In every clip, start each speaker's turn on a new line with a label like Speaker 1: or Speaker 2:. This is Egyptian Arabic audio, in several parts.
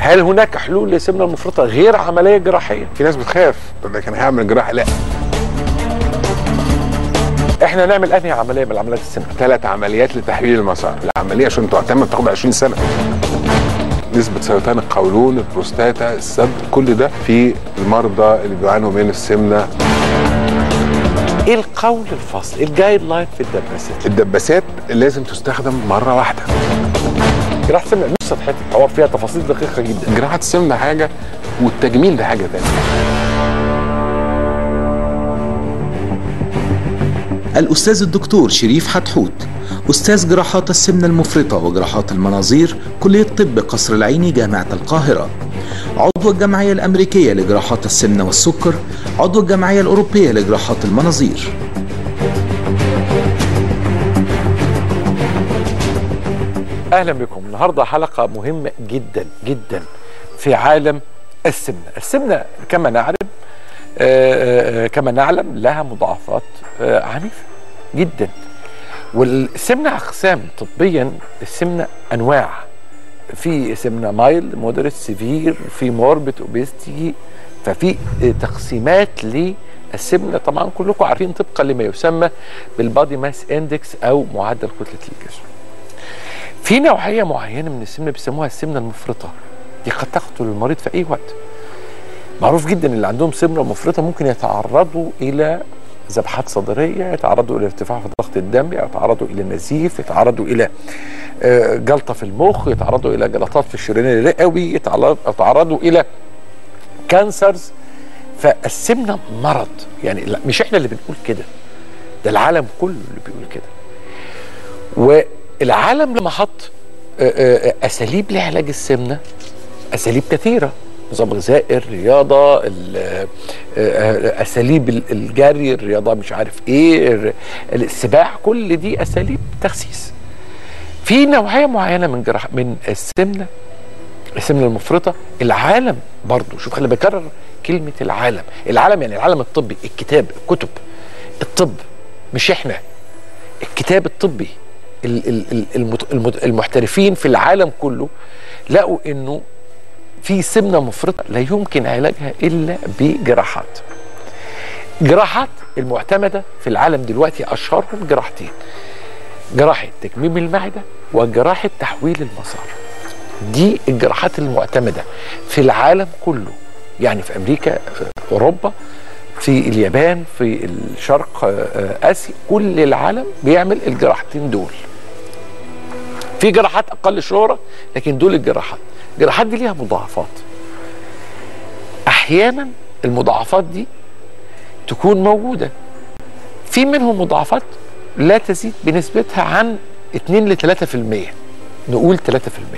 Speaker 1: هل هناك حلول للسمنه المفرطه غير عمليه جراحيه
Speaker 2: في ناس بتخاف تقول لك انا هعمل جراحه لا
Speaker 1: احنا نعمل انهي عمليه من عمليات السمنه
Speaker 2: ثلاث عمليات لتحويل المسار العمليه عشان تعتمد بتاخد 20 سنه نسبة سرطان القولون البروستاتا الثدي كل ده في المرضى اللي بيعانوا من السمنة
Speaker 1: ايه القول الفصل الجايد لاين في الدباسات
Speaker 2: الدباسات لازم تستخدم مرة واحدة
Speaker 1: جراحه السمنه مش سطحيه الحوار فيها تفاصيل دقيقه جدا
Speaker 2: جراحة السمنة حاجة والتجميل ده حاجة تانية
Speaker 3: الأستاذ الدكتور شريف حتحوت أستاذ جراحات السمنة المفرطة وجراحات المناظير كلية طب قصر العيني جامعة القاهرة عضو الجمعية الأمريكية لجراحات السمنة والسكر عضو الجمعية الأوروبية لجراحات المناظير
Speaker 1: اهلا بكم النهارده حلقه مهمه جدا جدا في عالم السمنه السمنه كما نعلم آه، آه، كما نعلم لها مضاعفات آه، عنيفه جدا والسمنه اقسام طبيا السمنه انواع في سمنه مايل مودريت سيفير في موربت اوبيستي ففي آه، تقسيمات للسمنه طبعا كلكم عارفين طبقا لما يسمى بالبادي ماس اندكس او معدل كتله الجسم في نوعيه معينه من السمنه بيسموها السمنه المفرطه دي قد تقتل المريض في اي وقت معروف جدا اللي عندهم سمنه مفرطه ممكن يتعرضوا الى ذبحات صدريه يتعرضوا الى ارتفاع في ضغط الدم يتعرضوا الى نزيف يتعرضوا الى آه، جلطه في المخ يتعرضوا الى جلطات في الشريان الرئوي يتعرض- يتعرضوا الى كانسرز فالسمنه مرض يعني لا مش احنا اللي بنقول كده ده العالم كله اللي بيقول كده والعالم لما حط آه، آه، اساليب لعلاج السمنه اساليب كثيره نظام غذائي الرياضه ال- آه، آه، اساليب ال- الجري الرياضه مش عارف ايه الر- السباحه كل دي اساليب تخسيس في نوعيه معينه من جراح من السمنه السمنه المفرطه العالم برضو شوف خلي بكرر كلمه العالم العالم يعني العالم الطبي الكتاب الكتب الطب مش احنا الكتاب الطبي ال- ال- ال- المت- المت- المحترفين في العالم كله لقوا انه في سمنه مفرطه لا يمكن علاجها الا بجراحات. جراحات المعتمده في العالم دلوقتي اشهرهم جراحتين. جراحه تكميم المعده وجراحه تحويل المسار. دي الجراحات المعتمده في العالم كله يعني في امريكا في اوروبا في اليابان في الشرق آه، اسيا كل العالم بيعمل الجراحتين دول في جراحات اقل شهره لكن دول الجراحات الجراحات دي ليها مضاعفات احيانا المضاعفات دي تكون موجوده في منهم مضاعفات لا تزيد بنسبتها عن 2 ل 3% نقول 3%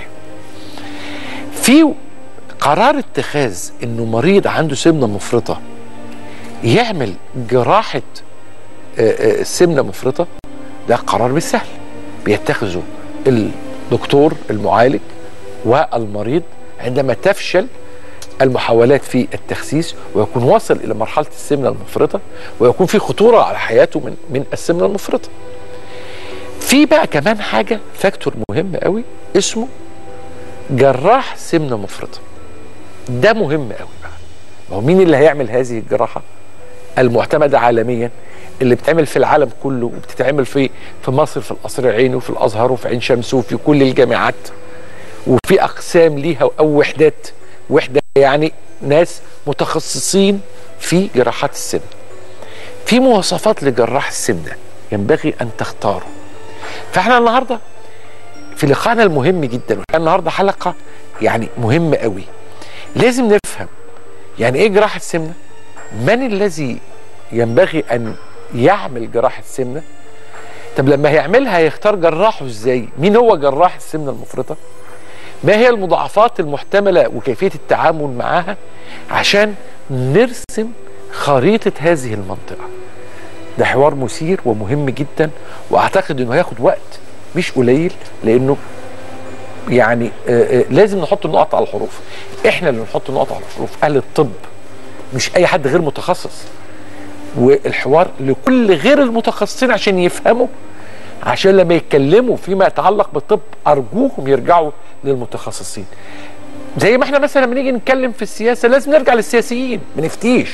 Speaker 1: في قرار اتخاذ انه مريض عنده سمنه مفرطه يعمل جراحه آه، آه، السمنه مفرطه ده قرار مش سهل بيتخذه الدكتور المعالج والمريض عندما تفشل المحاولات في التخسيس ويكون وصل الى مرحله السمنه المفرطه ويكون في خطوره على حياته من من السمنه المفرطه. في بقى كمان حاجه فاكتور مهم قوي اسمه جراح سمنه مفرطه. ده مهم قوي بقى. ما هو مين اللي هيعمل هذه الجراحه؟ المعتمده عالميا اللي بتعمل في العالم كله وبتتعمل في في مصر في القصر العيني وفي الازهر وفي عين شمس وفي كل الجامعات وفي اقسام ليها او وحدات وحده يعني ناس متخصصين في جراحات السمنه. في مواصفات لجراح السمنه ينبغي ان تختاره. فاحنا النهارده في لقائنا المهم جدا وكان النهارده حلقه يعني مهمه قوي. لازم نفهم يعني ايه جراحه السمنه؟ من الذي ينبغي ان يعمل جراحه السمنه؟ طب لما هيعملها هيختار جراحه ازاي؟ مين هو جراح السمنه المفرطه؟ ما هي المضاعفات المحتمله وكيفيه التعامل معها عشان نرسم خريطه هذه المنطقه. ده حوار مثير ومهم جدا واعتقد انه هياخد وقت مش قليل لانه يعني آه، آه، لازم نحط النقط على الحروف. احنا اللي نحط النقط على الحروف اهل الطب مش اي حد غير متخصص. والحوار لكل غير المتخصصين عشان يفهموا عشان لما يتكلموا فيما يتعلق بالطب ارجوهم يرجعوا للمتخصصين زي ما احنا مثلا لما نيجي نتكلم في السياسه لازم نرجع للسياسيين ما نفتيش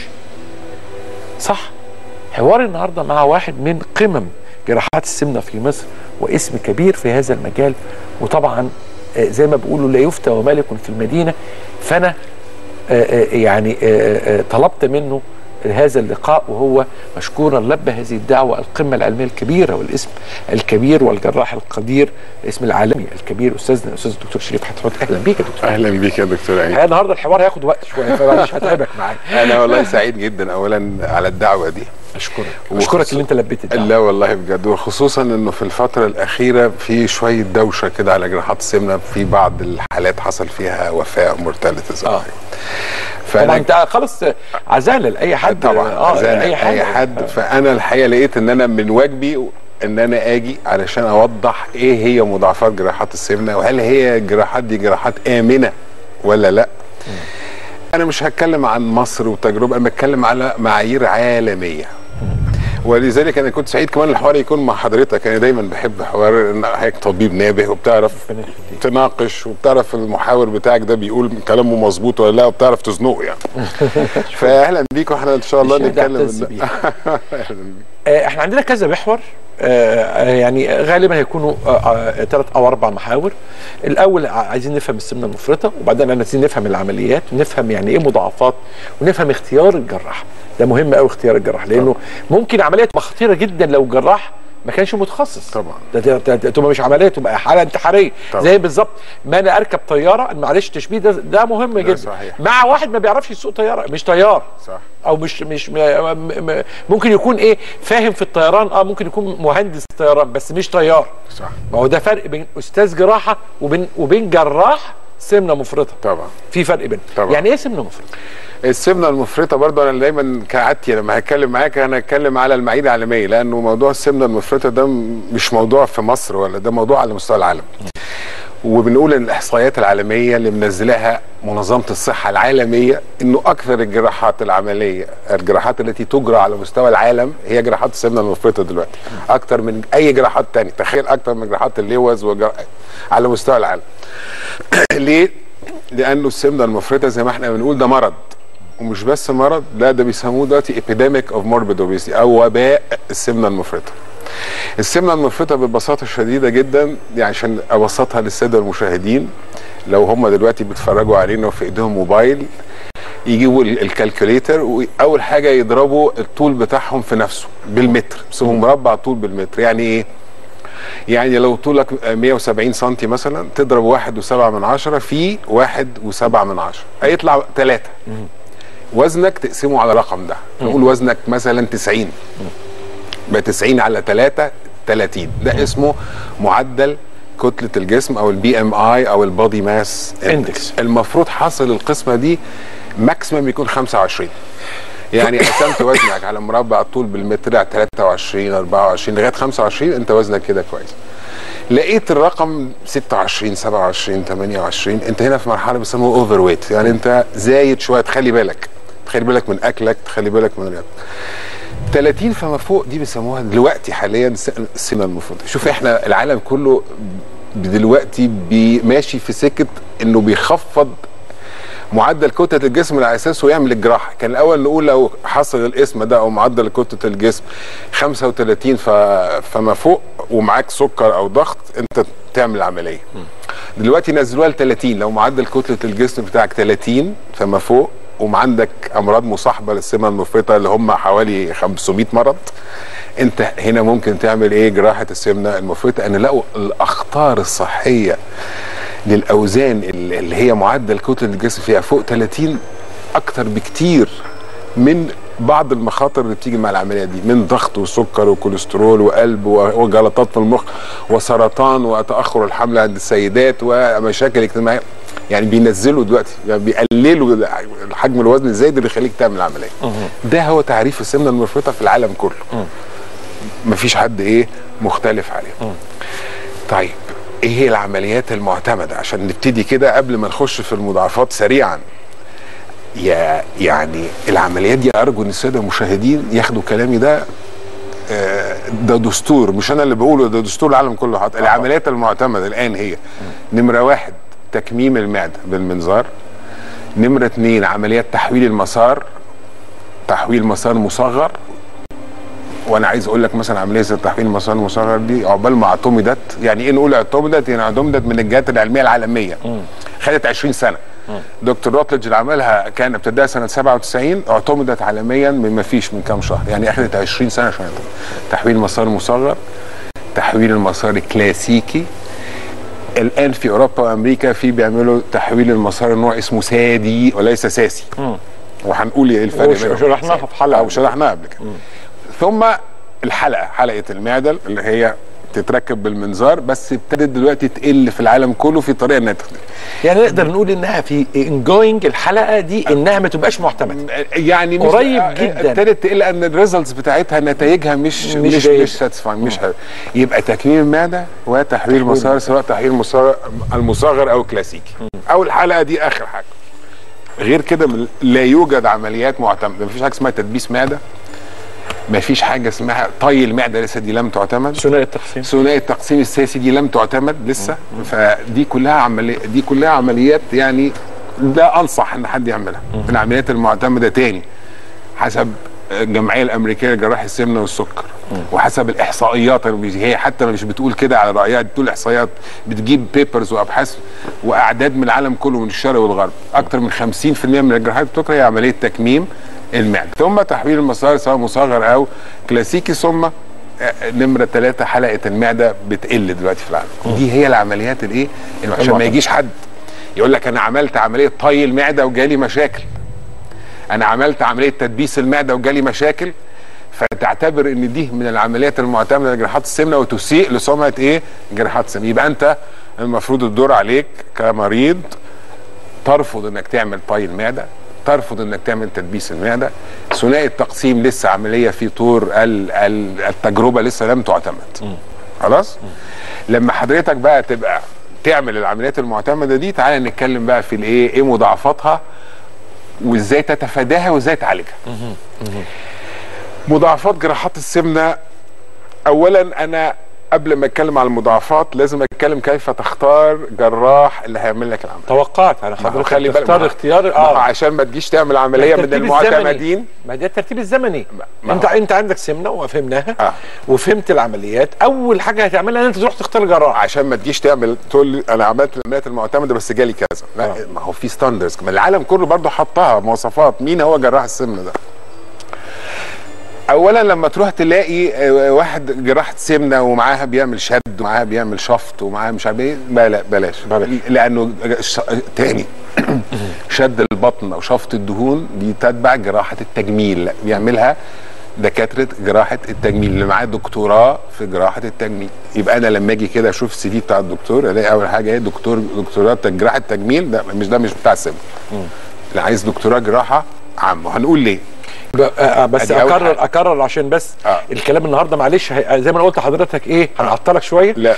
Speaker 1: صح حواري النهارده مع واحد من قمم جراحات السمنه في مصر واسم كبير في هذا المجال وطبعا آه، زي ما بيقولوا لا يفتى وملك في المدينه فانا آه، آه، يعني آه، آه، طلبت منه هذا اللقاء وهو مشكورا لبى هذه الدعوه القمه العلميه الكبيره والاسم الكبير والجراح القدير الاسم العالمي الكبير استاذنا الاستاذ الدكتور شريف حتحوت اهلا بيك يا دكتور
Speaker 2: اهلا بيك يا دكتور عيد
Speaker 1: الحقيقه النهارده الحوار هياخد وقت شويه فمعلش هتعبك معايا
Speaker 2: انا والله سعيد جدا اولا على الدعوه دي
Speaker 1: اشكرك
Speaker 2: وخصوص-
Speaker 1: اشكرك اللي انت لبيت الدعوه
Speaker 2: لا والله بجد وخصوصا انه في الفتره الاخيره في شويه دوشه كده على جراحات السمنه في بعض الحالات حصل فيها وفاه مورتاليتي
Speaker 1: آه.
Speaker 2: فانا
Speaker 1: طبعا انت خلاص عزاله لاي حد
Speaker 2: طبعا
Speaker 1: اه
Speaker 2: أذان
Speaker 1: اي حد,
Speaker 2: اي حد فانا الحقيقه لقيت ان انا من واجبي ان انا اجي علشان اوضح ايه هي مضاعفات جراحات السمنه وهل هي الجراحات دي جراحات امنه ولا لا انا مش هتكلم عن مصر وتجربه انا بتكلم على معايير عالميه ولذلك انا كنت سعيد كمان الحوار يكون مع حضرتك انا دايما بحب حوار ان حضرتك طبيب نابه وبتعرف
Speaker 1: ربنا يخليك.
Speaker 2: تناقش وبتعرف المحاور بتاعك ده بيقول كلامه مظبوط ولا لا وبتعرف تزنقه يعني فاهلا بيك واحنا ان شاء الله
Speaker 1: الشهادة
Speaker 2: نتكلم
Speaker 1: أعتز
Speaker 2: إن-
Speaker 1: بيها.
Speaker 2: اهلا بيك
Speaker 1: آه، احنا عندنا كذا محور آه، آه، يعني غالبا هيكونوا ثلاث او اربع محاور الاول ع- عايزين نفهم السمنه المفرطه وبعدين عايزين نفهم العمليات ونفهم يعني ايه مضاعفات ونفهم اختيار الجراح ده مهم قوي اختيار الجراح لانه ممكن عمليه تبقى خطيره جدا لو الجراح ما كانش متخصص
Speaker 2: طبعا.
Speaker 1: ده- ده ده- ده تبقى مش عمليه تبقى حاله انتحاريه
Speaker 2: طبعا.
Speaker 1: زي بالظبط ما انا اركب طياره معلش التشبيه ده ده مهم جدا
Speaker 2: صحيح.
Speaker 1: مع واحد ما بيعرفش يسوق طياره مش طيار
Speaker 2: صح
Speaker 1: او مش مش م م م ممكن يكون ايه فاهم في الطيران اه ممكن يكون مهندس طيران بس مش طيار
Speaker 2: صح
Speaker 1: ما هو ده فرق بين استاذ جراحه وبين وبين جراح سمنه مفرطه
Speaker 2: طبعا
Speaker 1: في فرق بينهم
Speaker 2: طبعا.
Speaker 1: يعني ايه سمنه مفرطه
Speaker 2: السمنه المفرطه برضه انا دايما كعادتي لما هتكلم معاك انا هتكلم على المعايير العالميه لانه موضوع السمنه المفرطه ده م- مش موضوع في مصر ولا ده موضوع على مستوى العالم وبنقول ان الاحصائيات العالميه اللي منزلاها منظمه الصحه العالميه انه اكثر الجراحات العمليه الجراحات التي تجرى على مستوى العالم هي جراحات السمنه المفرطه دلوقتي اكثر من اي جراحات تانية تخيل اكثر من جراحات اللوز وجر... على مستوى العالم ليه لانه السمنه المفرطه زي ما احنا بنقول ده مرض ومش بس مرض لا ده بيسموه دلوقتي epidemic of morbid obesity او وباء السمنه المفرطه السمنه المفرطه ببساطه شديده جدا يعني عشان ابسطها للساده المشاهدين لو هم دلوقتي بيتفرجوا علينا وفي ايديهم موبايل يجيبوا ال- الكالكوليتر واول حاجه يضربوا الطول بتاعهم في نفسه بالمتر بيسموه مربع طول بالمتر يعني ايه يعني لو طولك 170 سم مثلا تضرب واحد وسبعة من عشرة في واحد وسبعة من عشرة هيطلع ثلاثة وزنك تقسمه على الرقم ده نقول وزنك مثلا 90 يبقى 90 على 3 30 ده اسمه معدل كتلة الجسم او البي ام اي او البودي ماس
Speaker 1: Index.
Speaker 2: المفروض حاصل القسمة دي ماكسيمم يكون 25 يعني قسمت وزنك على مربع الطول بالمتر على 23 24 لغايه 25 انت وزنك كده كويس لقيت الرقم 26 27 28 انت هنا في مرحله بيسموها اوفر ويت يعني انت زايد شويه تخلي بالك تخلي بالك من اكلك تخلي بالك من رياضتك 30 فما فوق دي بيسموها دلوقتي حاليا الس- السمنه المفرطه شوف احنا العالم كله دلوقتي بي- ماشي في سكه انه بيخفض معدل كتله الجسم على اساسه يعمل الجراحه كان الاول نقول لو حصل الاسم ده او معدل كتله الجسم 35 ف... فما فوق ومعاك سكر او ضغط انت تعمل عمليه دلوقتي نزلوها ل 30 لو معدل كتله الجسم بتاعك 30 فما فوق وعندك امراض مصاحبه للسمنه المفرطه اللي هم حوالي 500 مرض انت هنا ممكن تعمل ايه جراحه السمنه المفرطه ان لقوا الاخطار الصحيه للاوزان اللي اللي هي معدل كتله الجسم فيها فوق 30 اكتر بكتير من بعض المخاطر اللي بتيجي مع العمليه دي من ضغط وسكر وكوليسترول وقلب و- وجلطات في المخ وسرطان وتاخر الحمل عند السيدات ومشاكل اجتماعيه يعني بينزلوا دلوقتي يعني بيقللوا حجم الوزن الزايد اللي يخليك تعمل عمليه ده هو تعريف السمنه المفرطه في العالم كله مفيش حد ايه مختلف عليه طيب ايه هي العمليات المعتمده عشان نبتدي كده قبل ما نخش في المضاعفات سريعا يا يعني العمليات دي ارجو ان الساده المشاهدين ياخدوا كلامي ده آه، ده دستور مش انا اللي بقوله ده دستور العالم كله حاطط العمليات المعتمده الان هي نمره واحد تكميم المعده بالمنظار نمره اتنين عمليات تحويل المسار تحويل مسار مصغر وانا عايز اقول لك مثلا عمليه زي تحويل المسار المصغر دي عقبال ما اعتمدت يعني ايه نقول اعتمدت يعني اعتمدت من الجهات العلميه العالميه خدت 20 سنه دكتور روتلج اللي عملها كان ابتداها سنه 97 اعتمدت عالميا من ما فيش من كام شهر يعني اخذت 20 سنه عشان تعمل. تحويل مسار مصغر تحويل المسار الكلاسيكي الان في اوروبا وامريكا في بيعملوا تحويل المسار النوع اسمه سادي وليس ساسي وهنقول ايه الفرق
Speaker 1: وش-
Speaker 2: بينهم.
Speaker 1: شرحناها في حلقة.
Speaker 2: او شرحناها قبل كده ثم الحلقه حلقه المعده اللي هي تتركب بالمنظار بس ابتدت دلوقتي تقل في العالم كله في طريقه انها تخدم
Speaker 1: يعني نقدر نقول انها في انجوينج الحلقه دي انها ما تبقاش معتمده
Speaker 2: يعني مش
Speaker 1: قريب
Speaker 2: آه،
Speaker 1: جداً.
Speaker 2: ابتدت تقل ان الريزلتس بتاعتها نتائجها مش
Speaker 1: مش
Speaker 2: مش
Speaker 1: جيدة.
Speaker 2: مش ساتسفاينج مش حلو يبقى تكميم المعده وتحويل مسار سواء تحويل مسار المصغر او الكلاسيكي او الحلقه دي اخر حاجه غير كده من- لا يوجد عمليات معتمده مفيش حاجه اسمها تدبيس معده مفيش حاجه اسمها طي المعده لسه دي لم تعتمد
Speaker 1: ثنائي التقسيم
Speaker 2: ثنائي التقسيم السياسي دي لم تعتمد لسه فدي كلها عملية دي كلها عمليات يعني لا انصح ان حد يعملها من العمليات المعتمده تاني حسب الجمعيه الامريكيه لجراح السمنه والسكر وحسب الاحصائيات هي حتى مش بتقول كده على رايها بتقول احصائيات بتجيب بيبرز وابحاث واعداد من العالم كله من الشرق والغرب اكثر من 50% من الجراحات السكر هي عمليه تكميم المعده ثم تحويل المسار سواء مصغر او كلاسيكي ثم نمره ثلاثة حلقه المعده بتقل دلوقتي في العالم دي هي العمليات الايه اللي عشان ما يجيش حد يقول لك انا عملت عمليه طي المعده وجالي مشاكل انا عملت عمليه تدبيس المعده وجالي مشاكل فتعتبر ان دي من العمليات المعتمده لجراحات السمنه وتسيء لسمعه ايه جراحات السمنه يبقى انت المفروض الدور عليك كمريض ترفض انك تعمل طي المعده ترفض انك تعمل تدبيس المعده ثنائي التقسيم لسه عمليه في طور ال- ال- التجربه لسه لم تعتمد خلاص لما حضرتك بقى تبقى تعمل العمليات المعتمده دي تعالى نتكلم بقى في الايه ايه مضاعفاتها وازاي تتفاداها وازاي تعالجها مضاعفات جراحات السمنه اولا انا قبل ما اتكلم على المضاعفات لازم اتكلم كيف تختار جراح اللي هيعمل لك العمليه
Speaker 1: توقعت انا
Speaker 2: ما هو
Speaker 1: حضرتك
Speaker 2: خلي بالك
Speaker 1: تختار
Speaker 2: ما هو-
Speaker 1: اختيار
Speaker 2: ما هو
Speaker 1: اه
Speaker 2: عشان ما تجيش تعمل عمليه من
Speaker 1: الترتيب
Speaker 2: المعتمدين
Speaker 1: الزمني. ما ده الترتيب الزمني
Speaker 2: ما
Speaker 1: انت
Speaker 2: هو-
Speaker 1: انت عندك سمنه وفهمناها
Speaker 2: آه.
Speaker 1: وفهمت العمليات اول حاجه هتعملها ان انت تروح تختار جراح
Speaker 2: عشان ما تجيش تعمل تقول لي انا عملت العمليات المعتمده بس جالي كذا لا
Speaker 1: آه.
Speaker 2: ما هو في ستاندرز ما العالم كله برضه حطها مواصفات مين هو جراح السمنه ده اولا لما تروح تلاقي آه، واحد جراحه سمنه ومعاها بيعمل شد ومعاها بيعمل شفط ومعاها مش عارف ايه بلا بلاش
Speaker 1: بلاش.
Speaker 2: لانه ش- تاني شد البطن او شفط الدهون دي تتبع جراحه التجميل لا بيعملها دكاتره جراحه التجميل اللي معاه دكتوراه في جراحه التجميل يبقى انا لما اجي كده اشوف السي في بتاع الدكتور الاقي اول حاجه ايه دكتور دكتوراه جراحه التجميل ده مش ده مش بتاع السمنه اللي عايز دكتوراه جراحه عامه هنقول ليه
Speaker 1: ب- آه، آه، بس
Speaker 2: أدي أول
Speaker 1: اكرر
Speaker 2: حاجة.
Speaker 1: اكرر عشان بس
Speaker 2: آه.
Speaker 1: الكلام النهارده معلش هي- زي ما انا قلت لحضرتك ايه هنعطلك شويه
Speaker 2: لا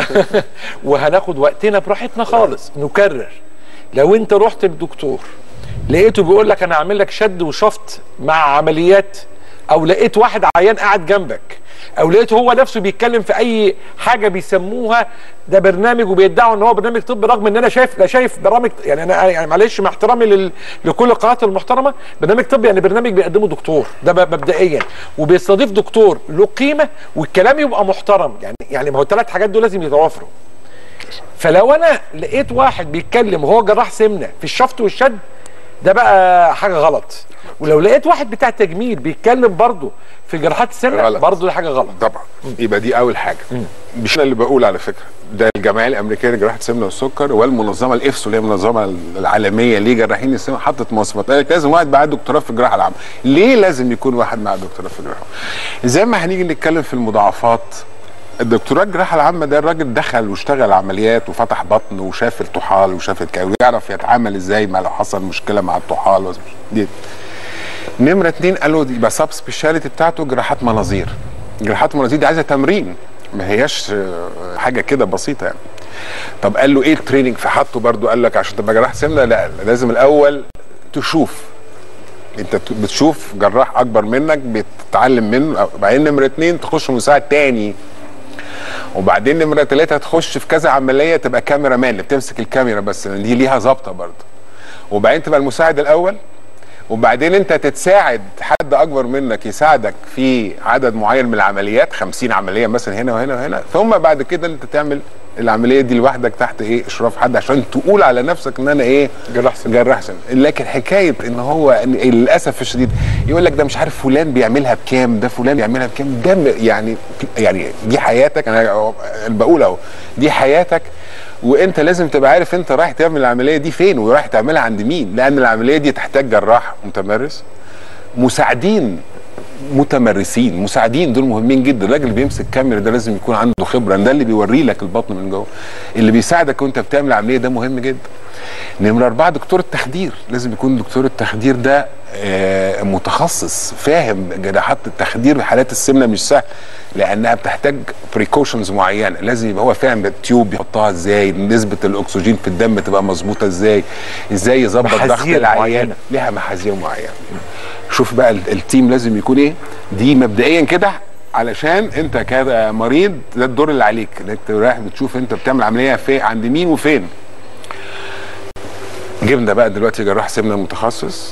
Speaker 1: وهناخد وقتنا براحتنا خالص نكرر لو انت رحت للدكتور لقيته بيقول لك انا هعمل لك شد وشفط مع عمليات او لقيت واحد عيان قاعد جنبك او لقيته هو نفسه بيتكلم في اي حاجه بيسموها ده برنامج وبيدعوا ان هو برنامج طبي رغم ان انا شايف لا شايف برامج يعني انا يعني معلش مع احترامي لل... لكل القنوات المحترمه برنامج طبي يعني برنامج بيقدمه دكتور ده ب- مبدئيا وبيستضيف دكتور له قيمه والكلام يبقى محترم يعني يعني ما هو الثلاث حاجات دول لازم يتوافروا فلو انا لقيت واحد بيتكلم وهو جراح سمنه في الشفط والشد ده بقى حاجه غلط ولو لقيت واحد بتاع تجميل بيتكلم برضه في جراحات السمنه
Speaker 2: غلط.
Speaker 1: برضه ده حاجه غلط
Speaker 2: طبعا يبقى دي اول حاجه مش انا اللي بقول على فكره ده الجمعيه الامريكيه لجراحه السمنه والسكر والمنظمه الافسو اللي هي المنظمه العالميه لجراحين السمنه حطت مواصفات قالت لازم واحد معاه دكتوراه في الجراحه العامه ليه لازم يكون واحد معاه دكتوراه في الجراحه زي ما هنيجي نتكلم في المضاعفات الدكتوراه الجراحه العامه ده الراجل دخل واشتغل عمليات وفتح بطن وشاف الطحال وشاف الكلى ويعرف يتعامل ازاي ما لو حصل مشكله مع الطحال وز- دي نمره اتنين قالوا دي يبقى سب سبيشاليتي بتاعته جراحات مناظير جراحات المناظير دي عايزه تمرين ما هياش آه، حاجه كده بسيطه يعني طب قال له ايه التريننج فحطه برضو قال لك عشان تبقى جراح سمنه لا لازم الاول تشوف انت ت- بتشوف جراح اكبر منك بتتعلم منه أو- بعدين نمره اتنين تخش مساعد تاني وبعدين نمره ثلاثه تخش في كذا عمليه تبقى كاميرا مان اللي بتمسك الكاميرا بس دي ليها ظابطه برضه وبعدين تبقى المساعد الاول وبعدين انت تتساعد حد اكبر منك يساعدك في عدد معين من العمليات 50 عمليه مثلا هنا وهنا وهنا ثم بعد كده انت تعمل العمليه دي لوحدك تحت ايه اشراف حد عشان تقول على نفسك ان انا ايه
Speaker 1: جراح سن.
Speaker 2: جراح سن لكن حكايه ان هو إن للاسف الشديد يقول لك ده مش عارف فلان بيعملها بكام ده فلان بيعملها بكام ده م- يعني يعني دي حياتك انا بقول اهو دي حياتك وانت لازم تبقى عارف انت رايح تعمل العمليه دي فين ورايح تعملها عند مين لان العمليه دي تحتاج جراح متمرس مساعدين متمرسين مساعدين دول مهمين جدا الراجل اللي بيمسك كاميرا ده لازم يكون عنده خبره ده اللي بيوري لك البطن من جوه اللي بيساعدك وانت بتعمل العمليه ده مهم جدا نمرة أربعة دكتور التخدير لازم يكون دكتور التخدير ده آه، متخصص فاهم جراحات التخدير وحالات السمنة مش سهل لأنها بتحتاج بريكوشنز معينة لازم يبقى هو فاهم التيوب يحطها ازاي نسبة الأكسجين في الدم تبقى مظبوطة ازاي ازاي يظبط ضغط
Speaker 1: محاذير
Speaker 2: العيان
Speaker 1: معينة.
Speaker 2: لها محاذير معينة شوف بقى ال- التيم لازم يكون ايه دي مبدئيا كده علشان انت كمريض ده الدور اللي عليك انك رايح بتشوف انت بتعمل عمليه في عند مين وفين جبنا بقى دلوقتي جراح سمنه متخصص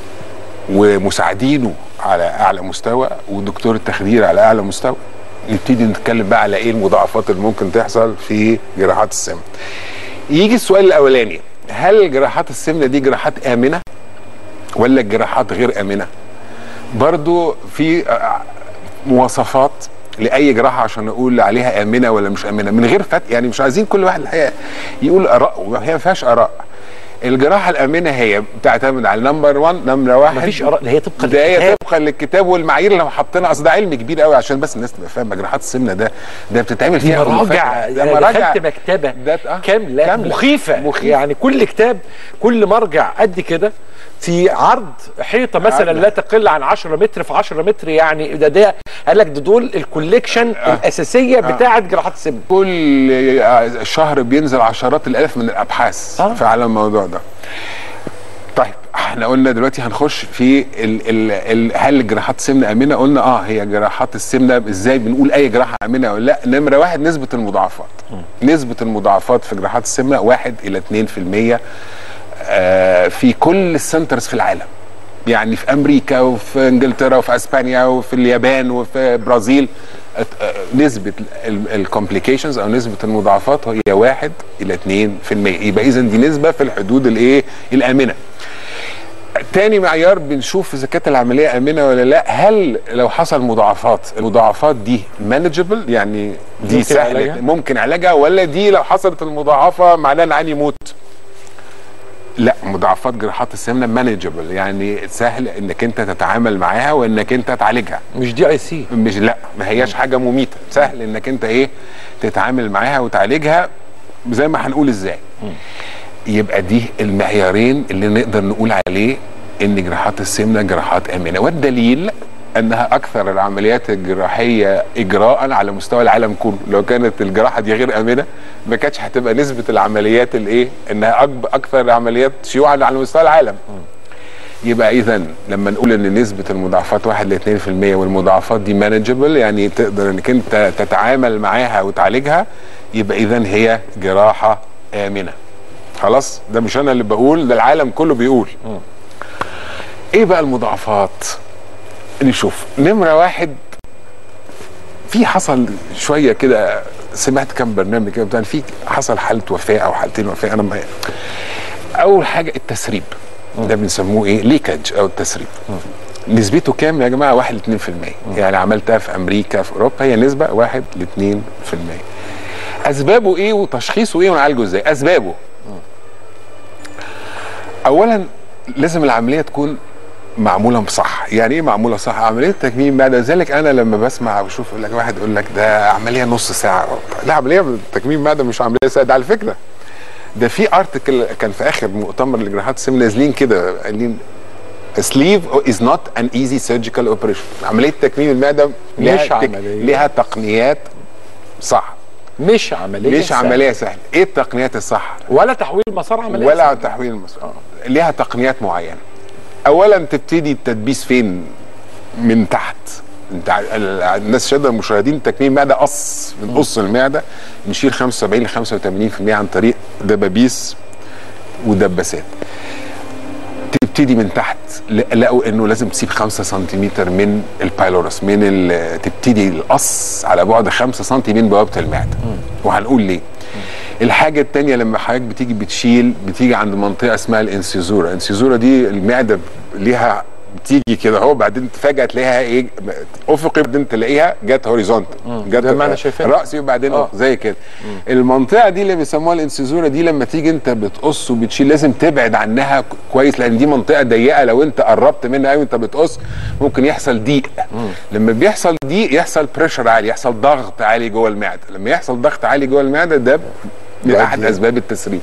Speaker 2: ومساعدينه على اعلى مستوى ودكتور التخدير على اعلى مستوى نبتدي نتكلم بقى على ايه المضاعفات اللي ممكن تحصل في جراحات السمنه يجي السؤال الاولاني هل جراحات السمنه دي جراحات امنه ولا الجراحات غير امنه برضو في آه، مواصفات لاي جراحه عشان نقول عليها امنه ولا مش امنه من غير فتح يعني مش عايزين كل واحد الحقيقه يقول اراء هي ما فيهاش اراء الجراحه الامنه هي بتعتمد على نمبر 1 نمره واحد
Speaker 1: مفيش اراء ده هي طبقا
Speaker 2: ده هي
Speaker 1: للكتاب
Speaker 2: طبقا للكتاب والمعايير اللي حاطينها اصل ده علم كبير قوي عشان بس الناس تبقى فاهمه جراحات السمنه ده ده بتتعمل
Speaker 1: دي
Speaker 2: فيها
Speaker 1: مراجع
Speaker 2: ألوفات. ده
Speaker 1: يعني
Speaker 2: مراجع
Speaker 1: دخلت مكتبه
Speaker 2: ده- آه،
Speaker 1: كامله,
Speaker 2: كاملة.
Speaker 1: مخيفه
Speaker 2: مخيفة.
Speaker 1: يعني كل كتاب كل مرجع قد كده في عرض حيطه مثلا
Speaker 2: عرض.
Speaker 1: لا تقل عن 10 متر في 10 متر يعني ده ده قال لك ده دول الكوليكشن الاساسيه بتاعه جراحات السمنه
Speaker 2: كل شهر بينزل عشرات الالاف من الابحاث
Speaker 1: آه.
Speaker 2: في على الموضوع ده طيب احنا قلنا دلوقتي هنخش في ال ال ال هل الجراحات السمنه امنه قلنا اه هي جراحات السمنه ازاي بنقول اي جراحه امنه ولا لا نمره واحد نسبه المضاعفات نسبه المضاعفات في جراحات السمنه 1 الى 2% آه في كل السنترز في العالم يعني في امريكا وفي انجلترا وفي اسبانيا وفي اليابان وفي البرازيل آه، آه، نسبه الكومبليكيشنز او نسبه المضاعفات هي 1 الى 2% يبقى اذا دي نسبه في الحدود الايه الامنه تاني معيار بنشوف اذا كانت العمليه امنه ولا لا هل لو حصل مضاعفات المضاعفات دي مانجبل يعني دي
Speaker 1: ممكن
Speaker 2: سهله
Speaker 1: علاجها؟
Speaker 2: ممكن علاجها ولا دي لو حصلت المضاعفه معناها العيان يموت لا مضاعفات جراحات السمنه مانجبل يعني سهل انك انت تتعامل معاها وانك انت تعالجها
Speaker 1: مش دي اي سي
Speaker 2: مش لا ما هياش حاجه مميته سهل انك انت ايه تتعامل معاها وتعالجها زي ما هنقول ازاي يبقى دي المعيارين اللي نقدر نقول عليه ان جراحات السمنه جراحات امنه والدليل انها اكثر العمليات الجراحيه اجراء على مستوى العالم كله لو كانت الجراحه دي غير امنه ما كانتش هتبقى نسبه العمليات الايه انها أكبر اكثر العمليات شيوعا على مستوى العالم يبقى اذا لما نقول ان نسبه المضاعفات 1 ل 2% والمضاعفات دي مانجبل يعني تقدر انك انت تتعامل معاها وتعالجها يبقى اذا هي جراحه امنه خلاص ده مش انا اللي بقول ده العالم كله بيقول ايه بقى المضاعفات نشوف نمره واحد في حصل شويه كده سمعت كم برنامج كده بتاع في حصل حاله وفاه او حالتين وفاه انا ما اول حاجه التسريب ده بنسموه ايه ليكج او التسريب نسبته كام يا جماعه 1 ل 2% يعني عملتها في امريكا في اوروبا هي نسبه 1 ل 2% اسبابه ايه وتشخيصه ايه ونعالجه ازاي اسبابه اولا لازم العمليه تكون معموله صح يعني ايه معموله صح عمليه تكميم بعد ذلك انا لما بسمع واشوف يقول لك واحد يقول لك ده عمليه نص ساعه لا عمليه تكميم معده مش عمليه ساعه ده على فكره ده في ارتكل كان في اخر مؤتمر لجراحات السمنه نازلين كده قايلين سليف از نوت ان ايزي سيرجيكال اوبريشن عمليه تكميم المعده لها
Speaker 1: مش
Speaker 2: تك-
Speaker 1: عملية.
Speaker 2: لها تقنيات صح
Speaker 1: مش عمليه
Speaker 2: مش
Speaker 1: سهلة.
Speaker 2: عمليه سهله ايه التقنيات الصح
Speaker 1: ولا تحويل مسار عمليه
Speaker 2: ولا
Speaker 1: سهلة.
Speaker 2: تحويل المسار ليها تقنيات معينه اولا تبتدي التدبيس فين من تحت انت ع- ال- الناس شاده المشاهدين تكميم معده قص بنقص المعده نشيل 75 ل 85% عن طريق دبابيس ودباسات تبتدي من تحت ل- لقوا انه لازم تسيب 5 سنتيمتر من البايلورس من ال- تبتدي القص على بعد 5 سم من بوابه المعده وهنقول ليه الحاجة التانية لما حضرتك بتيجي بتشيل بتيجي عند منطقة اسمها الانسيزورا الانسيزورا دي المعدة ليها بتيجي كده اهو بعدين فجأة تلاقيها ايه افقي بعدين تلاقيها جت هوريزونت جت
Speaker 1: زي ما احنا شايفين.
Speaker 2: رأسي وبعدين
Speaker 1: آه.
Speaker 2: زي كده المنطقة دي اللي بيسموها الانسيزورا دي لما تيجي انت بتقص وبتشيل لازم تبعد عنها ك- كويس لان دي منطقة ضيقة لو انت قربت منها قوي وانت بتقص ممكن يحصل ضيق لما بيحصل ضيق يحصل بريشر عالي يحصل ضغط عالي جوه المعدة لما يحصل ضغط عالي جوه المعدة ده من احد اسباب التسريب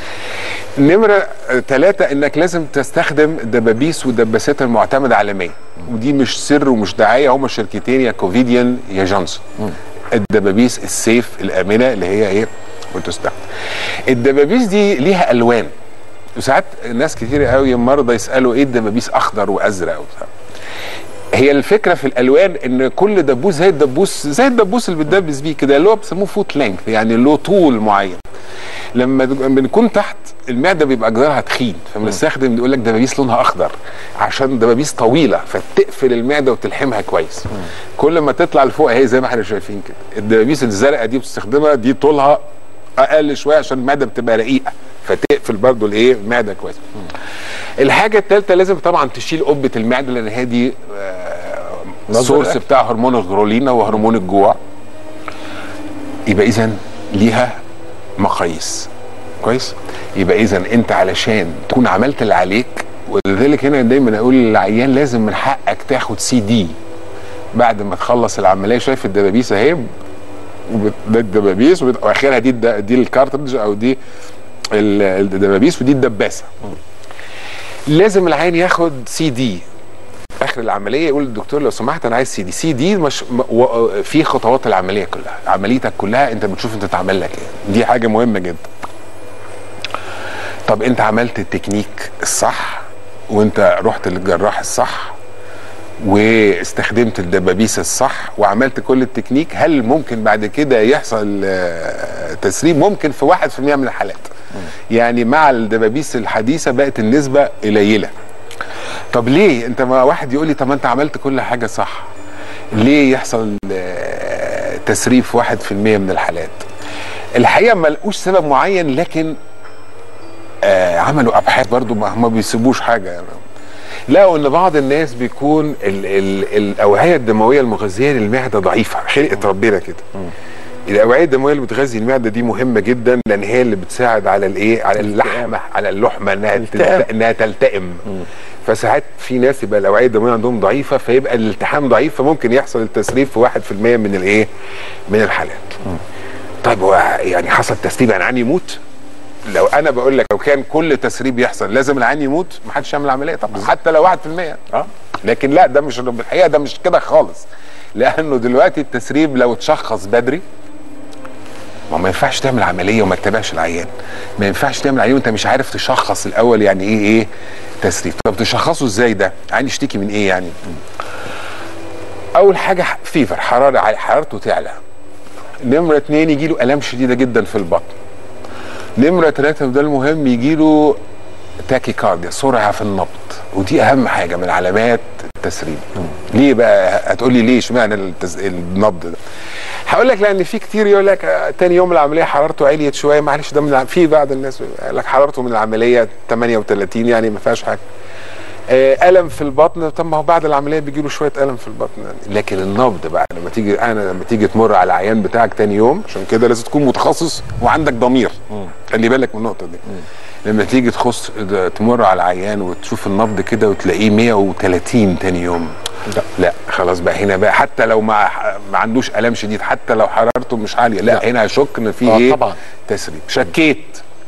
Speaker 2: نمرة ثلاثة انك لازم تستخدم دبابيس ودباسات المعتمدة عالميا ودي مش سر ومش دعاية هما شركتين يا كوفيديان يا جونسون الدبابيس السيف الآمنة اللي هي ايه وتستخدم الدبابيس دي ليها ألوان وساعات ناس كتير قوي مرضى يسألوا ايه الدبابيس أخضر وأزرق وبتاع هي الفكره في الالوان ان كل دبوس زي الدبوس زي الدبوس اللي بتدبس بيه كده اللي هو بيسموه فوت لينث يعني له طول معين لما تبقى- بنكون تحت المعده بيبقى جدارها تخين فبنستخدم يقول لك دبابيس لونها اخضر عشان دبابيس طويله فتقفل المعده وتلحمها كويس كل ما تطلع لفوق اهي زي ما احنا شايفين كده الدبابيس الزرقاء دي بتستخدمها دي طولها اقل شويه عشان المعده بتبقى رقيقه فتقفل برضو الايه المعده كويس الحاجه الثالثه لازم طبعا تشيل قبه المعده لان هي دي السورس بتاع هرمون الغرولين وهرمون الجوع يبقى اذا ليها مقاييس كويس يبقى اذا انت علشان تكون عملت اللي عليك ولذلك هنا دايما اقول للعيان لازم من حقك تاخد سي دي بعد ما تخلص العمليه شايف الدبابيس اهي وبت- ده الدبابيس وبت- واخرها دي الد- دي الكارترج او دي ال- الدبابيس ودي الدباسه لازم العيان ياخد سي دي اخر العمليه يقول للدكتور لو سمحت انا عايز سي دي سي دي مش م- و- في خطوات العمليه كلها عمليتك كلها انت بتشوف انت اتعمل لك ايه دي حاجه مهمه جدا طب انت عملت التكنيك الصح وانت رحت للجراح الصح واستخدمت الدبابيس الصح وعملت كل التكنيك هل ممكن بعد كده يحصل آه، تسريب ممكن في واحد في المية من الحالات يعني مع الدبابيس الحديثة بقت النسبة قليلة طب ليه انت ما واحد يقول لي طب ما انت عملت كل حاجة صح ليه يحصل آه، تسريب في واحد في المية من الحالات الحقيقة ما لقوش سبب معين لكن آه عملوا ابحاث برضو ما ما بيسيبوش حاجه يعني لقوا ان بعض الناس بيكون ال ال الاوعيه الدمويه المغذيه للمعده ضعيفه خلقه ربنا كده الاوعيه الدمويه اللي بتغذي المعده دي مهمه جدا لان هي اللي بتساعد على الايه على اللحمه على اللحمه انها
Speaker 1: التئام.
Speaker 2: تلت- انها تلتئم فساعات في ناس يبقى الاوعيه الدمويه عندهم ضعيفه فيبقى الالتحام ضعيف فممكن يحصل التسريب في 1% من الايه من الحالات طيب هو يعني حصل تسريب يعني العيان يموت لو انا بقول لك لو كان كل تسريب يحصل لازم العيان يموت ما حدش يعمل عمليه طبعا حتى لو 1%
Speaker 1: اه
Speaker 2: لكن لا ده مش بالحقيقه ده مش كده خالص لانه دلوقتي التسريب لو اتشخص بدري ما ما ينفعش تعمل عمليه وما تتابعش العيان ما ينفعش تعمل عمليه وانت مش عارف تشخص الاول يعني ايه ايه تسريب طب تشخصه ازاي ده عين يشتكي من ايه يعني اول حاجه ح- فيفر حراره عالية، حرارته تعلى نمره اتنين يجي له الام شديده جدا في البطن نمره ثلاثه وده المهم يجي له تاكيكارديا سرعه في النبض ودي اهم حاجه من علامات التسريب ليه بقى هتقول لي ليه اشمعنى التز... النبض ده هقول لك لان في كتير يقول لك آه، تاني يوم العمليه حرارته عليت شويه معلش ده من الع... في بعض الناس يقول لك حرارته من العمليه 38 يعني ما فيهاش حاجه آه، الم في البطن طب ما هو بعد العمليه بيجي له شويه الم في البطن يعني. لكن النبض بقى لما تيجي انا لما تيجي تمر على العيان بتاعك تاني يوم عشان كده لازم تكون متخصص وعندك ضمير خلي بالك من النقطه دي لما تيجي تخص تمر على العيان وتشوف النبض كده وتلاقيه 130 تاني يوم
Speaker 1: لا.
Speaker 2: لا خلاص بقى هنا بقى حتى لو ما ما عندوش الام شديد حتى لو حرارته مش عاليه لا,
Speaker 1: لا.
Speaker 2: هنا هشك ان في
Speaker 1: آه،
Speaker 2: ايه
Speaker 1: طبعا.
Speaker 2: تسريب شكيت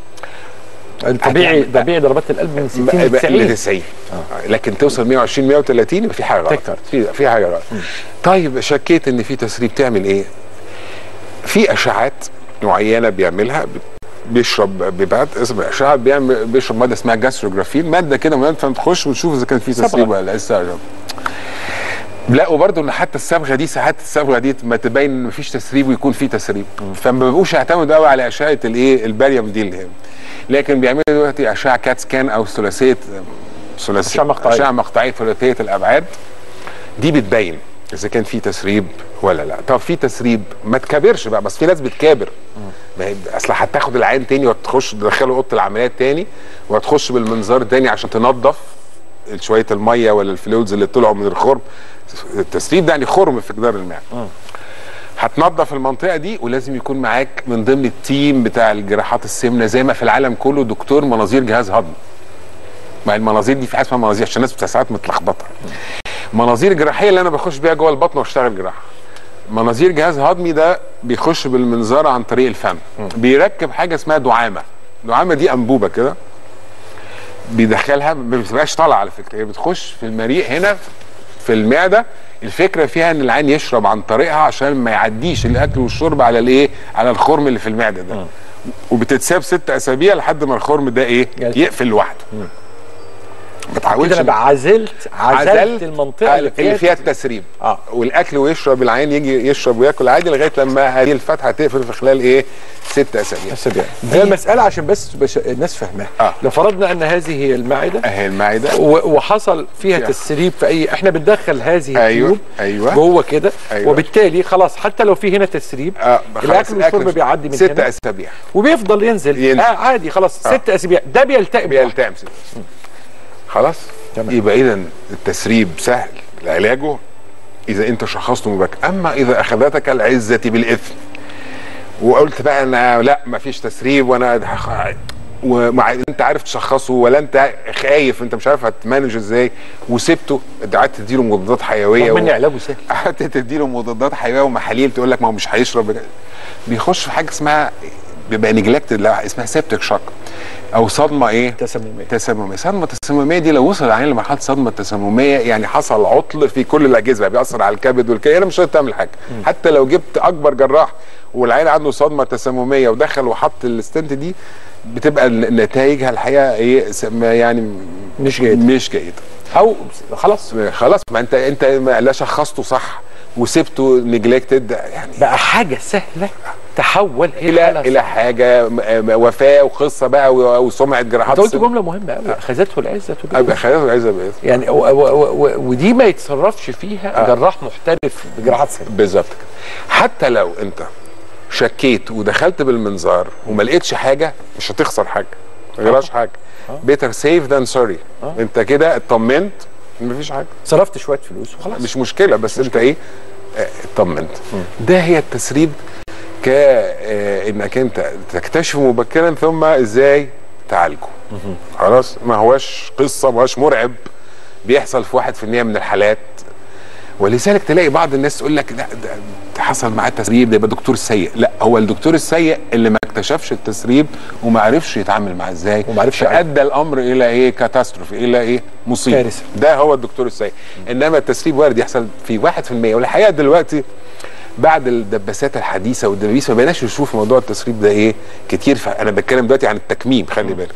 Speaker 1: الطبيعي
Speaker 2: هتعمل-
Speaker 1: طبيعي ضربات القلب من 60
Speaker 2: بقى
Speaker 1: ل
Speaker 2: بقى ل
Speaker 1: 90
Speaker 2: 90 لكن توصل 120 130 يبقى في حاجه غلط
Speaker 1: تكتر.
Speaker 2: في في حاجه غلط طيب شكيت ان في تسريب تعمل ايه؟ في اشعات معينه بيعملها ب- بيشرب بيبعت اسم الاشعه بيعمل بيشرب ماده اسمها جاستروجرافين ماده كده مادة فانت تخش وتشوف اذا كان في تسريب
Speaker 1: صبغة.
Speaker 2: ولا لا لسه لا وبرضه ان حتى الصبغه دي ساعات الصبغه دي ما تبين ان مفيش تسريب ويكون في تسريب فما بيبقوش يعتمدوا قوي على اشعه الايه الباريوم دي اللي هي لكن بيعملوا دلوقتي اشعه كات سكان او ثلاثيه ثلاثيه
Speaker 4: أشعة مقطعية.
Speaker 2: اشعه مقطعيه ثلاثيه الابعاد دي بتبين اذا كان في تسريب ولا لا طب في تسريب ما تكابرش بقى بس في ناس بتكابر ما هي اصل هتاخد العين تاني وتخش تدخله اوضه العمليات تاني وهتخش بالمنظار تاني عشان تنظف شويه الميه ولا الفلويدز اللي طلعوا من الخرم التسريب ده يعني خرم في جدار المعده هتنظف المنطقه دي ولازم يكون معاك من ضمن التيم بتاع الجراحات السمنه زي ما في العالم كله دكتور مناظير جهاز هضمي ما هي المناظير دي في حاجه اسمها مناظير عشان الناس بتاع ساعات متلخبطه مناظير الجراحيه اللي انا بخش بيها جوه البطن واشتغل جراحه مناظير جهاز هضمي ده بيخش بالمنظار عن طريق الفم بيركب حاجه اسمها دعامه دعامه دي انبوبه كده بيدخلها ما بتبقاش طالعه على فكره هي بتخش في المريء هنا في المعده الفكره فيها ان العين يشرب عن طريقها عشان ما يعديش الاكل والشرب على الايه على الخرم اللي في المعده ده وبتتساب ست اسابيع لحد ما الخرم ده ايه
Speaker 4: يلتف.
Speaker 2: يقفل لوحده ما
Speaker 4: كده
Speaker 2: تحاولش
Speaker 4: انا بقى عزلت عزلت المنطقه
Speaker 2: اللي فيها, فيها التسريب
Speaker 4: اه
Speaker 2: والاكل ويشرب العين يجي يشرب وياكل عادي لغايه لما هذه الفتحه تقفل في خلال ايه ست اسابيع
Speaker 4: اسابيع هي المساله عشان بس بش... الناس فاهماها
Speaker 2: آه.
Speaker 4: لو فرضنا ان هذه هي المعده
Speaker 2: اهي المعده
Speaker 4: و- وحصل فيها
Speaker 2: فيها.
Speaker 4: تسريب في اي احنا بندخل هذه
Speaker 2: أيوة،
Speaker 4: التيوب
Speaker 2: أيوة.
Speaker 4: جوه كده
Speaker 2: أيوة.
Speaker 4: وبالتالي خلاص حتى لو في هنا تسريب
Speaker 2: آه خلاص
Speaker 4: الاكل والشرب بيعدي من
Speaker 2: ست
Speaker 4: هنا
Speaker 2: اسابيع
Speaker 4: وبيفضل ينزل,
Speaker 2: ينزل.
Speaker 4: آه عادي خلاص
Speaker 2: آه.
Speaker 4: ست اسابيع ده بيلتئم لوحده.
Speaker 2: بيلتئم ست خلاص
Speaker 4: تمام.
Speaker 2: يبقى اذا التسريب سهل علاجه اذا انت شخصته مبكر اما اذا اخذتك العزه بالاثم وقلت بقى انا لا مفيش تسريب وانا هخ- ومع انت عارف تشخصه ولا انت خايف انت مش عارف هتمانج ازاي وسبته انت قعدت تديله مضادات حيويه
Speaker 4: رغم ان علاجه سهل
Speaker 2: قعدت تديله مضادات حيويه ومحاليل تقول لك ما هو مش هيشرب بيخش في حاجه اسمها بيبقى نجلكتد اسمها سيبتك شوك او صدمه ايه؟
Speaker 4: تسمميه
Speaker 2: تسمميه صدمه التسمميه دي لو وصل العين لمرحله صدمه تسمميه يعني حصل عطل في كل الاجهزه بقى بيأثر على الكبد والكلى مش هتقدر تعمل حاجه حتى لو جبت اكبر جراح والعين عنده صدمه تسمميه ودخل وحط الستنت دي بتبقى نتائجها الحقيقه ايه سم- يعني
Speaker 4: مش جيدة.
Speaker 2: مش جيده
Speaker 4: او خلاص
Speaker 2: خلاص ما انت انت ما لا شخصته صح وسبته نجلكتد يعني
Speaker 4: بقى حاجه سهله تحول
Speaker 2: الى
Speaker 4: حالة
Speaker 2: الى حاجه م- م- وفاه وقصه بقى و- وسمعه جراحات
Speaker 4: انت قلت
Speaker 2: السن.
Speaker 4: جمله مهمه قوي اخذته العزه
Speaker 2: ابقى
Speaker 4: بال-
Speaker 2: خلينا عايزه بإيه؟
Speaker 4: يعني و و و ودي ما يتصرفش فيها
Speaker 2: آه.
Speaker 4: جراح محترف بجراحات سن
Speaker 2: بالظبط كده حتى لو انت شكيت ودخلت بالمنظار وما لقيتش حاجه مش هتخسر حاجه ما غيرهاش حاجه بيتر سيف ذان سوري انت كده اطمنت مفيش حاجه
Speaker 4: صرفت شويه فلوس وخلاص
Speaker 2: مش مشكله بس انت ايه آه، اطمنت ده هي التسريب ك آه، انك انت تكتشفه مبكرا ثم ازاي تعالجه خلاص ما هواش قصه ما هواش مرعب بيحصل في واحد في المية من الحالات ولذلك تلاقي بعض الناس تقول لك لا ده ده حصل معاه تسريب ده يبقى دكتور سيء لا هو الدكتور السيء اللي ما اكتشفش التسريب وما عرفش يتعامل معاه ازاي
Speaker 4: وما عرفش يعالجه.
Speaker 2: فادى الامر الى ايه كاتاستروفي الى ايه مصيبه
Speaker 4: كارثة.
Speaker 2: ده هو الدكتور السيء انما التسريب وارد يحصل في 1% والحقيقه دلوقتي بعد الدباسات الحديثه والدبابيس ما بقيناش نشوف موضوع التسريب ده ايه كتير فانا بتكلم دلوقتي عن التكميم خلي بالك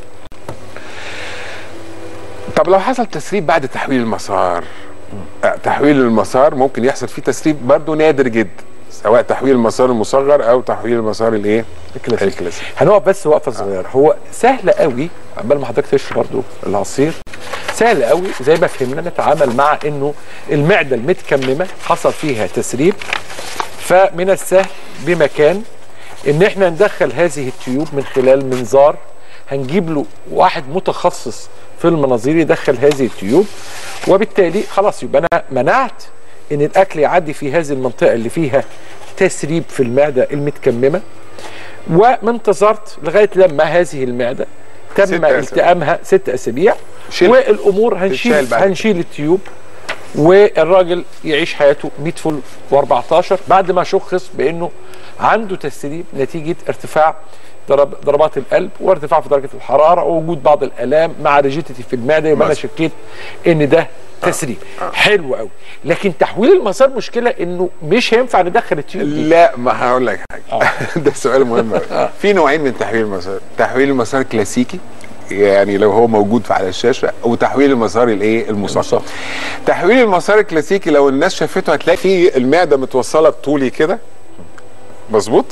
Speaker 2: طب لو حصل تسريب بعد تحويل المسار آه، تحويل المسار ممكن يحصل فيه تسريب برضه نادر جدا سواء تحويل المسار المصغر او تحويل المسار الايه
Speaker 4: الكلاسيك.
Speaker 2: الكلاسيك
Speaker 4: هنقف بس وقفه صغيره هو سهل قوي قبل ما حضرتك تشرب برضو العصير سهل قوي زي ما فهمنا نتعامل مع انه المعده المتكممه حصل فيها تسريب فمن السهل بمكان ان احنا ندخل هذه التيوب من خلال منظار هنجيب له واحد متخصص في المناظير يدخل هذه التيوب وبالتالي خلاص يبقى انا منعت ان الاكل يعدي في هذه المنطقه اللي فيها تسريب في المعده المتكممه وما انتظرت لغايه لما هذه المعده
Speaker 2: ست
Speaker 4: تم
Speaker 2: أسابيع.
Speaker 4: التئامها ست اسابيع
Speaker 2: شيل.
Speaker 4: والامور هنشيل
Speaker 2: تتشال بعد
Speaker 4: هنشيل التيوب والراجل يعيش حياته 100 فل و14 بعد ما شخص بانه عنده تسريب نتيجه ارتفاع ضرب ضربات القلب وارتفاع في درجه الحراره ووجود بعض الالام مع ريجيتيتي في المعده يبقى انا
Speaker 2: مثلا.
Speaker 4: شكيت ان ده تسريب حلو قوي لكن تحويل المسار مشكله انه مش هينفع ندخل التيوب دي
Speaker 2: لا ما هقول لك حاجه ده سؤال مهم أوي. في نوعين من تحويل المسار تحويل المسار كلاسيكي يعني لو هو موجود على الشاشه وتحويل المسار الايه المصغر
Speaker 4: المصغر.
Speaker 2: تحويل المسار الكلاسيكي لو الناس شافته هتلاقي فيه المعده متوصله بطولي كده مظبوط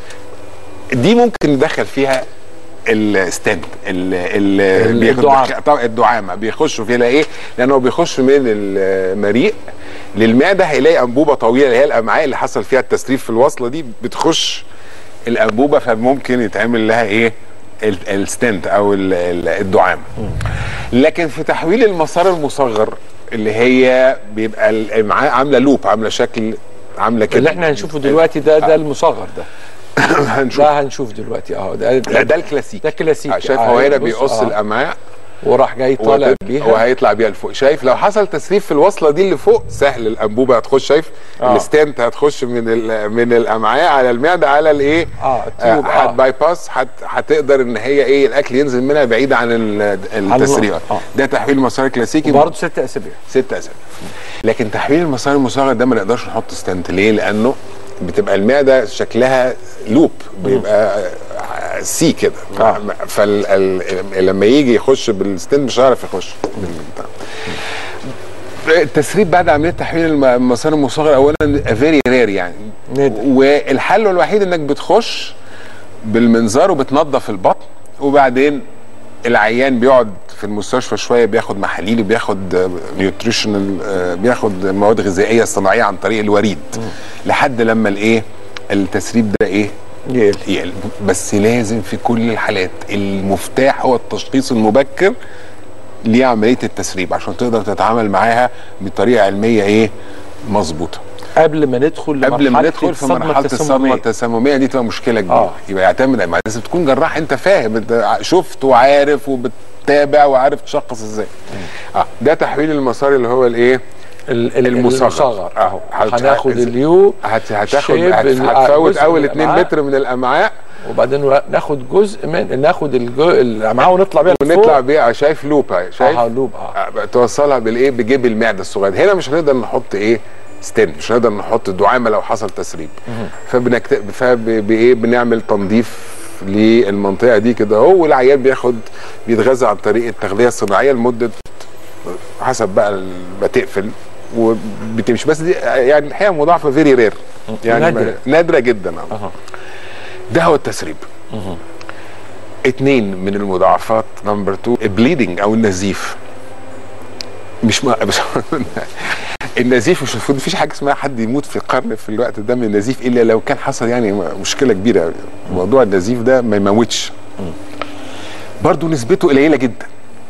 Speaker 2: دي ممكن ندخل فيها الستند ال ال بياخد-
Speaker 4: الدعامة.
Speaker 2: طبعا الدعامه بيخشوا فيها ايه؟ لانه بيخش من المريء للمعده هيلاقي انبوبه طويله اللي هي الامعاء اللي حصل فيها التسريب في الوصله دي بتخش الانبوبه فممكن يتعمل لها ايه؟ ال- الستنت او ال- ال- الدعامه. لكن في تحويل المسار المصغر اللي هي بيبقى الامعاء عامله لوب عامله شكل عامله كده
Speaker 4: اللي احنا هنشوفه دلوقتي ده ده المصغر ده
Speaker 2: هنشوف
Speaker 4: ده هنشوف دلوقتي اه ده
Speaker 2: لا ده الكلاسيك
Speaker 4: ده كلاسيكي
Speaker 2: آه، شايف
Speaker 4: آه،
Speaker 2: هو هنا
Speaker 4: بص،
Speaker 2: بيقص
Speaker 4: آه.
Speaker 2: الامعاء
Speaker 4: وراح جاي طالع
Speaker 2: وهت-
Speaker 4: بيها
Speaker 2: وهيطلع بيها لفوق شايف لو حصل تسريب في الوصله دي اللي فوق سهل الانبوبه هتخش شايف
Speaker 4: آه.
Speaker 2: الستنت هتخش من ال- من الامعاء على المعده على الايه
Speaker 4: اه التيوب اه
Speaker 2: هتباي باس هت- هتقدر ان هي ايه الاكل ينزل منها بعيد عن ال- التسريب
Speaker 4: آه.
Speaker 2: ده تحويل مسار كلاسيكي
Speaker 4: وبرضه ست اسابيع
Speaker 2: ست اسابيع لكن تحويل المسار المصغر ده ما نقدرش نحط ستنت ليه لانه بتبقى المعده شكلها لوب بيبقى آه، سي كده
Speaker 4: آه.
Speaker 2: فلما يجي يخش بالستنت مش هيعرف يخش بالبتاع. التسريب بعد عمليه تحويل الم- المسار المصغر اولا فيري رير يعني
Speaker 4: نادر.
Speaker 2: والحل الوحيد انك بتخش بالمنظار وبتنظف البطن وبعدين العيان بيقعد في المستشفى شويه بياخد محاليل وبياخد نيوتريشنال بياخد مواد غذائيه صناعيه عن طريق الوريد لحد لما الايه التسريب ده ايه
Speaker 4: يقل.
Speaker 2: يقل بس لازم في كل الحالات المفتاح هو التشخيص المبكر لعمليه التسريب عشان تقدر تتعامل معاها بطريقه علميه ايه مظبوطه
Speaker 4: قبل ما ندخل
Speaker 2: قبل ما
Speaker 4: لمرحلة
Speaker 2: ندخل في
Speaker 4: الصدمة
Speaker 2: مرحله الصدمه
Speaker 4: التسممية.
Speaker 2: التسمميه دي تبقى مشكله كبيره
Speaker 4: آه.
Speaker 2: يبقى يعتمد ما لازم تكون جراح انت فاهم انت شفت وعارف وبتتابع وعارف تشخص ازاي اه ده تحويل المسار اللي هو الايه
Speaker 4: ال- ال-
Speaker 2: المصغر.
Speaker 4: المصغر
Speaker 2: آه.
Speaker 4: اهو
Speaker 2: هت-
Speaker 4: هناخد
Speaker 2: هت-
Speaker 4: اليو
Speaker 2: هت هتاخد
Speaker 4: شيب
Speaker 2: هت-
Speaker 4: ال-
Speaker 2: هتفوت
Speaker 4: جزء
Speaker 2: اول
Speaker 4: من
Speaker 2: 2
Speaker 4: الأمعاء.
Speaker 2: متر من الامعاء
Speaker 4: وبعدين ناخد جزء من ناخد الجو... الامعاء ونطلع بيها لفوق.
Speaker 2: ونطلع بيها شايف لوب اهي شايف
Speaker 4: اه لوب اه
Speaker 2: آه، توصلها بالايه بجيب المعده الصغير هنا مش هنقدر نحط ايه ستين مش هنقدر نحط دعامه لو حصل تسريب فبنكت... فبايه بنعمل تنظيف للمنطقه دي كده اهو والعيان بياخد بيتغذى عن طريق التغذيه الصناعيه لمده حسب بقى ال- ما تقفل وبتمشي بس دي يعني الحقيقه مضاعفه فيري رير يعني
Speaker 4: نادرة.
Speaker 2: نادره, نادرة جدا آه.
Speaker 4: أها.
Speaker 2: ده هو التسريب اتنين من المضاعفات نمبر 2 البليدنج او النزيف مش ما مش النزيف مش المفروض مفيش حاجه اسمها حد يموت في القرن في الوقت ده من النزيف الا لو كان حصل يعني مشكله كبيره موضوع النزيف ده ما يموتش برضه نسبته قليله جدا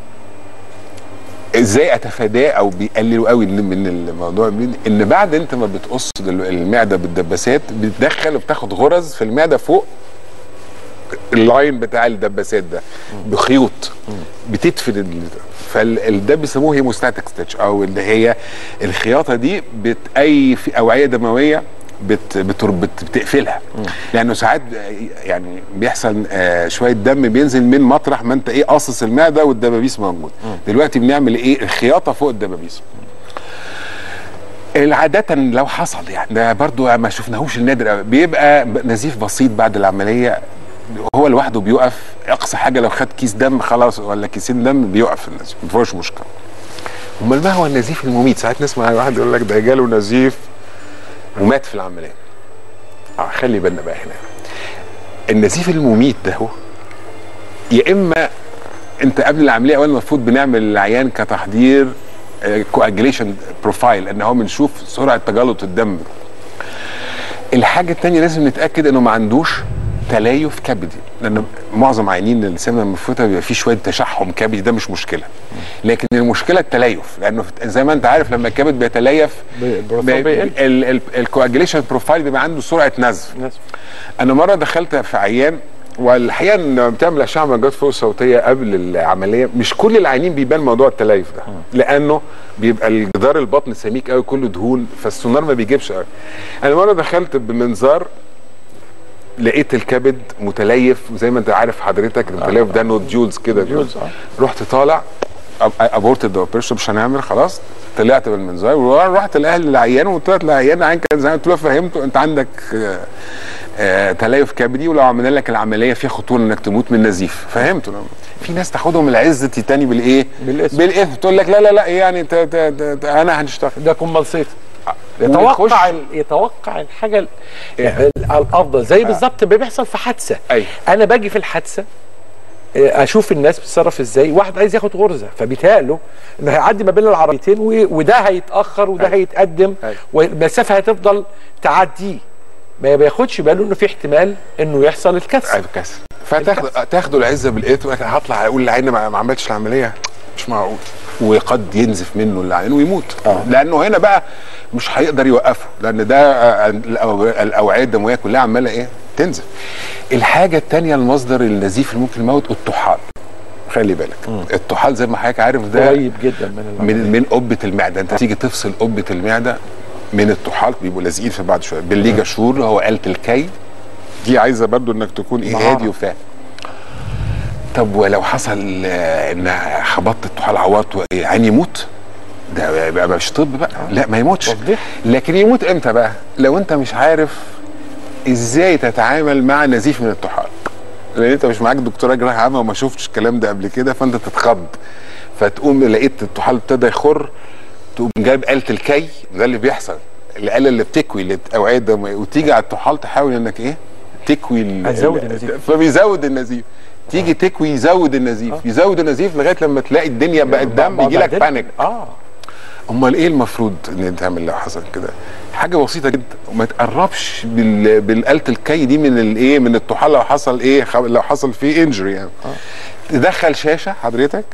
Speaker 2: ازاي اتفاداه او بيقللوا قوي من من الموضوع من- ان بعد انت ما بتقص ال- المعده بالدباسات بتدخل وبتاخد غرز في المعده فوق اللاين بتاع الدباسات ده بخيوط بتدفن ال- فال ده بيسموه هيموستاتيك ستيتش او اللي هي الخياطه دي بت اي في اوعيه دمويه بت بتر- بت بتقفلها لانه ساعات يعني بيحصل آه شويه دم بينزل من مطرح ما انت ايه قاصص المعده والدبابيس موجود دلوقتي بنعمل ايه الخياطه فوق الدبابيس عادة لو حصل يعني ده برضو ما شفناهوش النادر قوي بيبقى نزيف بسيط بعد العملية هو لوحده بيقف اقصى حاجة لو خد كيس دم خلاص ولا كيسين دم بيقف النزيف ما فيهوش مشكلة امال ما هو النزيف المميت ساعات نسمع واحد يقول لك ده جاله نزيف ومات في العملية اه خلي بالنا بقى هنا النزيف المميت ده هو يا اما انت قبل العمليه اولا المفروض بنعمل العيان كتحضير كواجليشن بروفايل ان هو بنشوف سرعه تجلط الدم الحاجه الثانيه لازم نتاكد انه ما عندوش تليف كبدي لان معظم عيانين السمنه المفرطه بيبقى فيه شويه تشحم كبدي ده مش مشكله لكن المشكله التليف لانه زي ما انت عارف لما الكبد بيتليف
Speaker 4: البروفايل بيقل.
Speaker 2: الكواجليشن بروفايل بيبقى عنده سرعه نزف
Speaker 4: نزف.
Speaker 2: انا مره دخلت في عيان والحقيقه ان لما بتعمل اشعه موجات فوق صوتيه قبل العمليه مش كل العيانين بيبان موضوع التليف ده لانه بيبقى الجدار البطن سميك قوي كله دهون فالسونار ما بيجيبش قوي انا مره دخلت بمنظار لقيت الكبد متليف وزي ما انت عارف حضرتك المتليف ده نود جولز كده
Speaker 4: نوديولز، آه.
Speaker 2: رحت طالع ابورتد اوبريشن مش هنعمل خلاص طلعت بالمنظار ورحت لاهل العيان وقلت له العيان العيان كان زي ما قلت له فهمته انت عندك آه، آه، تليف كبدي ولو عملنا لك العمليه فيها خطوره انك تموت من نزيف فهمته في ناس تاخدهم العزه تاني بالايه؟
Speaker 4: بالاسم.
Speaker 2: بالاسم تقول لك لا لا لا يعني انت انت- انت- انا هنشتغل
Speaker 4: ده كومبنسيت
Speaker 2: ويخش-
Speaker 4: يتوقع ال- يتوقع الحاجه ال- ال- الافضل زي بالظبط ما بيحصل في حادثه
Speaker 2: أيوة.
Speaker 4: انا باجي في الحادثه آه، اشوف الناس بتتصرف ازاي واحد عايز ياخد غرزه فبيتهيأله انه هيعدي ما بين العربيتين و- وده هيتاخر وده
Speaker 2: أيوة.
Speaker 4: هيتقدم
Speaker 2: أيوة.
Speaker 4: والمسافه هتفضل تعديه ما بياخدش باله انه في احتمال انه يحصل الكسر
Speaker 2: عيب كسر فتاخد تاخدوا العزه بالايد ويقول لك هطلع اقول للعين ما ما عملتش العمليه مش معقول وقد ينزف منه العين ويموت
Speaker 4: آه.
Speaker 2: لانه هنا بقى مش هيقدر يوقفه لان ده آه، الأو- الاوعيه الدمويه كلها عماله ايه تنزف الحاجه الثانيه المصدر النزيف اللي ممكن يموت الطحال خلي بالك الطحال زي ما حضرتك عارف ده
Speaker 4: قريب جدا من العملية.
Speaker 2: من من قبه المعده انت تيجي تفصل قبه المعده من الطحال بيبقوا لازقين في بعض شويه بالليجا شور اللي هو آلة الكي دي عايزه برضو انك تكون ايه
Speaker 4: مهارة.
Speaker 2: هادي وفاهم طب ولو حصل آه، ان خبطت الطحال عورت عين يموت ده يبقى مش طب بقى لا ما يموتش
Speaker 4: توضيح.
Speaker 2: لكن يموت امتى بقى لو انت مش عارف ازاي تتعامل مع نزيف من الطحال لان انت مش معاك دكتوراه جراحه عامه وما شفتش الكلام ده قبل كده فانت تتخض فتقوم لقيت الطحال ابتدى يخر تقوم جايب آلة الكي ده اللي بيحصل الآلة اللي بتكوي الاوعيه الدمويه وتيجي على الطحال تحاول انك ايه تكوي ال-
Speaker 4: هتزود
Speaker 2: ال-
Speaker 4: النزيف.
Speaker 2: فبيزود النزيف تيجي تكوي يزود النزيف يزود النزيف لغايه لما تلاقي الدنيا بقت دم يجي لك بانيك
Speaker 4: اه
Speaker 2: امال ايه المفروض ان تعمل لو حصل كده حاجه بسيطه جدا وما تقربش بال... بالآلة الكي دي من الايه من الطحال لو حصل ايه خ... لو حصل فيه انجري يعني تدخل شاشه حضرتك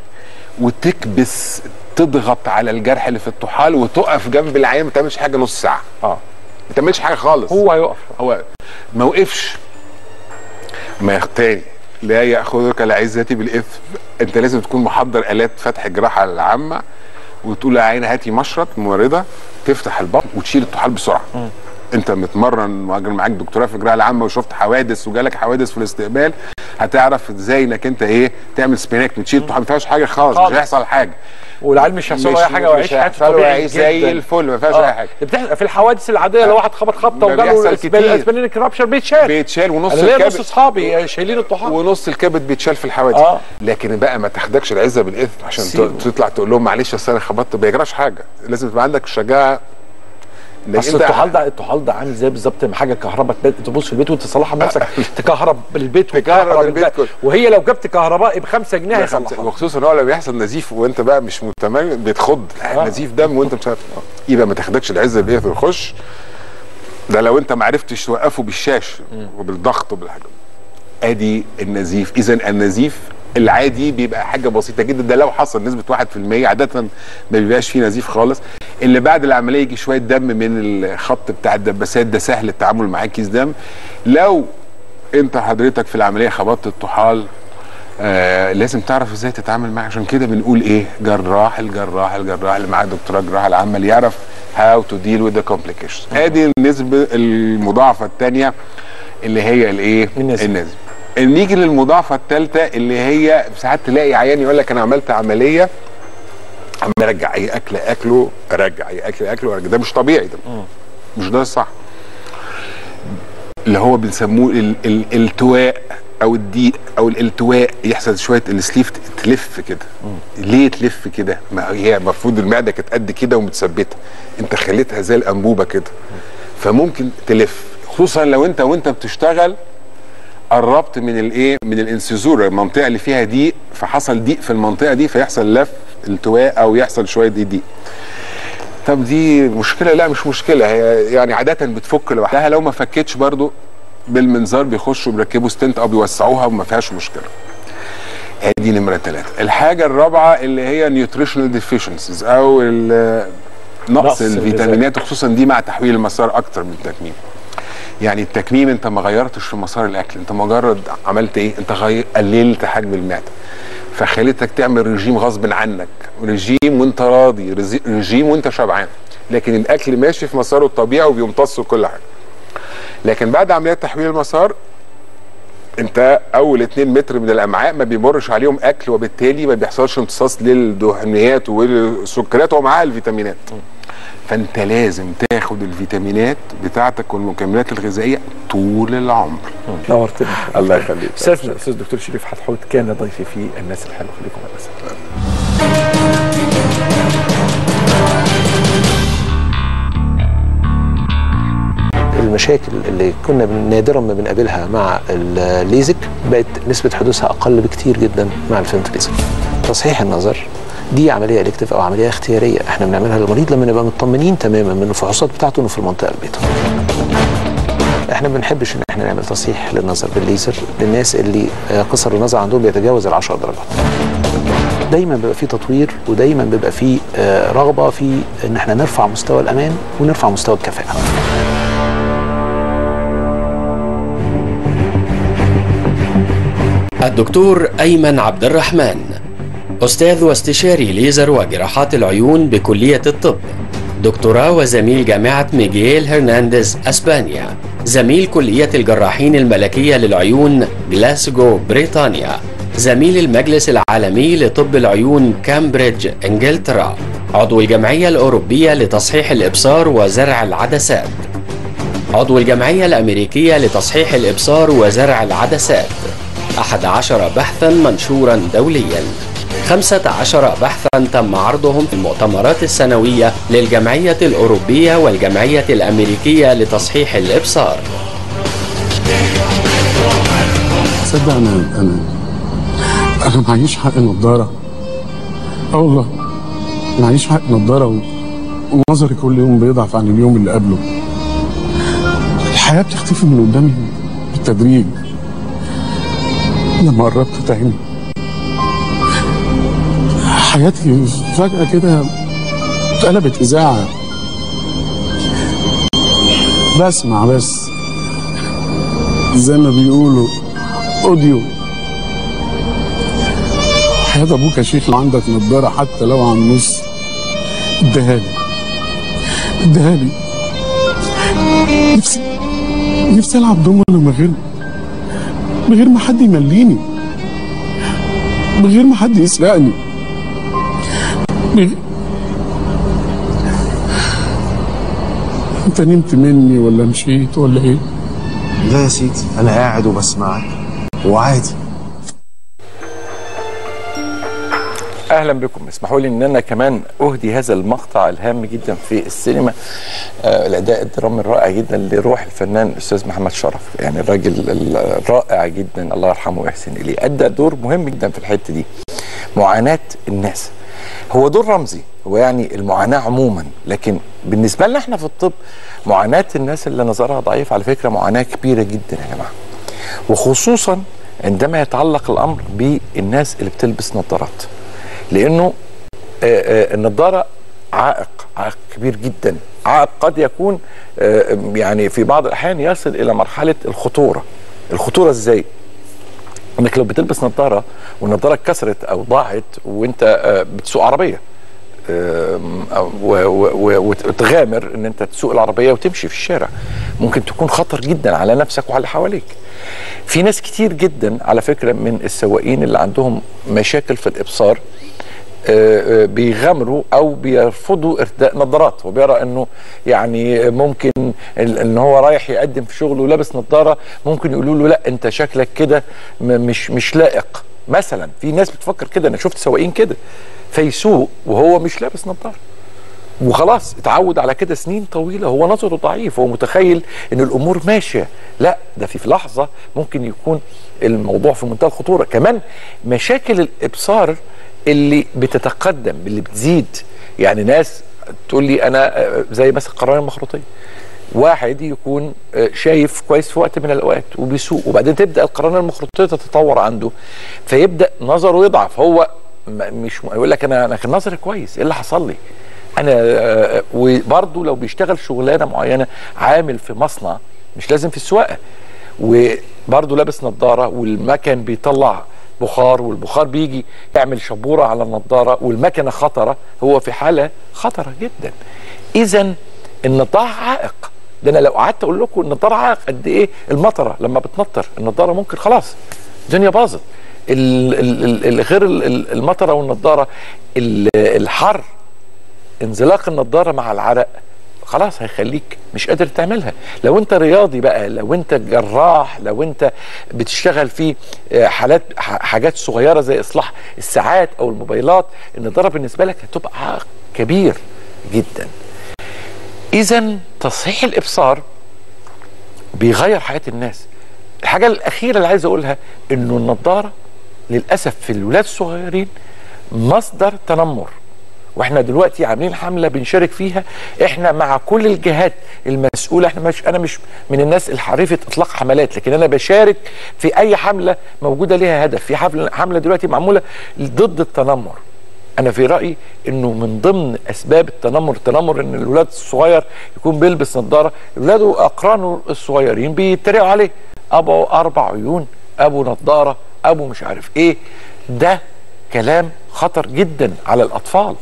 Speaker 2: وتكبس تضغط على الجرح اللي في الطحال وتقف جنب العيان ما تعملش حاجه نص ساعه
Speaker 4: اه
Speaker 2: ما تعملش حاجه خالص
Speaker 4: هو هيقف
Speaker 2: هو ما وقفش ما يخ- تاني لا ياخذك العزه بالاثم انت لازم تكون محضر الات فتح الجراحه العامه وتقول يا عيني هاتي مشرط ممرضه تفتح البطن وتشيل الطحال بسرعه انت متمرن مؤجر معاك دكتوراه في الجراحه العامه وشفت حوادث وجالك حوادث في الاستقبال هتعرف ازاي انك انت ايه تعمل سبيناك وتشيل الطحال ما فيهاش حاجه خالص مش
Speaker 4: خالص.
Speaker 2: هيحصل حاجه
Speaker 4: والعيال مش هيحصل له اي حاجه
Speaker 2: مش
Speaker 4: ويعيش حياته
Speaker 2: هيحصل له
Speaker 4: طبيعي
Speaker 2: يعيش زي
Speaker 4: جداً.
Speaker 2: الفل ما فيهاش
Speaker 4: آه.
Speaker 2: اي حاجه
Speaker 4: بتحصل في الحوادث العاديه لو واحد خبط خبطه
Speaker 2: ده
Speaker 4: وجاله
Speaker 2: بيحصل
Speaker 4: الاسبل-
Speaker 2: كتير.
Speaker 4: الاسبلينيك رابشر بيتشال
Speaker 2: بيتشال ونص
Speaker 4: انا ليا نص
Speaker 2: الكبد
Speaker 4: اصحابي شايلين الطحال
Speaker 2: ونص الكبد بيتشال في الحوادث
Speaker 4: آه.
Speaker 2: لكن بقى ما تاخدكش العزه بالاثم عشان
Speaker 4: سيبه.
Speaker 2: ت- تطلع تقول لهم معلش اصل انا خبطت ما بيجراش حاجه لازم تبقى عندك شجاعه إنك
Speaker 4: اصل
Speaker 2: أنت-
Speaker 4: الطحال ده الطحال ده عامل زي بالظبط ما حاجه كهرباء تبص في البيت وانت تصلحها بنفسك تكهرب البيت
Speaker 2: تكهرب
Speaker 4: وتكهرب
Speaker 2: البيت
Speaker 4: البيت
Speaker 2: كله.
Speaker 4: وهي لو جبت كهربائي ب 5 جنيه هيصلحها
Speaker 2: وخصوصا هو لما بيحصل نزيف وانت بقى مش متمرن بتخض
Speaker 4: آه.
Speaker 2: نزيف دم وانت مش عارف يبقى ما تاخدكش العزه بالاثم خش ده لو انت ما عرفتش توقفه بالشاش وبالضغط وبالحاجه ادي النزيف اذا النزيف العادي بيبقى حاجه بسيطه جدا ده لو حصل نسبه 1% عاده ما بيبقاش فيه نزيف خالص اللي بعد العمليه يجي شويه دم من الخط بتاع الدباسات ده سهل التعامل معاه كيس دم لو انت حضرتك في العمليه خبطت الطحال آه لازم تعرف ازاي تتعامل معاه عشان كده بنقول ايه جراح الجراح الجراح اللي معاه دكتوراه الجراحه العامه اللي يعرف هاو تو ديل وذ ذا كومبليكيشنز ادي النسبه المضاعفه الثانيه اللي هي الايه
Speaker 4: النسبة.
Speaker 2: النسبه نيجي للمضاعفه الثالثه اللي هي ساعات تلاقي عيان يقول لك انا عملت عمليه عم ارجع اي اكل اكله ارجع اي اكل اكله ارجع ده مش طبيعي ده مش ده الصح اللي هو بنسموه ال- ال- الالتواء او الضيق او الالتواء يحصل شويه السليف تلف كده ليه تلف كده ما هي المفروض المعده كانت قد كده ومتثبته انت خليتها زي الانبوبه كده فممكن تلف خصوصا لو انت وانت بتشتغل قربت من الايه من الانسيزور المنطقه اللي فيها ضيق فحصل ضيق في المنطقه دي فيحصل لف التواء او يحصل شويه ضيق ضيق طب دي مشكله لا مش مشكله هي يعني عاده بتفك لوحدها لو ما فكتش برضو بالمنظار بيخشوا بيركبوا ستنت او بيوسعوها وما فيهاش مشكله ادي نمره ثلاثة الحاجه الرابعه اللي هي نيوتريشنال ديفيشنسيز او ال-
Speaker 4: نقص
Speaker 2: نقص الفيتامينات وخصوصا دي مع تحويل المسار اكتر من التكميم يعني التكميم انت ما غيرتش في مسار الاكل انت مجرد عملت ايه انت غير قللت حجم المعده فخليتك تعمل رجيم غصب عنك رجيم وانت راضي رزي- رجيم وانت شبعان لكن الاكل ماشي في مساره الطبيعي وبيمتص كل حاجه لكن بعد عمليات تحويل المسار انت اول 2 متر من الامعاء ما بيمرش عليهم اكل وبالتالي ما بيحصلش امتصاص للدهنيات والسكريات ومعاها الفيتامينات فانت لازم تاخد الفيتامينات بتاعتك والمكملات الغذائيه طول العمر
Speaker 4: نورتنا
Speaker 2: الله يخليك
Speaker 4: استاذنا الاستاذ دكتور شريف حتحوت كان ضيفي في الناس الحلوه خليكم معنا بس
Speaker 5: المشاكل اللي كنا بن- نادرا ما بنقابلها مع الليزك بقت نسبة حدوثها أقل بكتير جدا مع الفيلم ليزك تصحيح النظر دي عملية الكتف أو عملية اختيارية احنا بنعملها للمريض لما نبقى مطمنين تماما من الفحوصات بتاعته انه في المنطقة البيضاء احنا ما بنحبش ان احنا نعمل تصحيح للنظر بالليزر للناس اللي آه، قصر النظر عندهم بيتجاوز العشر درجات دايما بيبقى في تطوير ودايما بيبقى في آه، رغبه في ان احنا نرفع مستوى الامان ونرفع مستوى الكفاءه
Speaker 6: الدكتور أيمن عبد الرحمن أستاذ واستشاري ليزر وجراحات العيون بكلية الطب دكتوراه وزميل جامعة ميغيل هرنانديز أسبانيا زميل كلية الجراحين الملكية للعيون جلاسجو بريطانيا زميل المجلس العالمي لطب العيون كامبريدج انجلترا عضو الجمعية الأوروبية لتصحيح الإبصار وزرع العدسات عضو الجمعية الأمريكية لتصحيح الإبصار وزرع العدسات أحد عشر بحثا منشورا دوليا خمسة عشر بحثا تم عرضهم في المؤتمرات السنوية للجمعية الأوروبية والجمعية الأمريكية لتصحيح الإبصار
Speaker 7: تصدق انا انا انا معيش حق نضاره اه والله معيش حق نضاره و... ونظري كل يوم بيضعف عن اليوم اللي قبله الحياه بتختفي من قدامي بالتدريج لما قربت تعمي حياتي فجأة كده اتقلبت إذاعة بسمع بس زي ما بيقولوا اوديو حياة ابوك يا شيخ لو عندك نضارة حتى لو على النص اديها لي اديها لي نفسي نفسي العب دومينو من غير من غير ما حد يمليني من غير ما حد يسرقني من غير... انت نمت مني ولا مشيت ولا ايه؟
Speaker 8: لا يا سيدي انا قاعد وبسمعك وعادي
Speaker 4: اهلا بكم اسمحوا لي ان انا كمان اهدي هذا المقطع الهام جدا في السينما آه الاداء الدرامي الرائع جدا لروح الفنان الاستاذ محمد شرف يعني الراجل الرائع جدا الله يرحمه ويحسن اليه ادى دور مهم جدا في الحته دي معاناه الناس هو دور رمزي هو يعني المعاناه عموما لكن بالنسبه لنا احنا في الطب معاناه الناس اللي نظرها ضعيف على فكره معاناه كبيره جدا يا جماعه وخصوصا عندما يتعلق الامر بالناس اللي بتلبس نظارات لانه آه، آه، النضاره عائق عائق كبير جدا عائق قد يكون آه، يعني في بعض الاحيان يصل الى مرحله الخطوره الخطوره ازاي انك لو بتلبس نظاره والنظاره اتكسرت او ضاعت وانت آه، بتسوق عربيه آم، و- و- و- وتغامر ان انت تسوق العربيه وتمشي في الشارع ممكن تكون خطر جدا على نفسك وعلى اللي حواليك في ناس كتير جدا على فكره من السواقين اللي عندهم مشاكل في الابصار آه، آه، بيغامروا او بيرفضوا ارتداء نظارات وبيرى انه يعني ممكن ال- ان هو رايح يقدم في شغله ولابس نظاره ممكن يقولوا له لا انت شكلك كده م- مش مش لائق مثلا في ناس بتفكر كده انا شفت سواقين كده فيسوق وهو مش لابس نظاره وخلاص اتعود على كده سنين طويله هو نظره ضعيف هو متخيل ان الامور ماشيه لا ده في في لحظه ممكن يكون الموضوع في منتهى الخطوره كمان مشاكل الابصار اللي بتتقدم اللي بتزيد يعني ناس تقول لي انا آه، زي مثلا القرنيه المخروطيه واحد يكون آه، شايف كويس في وقت من الاوقات وبيسوق وبعدين تبدا القرنيه المخروطيه تتطور عنده فيبدا نظره يضعف هو م- مش يقول لك انا انا كان نظري كويس ايه اللي حصل لي؟ انا آه، وبرضه لو بيشتغل شغلانه معينه عامل في مصنع مش لازم في السواقه وبرضه لابس نظاره والمكن بيطلع بخار والبخار بيجي يعمل شبوره على النظاره والمكنه خطره هو في حاله خطره جدا اذا النطاع عائق ده انا لو قعدت اقول لكم النضاره قد ايه المطره لما بتمطر النضاره ممكن خلاص الدنيا باظت ال- ال- ال- ال- غير ال- ال- المطره والنضاره ال- الحر انزلاق النضاره مع العرق خلاص هيخليك مش قادر تعملها لو انت رياضي بقى لو انت جراح لو انت بتشتغل في آه، حالات ح- حاجات صغيره زي اصلاح الساعات او الموبايلات النضاره بالنسبه لك هتبقى عائق كبير جدا اذا تصحيح الابصار بيغير حياه الناس الحاجه الاخيره اللي عايز اقولها انه النضاره للاسف في الولاد الصغيرين مصدر تنمر واحنا دلوقتي عاملين حمله بنشارك فيها احنا مع كل الجهات المسؤوله احنا مش انا مش من الناس الحريفه اطلاق حملات لكن انا بشارك في اي حمله موجوده ليها هدف في حمله حمله دلوقتي معموله ضد التنمر انا في رايي انه من ضمن اسباب التنمر التنمر ان الولاد الصغير يكون بيلبس نظاره الولاد واقرانه الصغيرين بيتريقوا عليه ابو اربع عيون ابو نظاره ابو مش عارف ايه ده كلام خطر جدا على الاطفال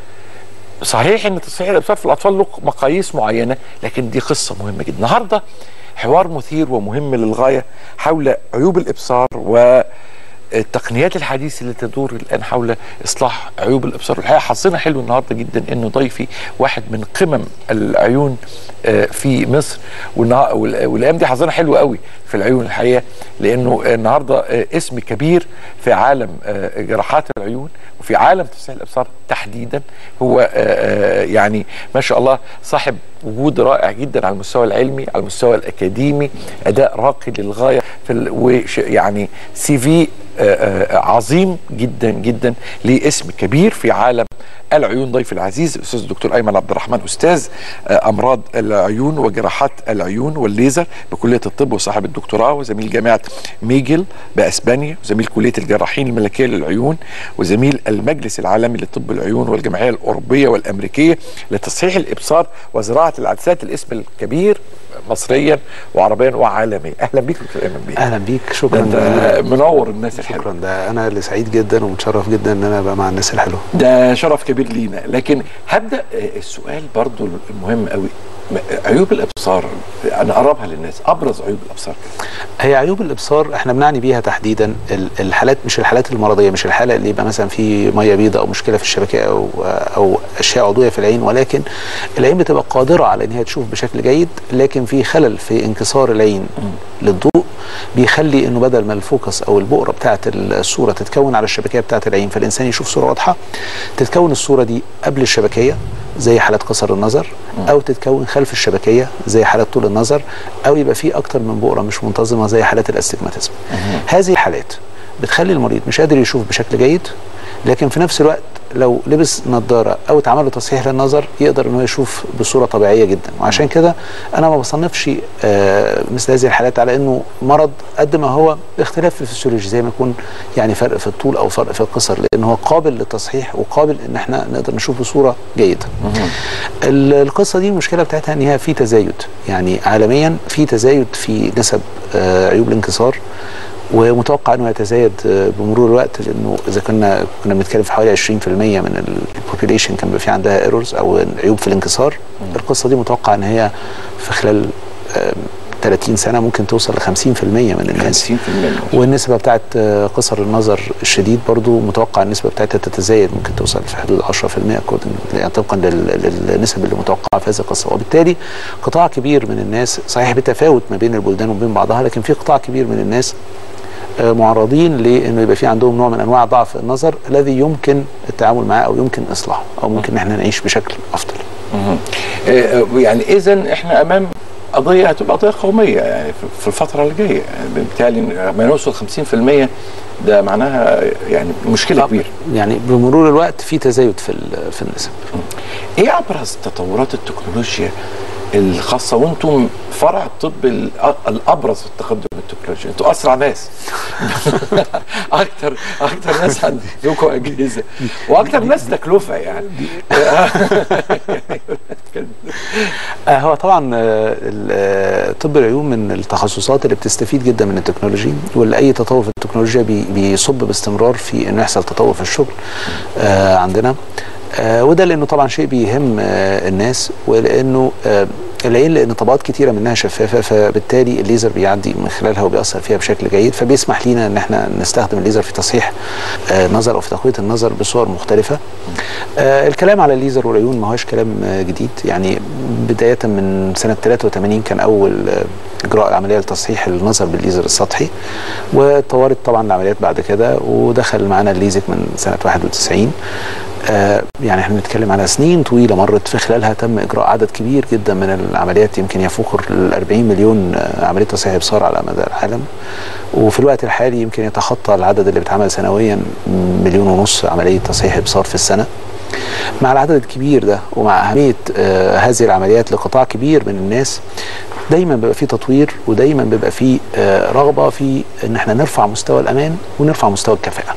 Speaker 4: صحيح ان تصحيح الابصار في الاطفال له مقاييس معينه لكن دي قصه مهمه جدا النهارده حوار مثير ومهم للغايه حول عيوب الابصار و التقنيات الحديثه اللي تدور الان حول اصلاح عيوب الابصار والحقيقه حظنا حلو النهارده جدا انه ضيفي واحد من قمم العيون آه، في مصر والنها- وال- والايام دي حظنا حلو قوي في العيون الحقيقه لانه النهارده آه، اسم كبير في عالم آه، جراحات العيون وفي عالم تصحيح الابصار تحديدا هو آه، آه، يعني ما شاء الله صاحب وجود رائع جدا على المستوى العلمي على المستوى الاكاديمي اداء راقي للغايه في ال... وش يعني سي في آه، آه، عظيم جدا جدا ليه اسم كبير في عالم العيون ضيف العزيز الاستاذ الدكتور ايمن عبد الرحمن استاذ آه، امراض العيون وجراحات العيون والليزر بكليه الطب وصاحب الدكتوراه وزميل جامعه ميجل باسبانيا وزميل كليه الجراحين الملكيه للعيون وزميل المجلس العالمي لطب العيون والجمعيه الاوروبيه والامريكيه لتصحيح الابصار وزراعه العدسات الاسم الكبير مصريا وعربيا وعالميا اهلا بيك دكتور ايمن بيه
Speaker 5: اهلا بيك
Speaker 4: ده
Speaker 5: شكرا
Speaker 4: انت منور الناس الحلوه
Speaker 5: شكرا ده انا اللي سعيد جدا ومتشرف جدا ان انا ابقى مع الناس الحلوه
Speaker 4: ده شرف كبير لينا لكن هبدا آه، السؤال برضو المهم قوي م- عيوب الابصار انا اقربها للناس ابرز عيوب الابصار كده
Speaker 5: هي عيوب الابصار احنا بنعني بيها تحديدا ال- الحالات مش الحالات المرضيه مش الحاله اللي يبقى مثلا في ميه بيضاء او مشكله في الشبكيه او او اشياء عضويه في العين ولكن العين بتبقى قادره على ان هي تشوف بشكل جيد لكن في خلل في انكسار العين للضوء بيخلي انه بدل ما الفوكس او البؤره بتاعه الصوره تتكون على الشبكيه بتاعه العين فالانسان يشوف صوره واضحه تتكون الصوره دي قبل الشبكيه زي حالات قصر النظر او تتكون خلف الشبكيه زي حالات طول النظر او يبقى في اكتر من بؤره مش منتظمه زي حالات الاستجماتيزم هذه الحالات بتخلي المريض مش قادر يشوف بشكل جيد لكن في نفس الوقت لو لبس نظاره او اتعمل له تصحيح للنظر يقدر ان هو يشوف بصوره طبيعيه جدا وعشان كده انا ما بصنفش آه مثل هذه الحالات على انه مرض قد ما هو اختلاف في الفسيولوجي زي ما يكون يعني فرق في الطول او فرق في القصر لان هو قابل للتصحيح وقابل ان احنا نقدر نشوف بصوره جيده. ال- القصه دي المشكله بتاعتها ان هي في تزايد يعني عالميا في تزايد في نسب آه عيوب الانكسار ومتوقع انه يتزايد آه، بمرور الوقت لانه اذا كنا كنا بنتكلم في حوالي 20% من البوبيليشن كان بيبقى في عندها ايرورز او عيوب في الانكسار القصه دي متوقع ان هي في خلال آه، 30 سنه ممكن توصل ل 50% من الناس
Speaker 4: 50%
Speaker 5: والنسبه بتاعت آه، قصر النظر الشديد برضو متوقع النسبه بتاعتها تتزايد ممكن توصل في حدود 10% according- يعني طبقا لل- للنسب اللي متوقعه في هذه القصه وبالتالي قطاع كبير من الناس صحيح بتفاوت ما بين البلدان وبين بعضها لكن في قطاع كبير من الناس آه، معرضين لانه يبقى في عندهم نوع من انواع ضعف النظر الذي يمكن التعامل معاه او يمكن اصلاحه او ممكن ان احنا نعيش بشكل افضل
Speaker 4: آه، آه، يعني اذا احنا امام قضيه هتبقى قضيه قوميه يعني في- في الفتره اللي جايه يعني بالتالي لما نوصل 50% ده معناها يعني مشكله كبيره
Speaker 5: يعني بمرور الوقت في تزايد في ال- في النسب
Speaker 4: ايه ابرز تطورات التكنولوجيا الخاصه وانتم فرع الطب الأ- الابرز في التقدم التكنولوجيا انتوا اسرع ناس اكتر اكتر ناس عندكم اجهزه واكتر ناس تكلفه يعني
Speaker 5: آه، هو طبعا آه، ال- آه، طب العيون من التخصصات اللي بتستفيد جدا من التكنولوجي واللي اي تطور في التكنولوجيا بي- بيصب باستمرار في انه يحصل تطور في الشغل آه، عندنا آه، وده لانه طبعا شيء بيهم آه، الناس ولانه آه، العين لان طبقات كتيره منها شفافه فبالتالي الليزر بيعدي من خلالها وبيأثر فيها بشكل جيد فبيسمح لينا ان احنا نستخدم الليزر في تصحيح آه، نظر او في تقويه النظر بصور مختلفه. آه، الكلام على الليزر والعيون ما هوش كلام آه، جديد يعني بدايه من سنه 83 كان اول آه، اجراء عمليه لتصحيح النظر بالليزر السطحي واتطورت طبعا العمليات بعد كده ودخل معانا الليزك من سنه 91 آه، يعني احنا بنتكلم على سنين طويله مرت في خلالها تم اجراء عدد كبير جدا من العمليات يمكن يفوق ال 40 مليون آه، عمليه تصحيح ابصار على مدى العالم وفي الوقت الحالي يمكن يتخطى العدد اللي بيتعمل سنويا مليون ونص عمليه تصحيح ابصار في السنه مع العدد الكبير ده ومع اهميه آه، هذه العمليات لقطاع كبير من الناس دايما بيبقى في تطوير ودايما بيبقى في آه، رغبه في ان احنا نرفع مستوى الامان ونرفع مستوى الكفاءه.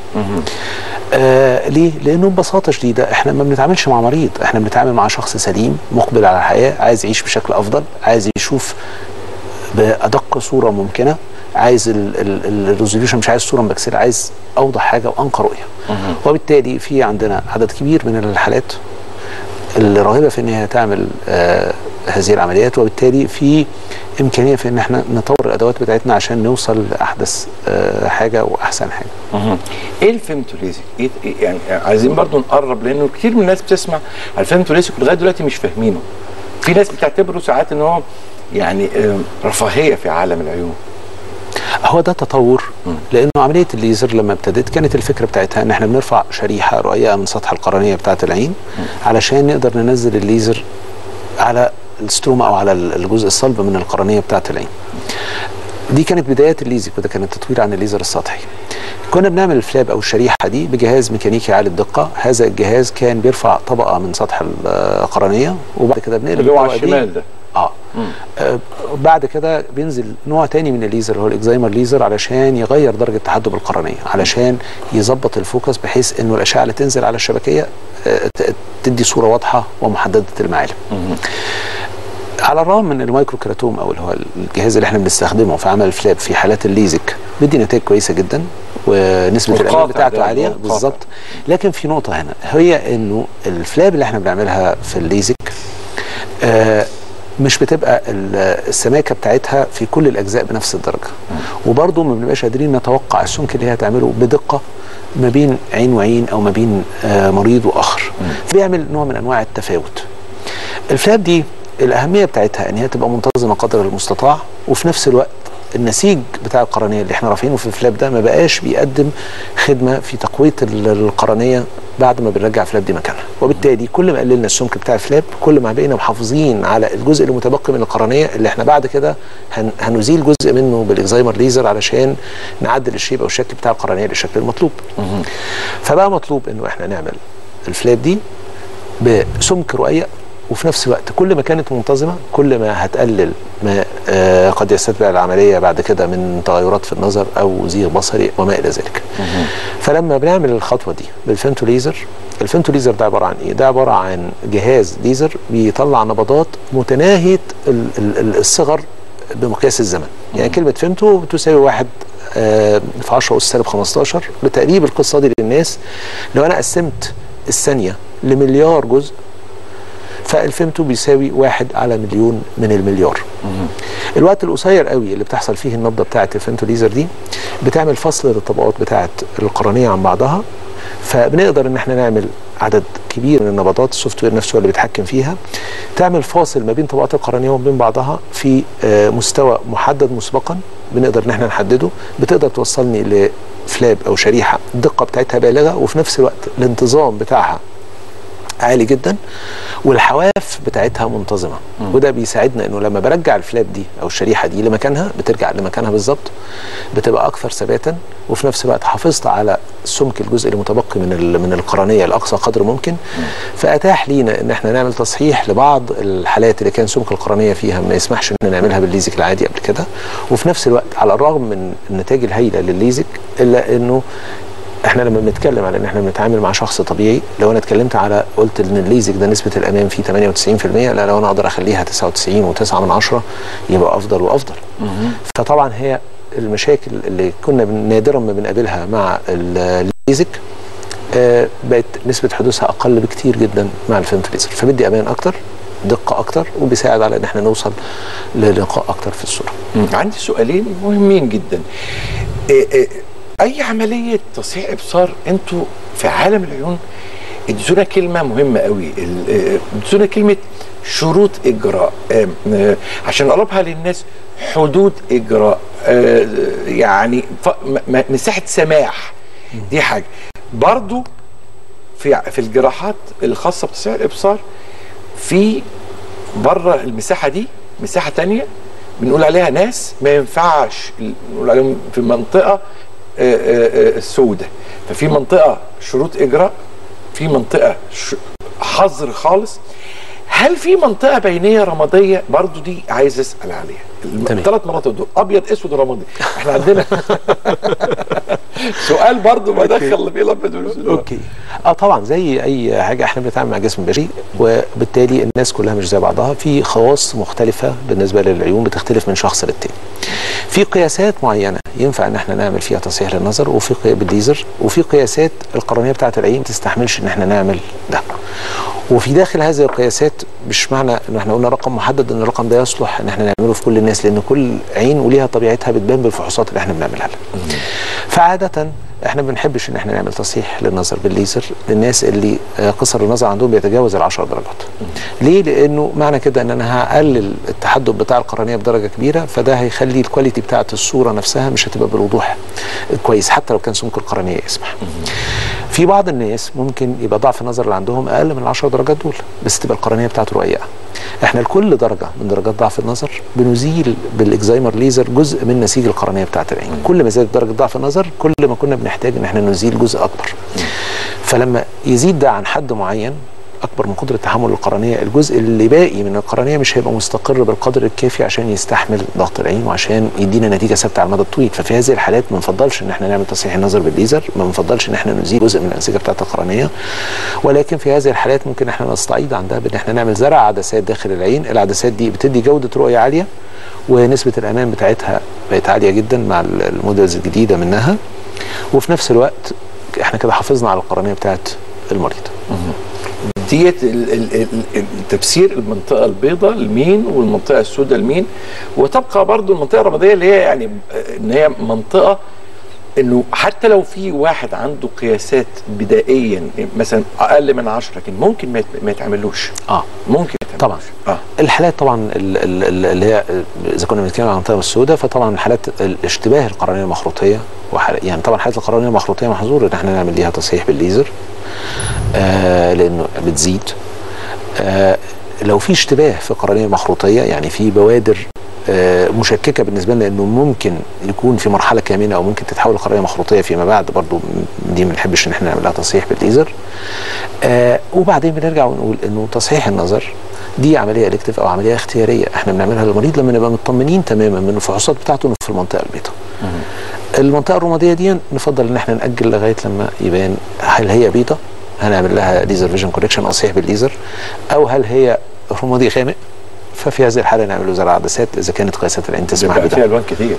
Speaker 5: آه ليه؟ لانه ببساطه شديده احنا ما بنتعاملش مع مريض، احنا بنتعامل مع شخص سليم مقبل على الحياه، عايز يعيش بشكل افضل، عايز يشوف بادق صوره ممكنه، عايز الريزوليوشن مش عايز صوره مبكسله، عايز اوضح حاجه وانقى رؤيه. وبالتالي في عندنا عدد كبير من الحالات اللي راغبه في ان هي تعمل آه هذه العمليات وبالتالي في امكانيه في ان احنا نطور الادوات بتاعتنا عشان نوصل لاحدث آه حاجه واحسن حاجه.
Speaker 4: مهم. ايه الفيمتوليزك؟ إيه إيه يعني عايزين برضو نقرب لانه كتير من الناس بتسمع على الفيمتوليزك ولغايه دلوقتي مش فاهمينه. في ناس بتعتبره ساعات ان هو يعني آه، رفاهيه في عالم العيون.
Speaker 5: هو ده تطور لانه عمليه الليزر لما ابتدت كانت الفكره بتاعتها ان احنا بنرفع شريحه رقيقه من سطح القرنيه بتاعه العين علشان نقدر ننزل الليزر على الستروما او على الجزء الصلب من القرنيه بتاعه العين. دي كانت بدايات الليزك وده كان التطوير عن الليزر السطحي. كنا بنعمل الفلاب او الشريحه دي بجهاز ميكانيكي عالي الدقه، هذا الجهاز كان بيرفع طبقه من سطح القرنيه وبعد كده بنقلب
Speaker 4: اللي هو على
Speaker 5: الطبقة دي
Speaker 4: الشمال ده.
Speaker 5: اه آه، بعد كده بينزل نوع تاني من الليزر اللي هو الاكزايمر ليزر علشان يغير درجه تحدب القرنيه علشان يظبط الفوكس بحيث انه الاشعه اللي تنزل على الشبكيه آه، ت- تدي صوره واضحه ومحدده المعالم على الرغم من المايكرو كراتوم او اللي هو الجهاز اللي احنا بنستخدمه في عمل الفلاب في حالات الليزك بيدي نتائج كويسه جدا ونسبه
Speaker 4: والقاطع
Speaker 5: الامان بتاعته
Speaker 4: ده،
Speaker 5: عاليه
Speaker 4: والقاطع.
Speaker 5: بالظبط لكن في نقطه هنا هي انه الفلاب اللي احنا بنعملها في الليزك آه مش بتبقى ال- السماكه بتاعتها في كل الاجزاء بنفس الدرجه وبرضه ما بنبقاش قادرين نتوقع السمك اللي هي هتعمله بدقه ما بين عين وعين او ما بين آه مريض واخر بيعمل نوع من انواع التفاوت الفلاب دي الاهميه بتاعتها ان هي تبقى منتظمه قدر المستطاع وفي نفس الوقت النسيج بتاع القرنيه اللي احنا رافعينه في الفلاب ده ما بقاش بيقدم خدمه في تقويه ال- القرنيه بعد ما بنرجع الفلاب دي مكانها وبالتالي كل ما قللنا السمك بتاع الفلاب كل ما بقينا محافظين على الجزء اللي متبقي من القرنيه اللي احنا بعد كده هن هنزيل جزء منه بالاكزايمر ليزر علشان نعدل الشيب او الشكل بتاع القرنيه للشكل المطلوب فبقى مطلوب انه احنا نعمل الفلاب دي بسمك رقيق وفي نفس الوقت كل ما كانت منتظمه كل ما هتقلل ما آه قد يستتبع العمليه بعد كده من تغيرات في النظر او زيغ بصري وما الى ذلك. فلما بنعمل الخطوه دي بالفيمتو ليزر الفيمتو ليزر ده عباره عن ايه؟ ده عباره عن جهاز ليزر بيطلع نبضات متناهيه ال- ال- ال- الصغر بمقياس الزمن. يعني كلمه فيمتو بتساوي واحد آه، في 10 اس سالب 15 لتقريب القصه دي للناس لو انا قسمت الثانيه لمليار جزء فالفيمتو بيساوي واحد على مليون من المليار الوقت القصير قوي اللي بتحصل فيه النبضه بتاعه الفيمتو ليزر دي بتعمل فصل للطبقات بتاعه القرنيه عن بعضها فبنقدر ان احنا نعمل عدد كبير من النبضات السوفت وير نفسه هو اللي بيتحكم فيها تعمل فاصل ما بين طبقات القرنيه وما بين بعضها في آه، مستوى محدد مسبقا بنقدر ان احنا نحدده بتقدر توصلني لفلاب او شريحه الدقه بتاعتها بالغه وفي نفس الوقت الانتظام بتاعها عالي جدا والحواف بتاعتها منتظمه وده بيساعدنا انه لما برجع الفلاب دي او الشريحه دي لمكانها بترجع لمكانها بالظبط بتبقى اكثر ثباتا وفي نفس الوقت حافظت على سمك الجزء المتبقي من ال- من القرنيه لاقصى قدر ممكن فاتاح لينا ان احنا نعمل تصحيح لبعض الحالات اللي كان سمك القرنيه فيها ما يسمحش ان نعملها بالليزك العادي قبل كده وفي نفس الوقت على الرغم من النتائج الهائله للليزك الا انه احنا لما بنتكلم على ان احنا بنتعامل مع شخص طبيعي لو انا اتكلمت على قلت ان الليزك ده نسبه الامان فيه 98% لا لو انا اقدر اخليها 99 و9 من عشرة يبقى افضل وافضل فطبعا هي المشاكل اللي كنا بن- نادرا ما بنقابلها مع الليزك آه، بقت نسبه حدوثها اقل بكتير جدا مع الفيمتوليزر فبدي امان اكتر دقه اكتر وبيساعد على ان احنا نوصل للقاء اكتر في الصوره
Speaker 4: مم. عندي سؤالين مهمين جدا إيه إيه اي عمليه تصحيح ابصار انتوا في عالم العيون اديتونا كلمه مهمه قوي ال- إيه، اديتونا كلمه شروط اجراء آم، آه، عشان نقربها للناس حدود اجراء آه، يعني ف- م- م- مساحه سماح دي حاجه برضو في في الجراحات الخاصه بتصحيح الابصار في بره المساحه دي مساحه تانية بنقول عليها ناس ما ينفعش نقول عليهم في منطقه آه، آه، آه، سوداء ففي منطقه شروط اجراء في منطقه ش- حظر خالص هل في منطقه بينيه رماديه برضو دي عايز اسال عليها
Speaker 5: تمام.
Speaker 4: الثلاث مرات دول ابيض اسود رمادي احنا عندنا سؤال برضو بدخل اللي بيلبد والأسود.
Speaker 5: اوكي اه طبعا زي اي حاجه احنا بنتعامل مع جسم بشري وبالتالي الناس كلها مش زي بعضها في خواص مختلفه بالنسبه للعيون بتختلف من شخص للتاني في قياسات معينه ينفع ان احنا نعمل فيها تصحيح للنظر وفي قي- بالليزر وفي قياسات القرنيه بتاعه العين ما تستحملش ان احنا نعمل ده وفي داخل هذه القياسات مش معنى ان احنا قلنا رقم محدد ان الرقم ده يصلح ان احنا نعمله في كل الناس لان كل عين وليها طبيعتها بتبان بالفحوصات اللي احنا بنعملها لها فعاده احنا ما بنحبش ان احنا نعمل تصحيح للنظر بالليزر للناس اللي آه، قصر النظر عندهم بيتجاوز ال 10 درجات. ليه؟ لانه معنى كده ان انا هقلل التحدث بتاع القرنيه بدرجه كبيره فده هيخلي الكواليتي بتاعه الصوره نفسها مش هتبقى بالوضوح كويس حتى لو كان سمك القرنيه يسمح. في بعض الناس ممكن يبقى ضعف النظر اللي عندهم اقل من ال 10 درجات دول بس تبقى القرنيه بتاعته رقيقه. احنا لكل درجه من درجات ضعف النظر بنزيل بالاكزايمر ليزر جزء من نسيج القرنيه بتاعه العين كل ما زادت درجه ضعف النظر كل ما كنا بنحتاج ان احنا نزيل جزء اكبر فلما يزيد ده عن حد معين اكبر من قدره تحمل القرنيه الجزء اللي باقي من القرنيه مش هيبقى مستقر بالقدر الكافي عشان يستحمل ضغط العين وعشان يدينا نتيجه ثابته على المدى الطويل ففي هذه الحالات ما بنفضلش ان احنا نعمل تصحيح النظر بالليزر ما بنفضلش ان احنا نزيل جزء من الانسجه بتاعه القرنيه ولكن في هذه الحالات ممكن احنا نستعيد عن ده بان احنا نعمل زرع عدسات داخل العين العدسات دي بتدي جوده رؤيه عاليه ونسبه الامان بتاعتها بقت عاليه جدا مع الموديلز الجديده منها وفي نفس الوقت احنا كده حافظنا على القرنيه بتاعت المريض
Speaker 4: ديت ال- ال- ال- ال- تفسير المنطقه البيضاء لمين والمنطقه السوداء لمين وتبقى برضو المنطقه الرماديه اللي هي يعني ان هي منطقه انه حتى لو في واحد عنده قياسات بدائيا مثلا اقل من 10 لكن ممكن ما يت- ما يتعملوش
Speaker 5: اه
Speaker 4: ممكن ما
Speaker 5: طبعا
Speaker 4: يتعملوش. اه
Speaker 5: الحالات طبعا ال- ال- ال- اللي هي اذا كنا بنتكلم عن المنطقه السوداء فطبعا حالات الاشتباه القرنيه المخروطيه وحال يعني طبعا حالات القرنيه المخروطيه محظور ان احنا نعمل ليها تصحيح بالليزر آه لانه بتزيد آه لو في اشتباه في القرنيه المخروطيه يعني في بوادر آه مشككه بالنسبه لنا انه ممكن يكون في مرحله كامنه او ممكن تتحول القرنيه مخروطيه فيما بعد برضو دي ما بنحبش ان احنا نعمل لها تصحيح بالليزر آه وبعدين بنرجع ونقول انه تصحيح النظر دي عمليه الكتف او عمليه اختياريه احنا بنعملها للمريض لما نبقى مطمنين تماما من الفحوصات بتاعته إنه في المنطقه البيضاء المنطقه الرماديه دي نفضل ان احنا ناجل لغايه لما يبان هل هي بيضاء هنعمل لها ليزر فيجن كوريكشن تصحيح بالليزر او هل هي رمادي غامق ففي هذه الحاله نعمل له زرع عدسات اذا كانت قياسات العين تسمح
Speaker 4: بيبقى فيها
Speaker 5: بده
Speaker 4: الوان كتير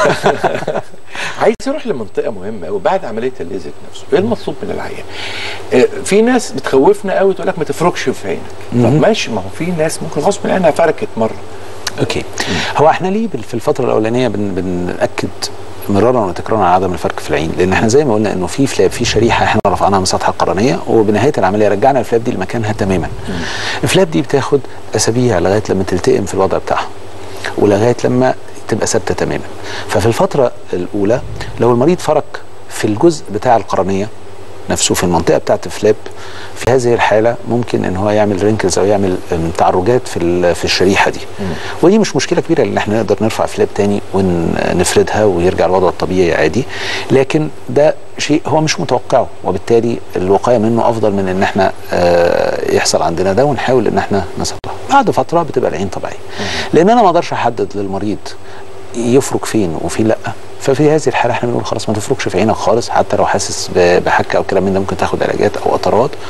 Speaker 4: عايز اروح لمنطقه مهمه قوي بعد عمليه الليزك نفسه ايه المطلوب من العيان آه، في ناس بتخوفنا قوي تقول لك ما تفركش في عينك طب ماشي ما هو في ناس ممكن غصب عنها فركت مره
Speaker 5: اوكي هو احنا ليه بال- في الفتره الاولانيه بن بناكد مرارا وتكرارا على عدم الفرق في العين لان احنا زي ما قلنا انه في فلاب في شريحه احنا رفعناها من سطح القرنيه وبنهايه العمليه رجعنا الفلاب دي لمكانها تماما الفلاب دي بتاخد اسابيع لغايه لما تلتئم في الوضع بتاعها ولغايه لما تبقى ثابته تماما ففي الفتره الاولى لو المريض فرق في الجزء بتاع القرنيه نفسه في المنطقه بتاعت الفلاب في هذه الحاله ممكن ان هو يعمل رينكلز او يعمل أم، تعرجات في ال- في الشريحه دي ودي مش مشكله كبيره لان احنا نقدر نرفع فلاب تاني ونفردها ويرجع الوضع الطبيعي عادي لكن ده شيء هو مش متوقعه وبالتالي الوقايه منه افضل من ان احنا آه، يحصل عندنا ده ونحاول ان احنا نصلحه بعد فتره بتبقى العين طبيعيه لان انا ما اقدرش احدد للمريض يفرك فين وفين لا ففي هذه الحاله احنا بنقول خلاص ما تفركش في عينك خالص حتى لو حاسس ب- بحكه او كلام من ده ممكن تاخد علاجات او قطرات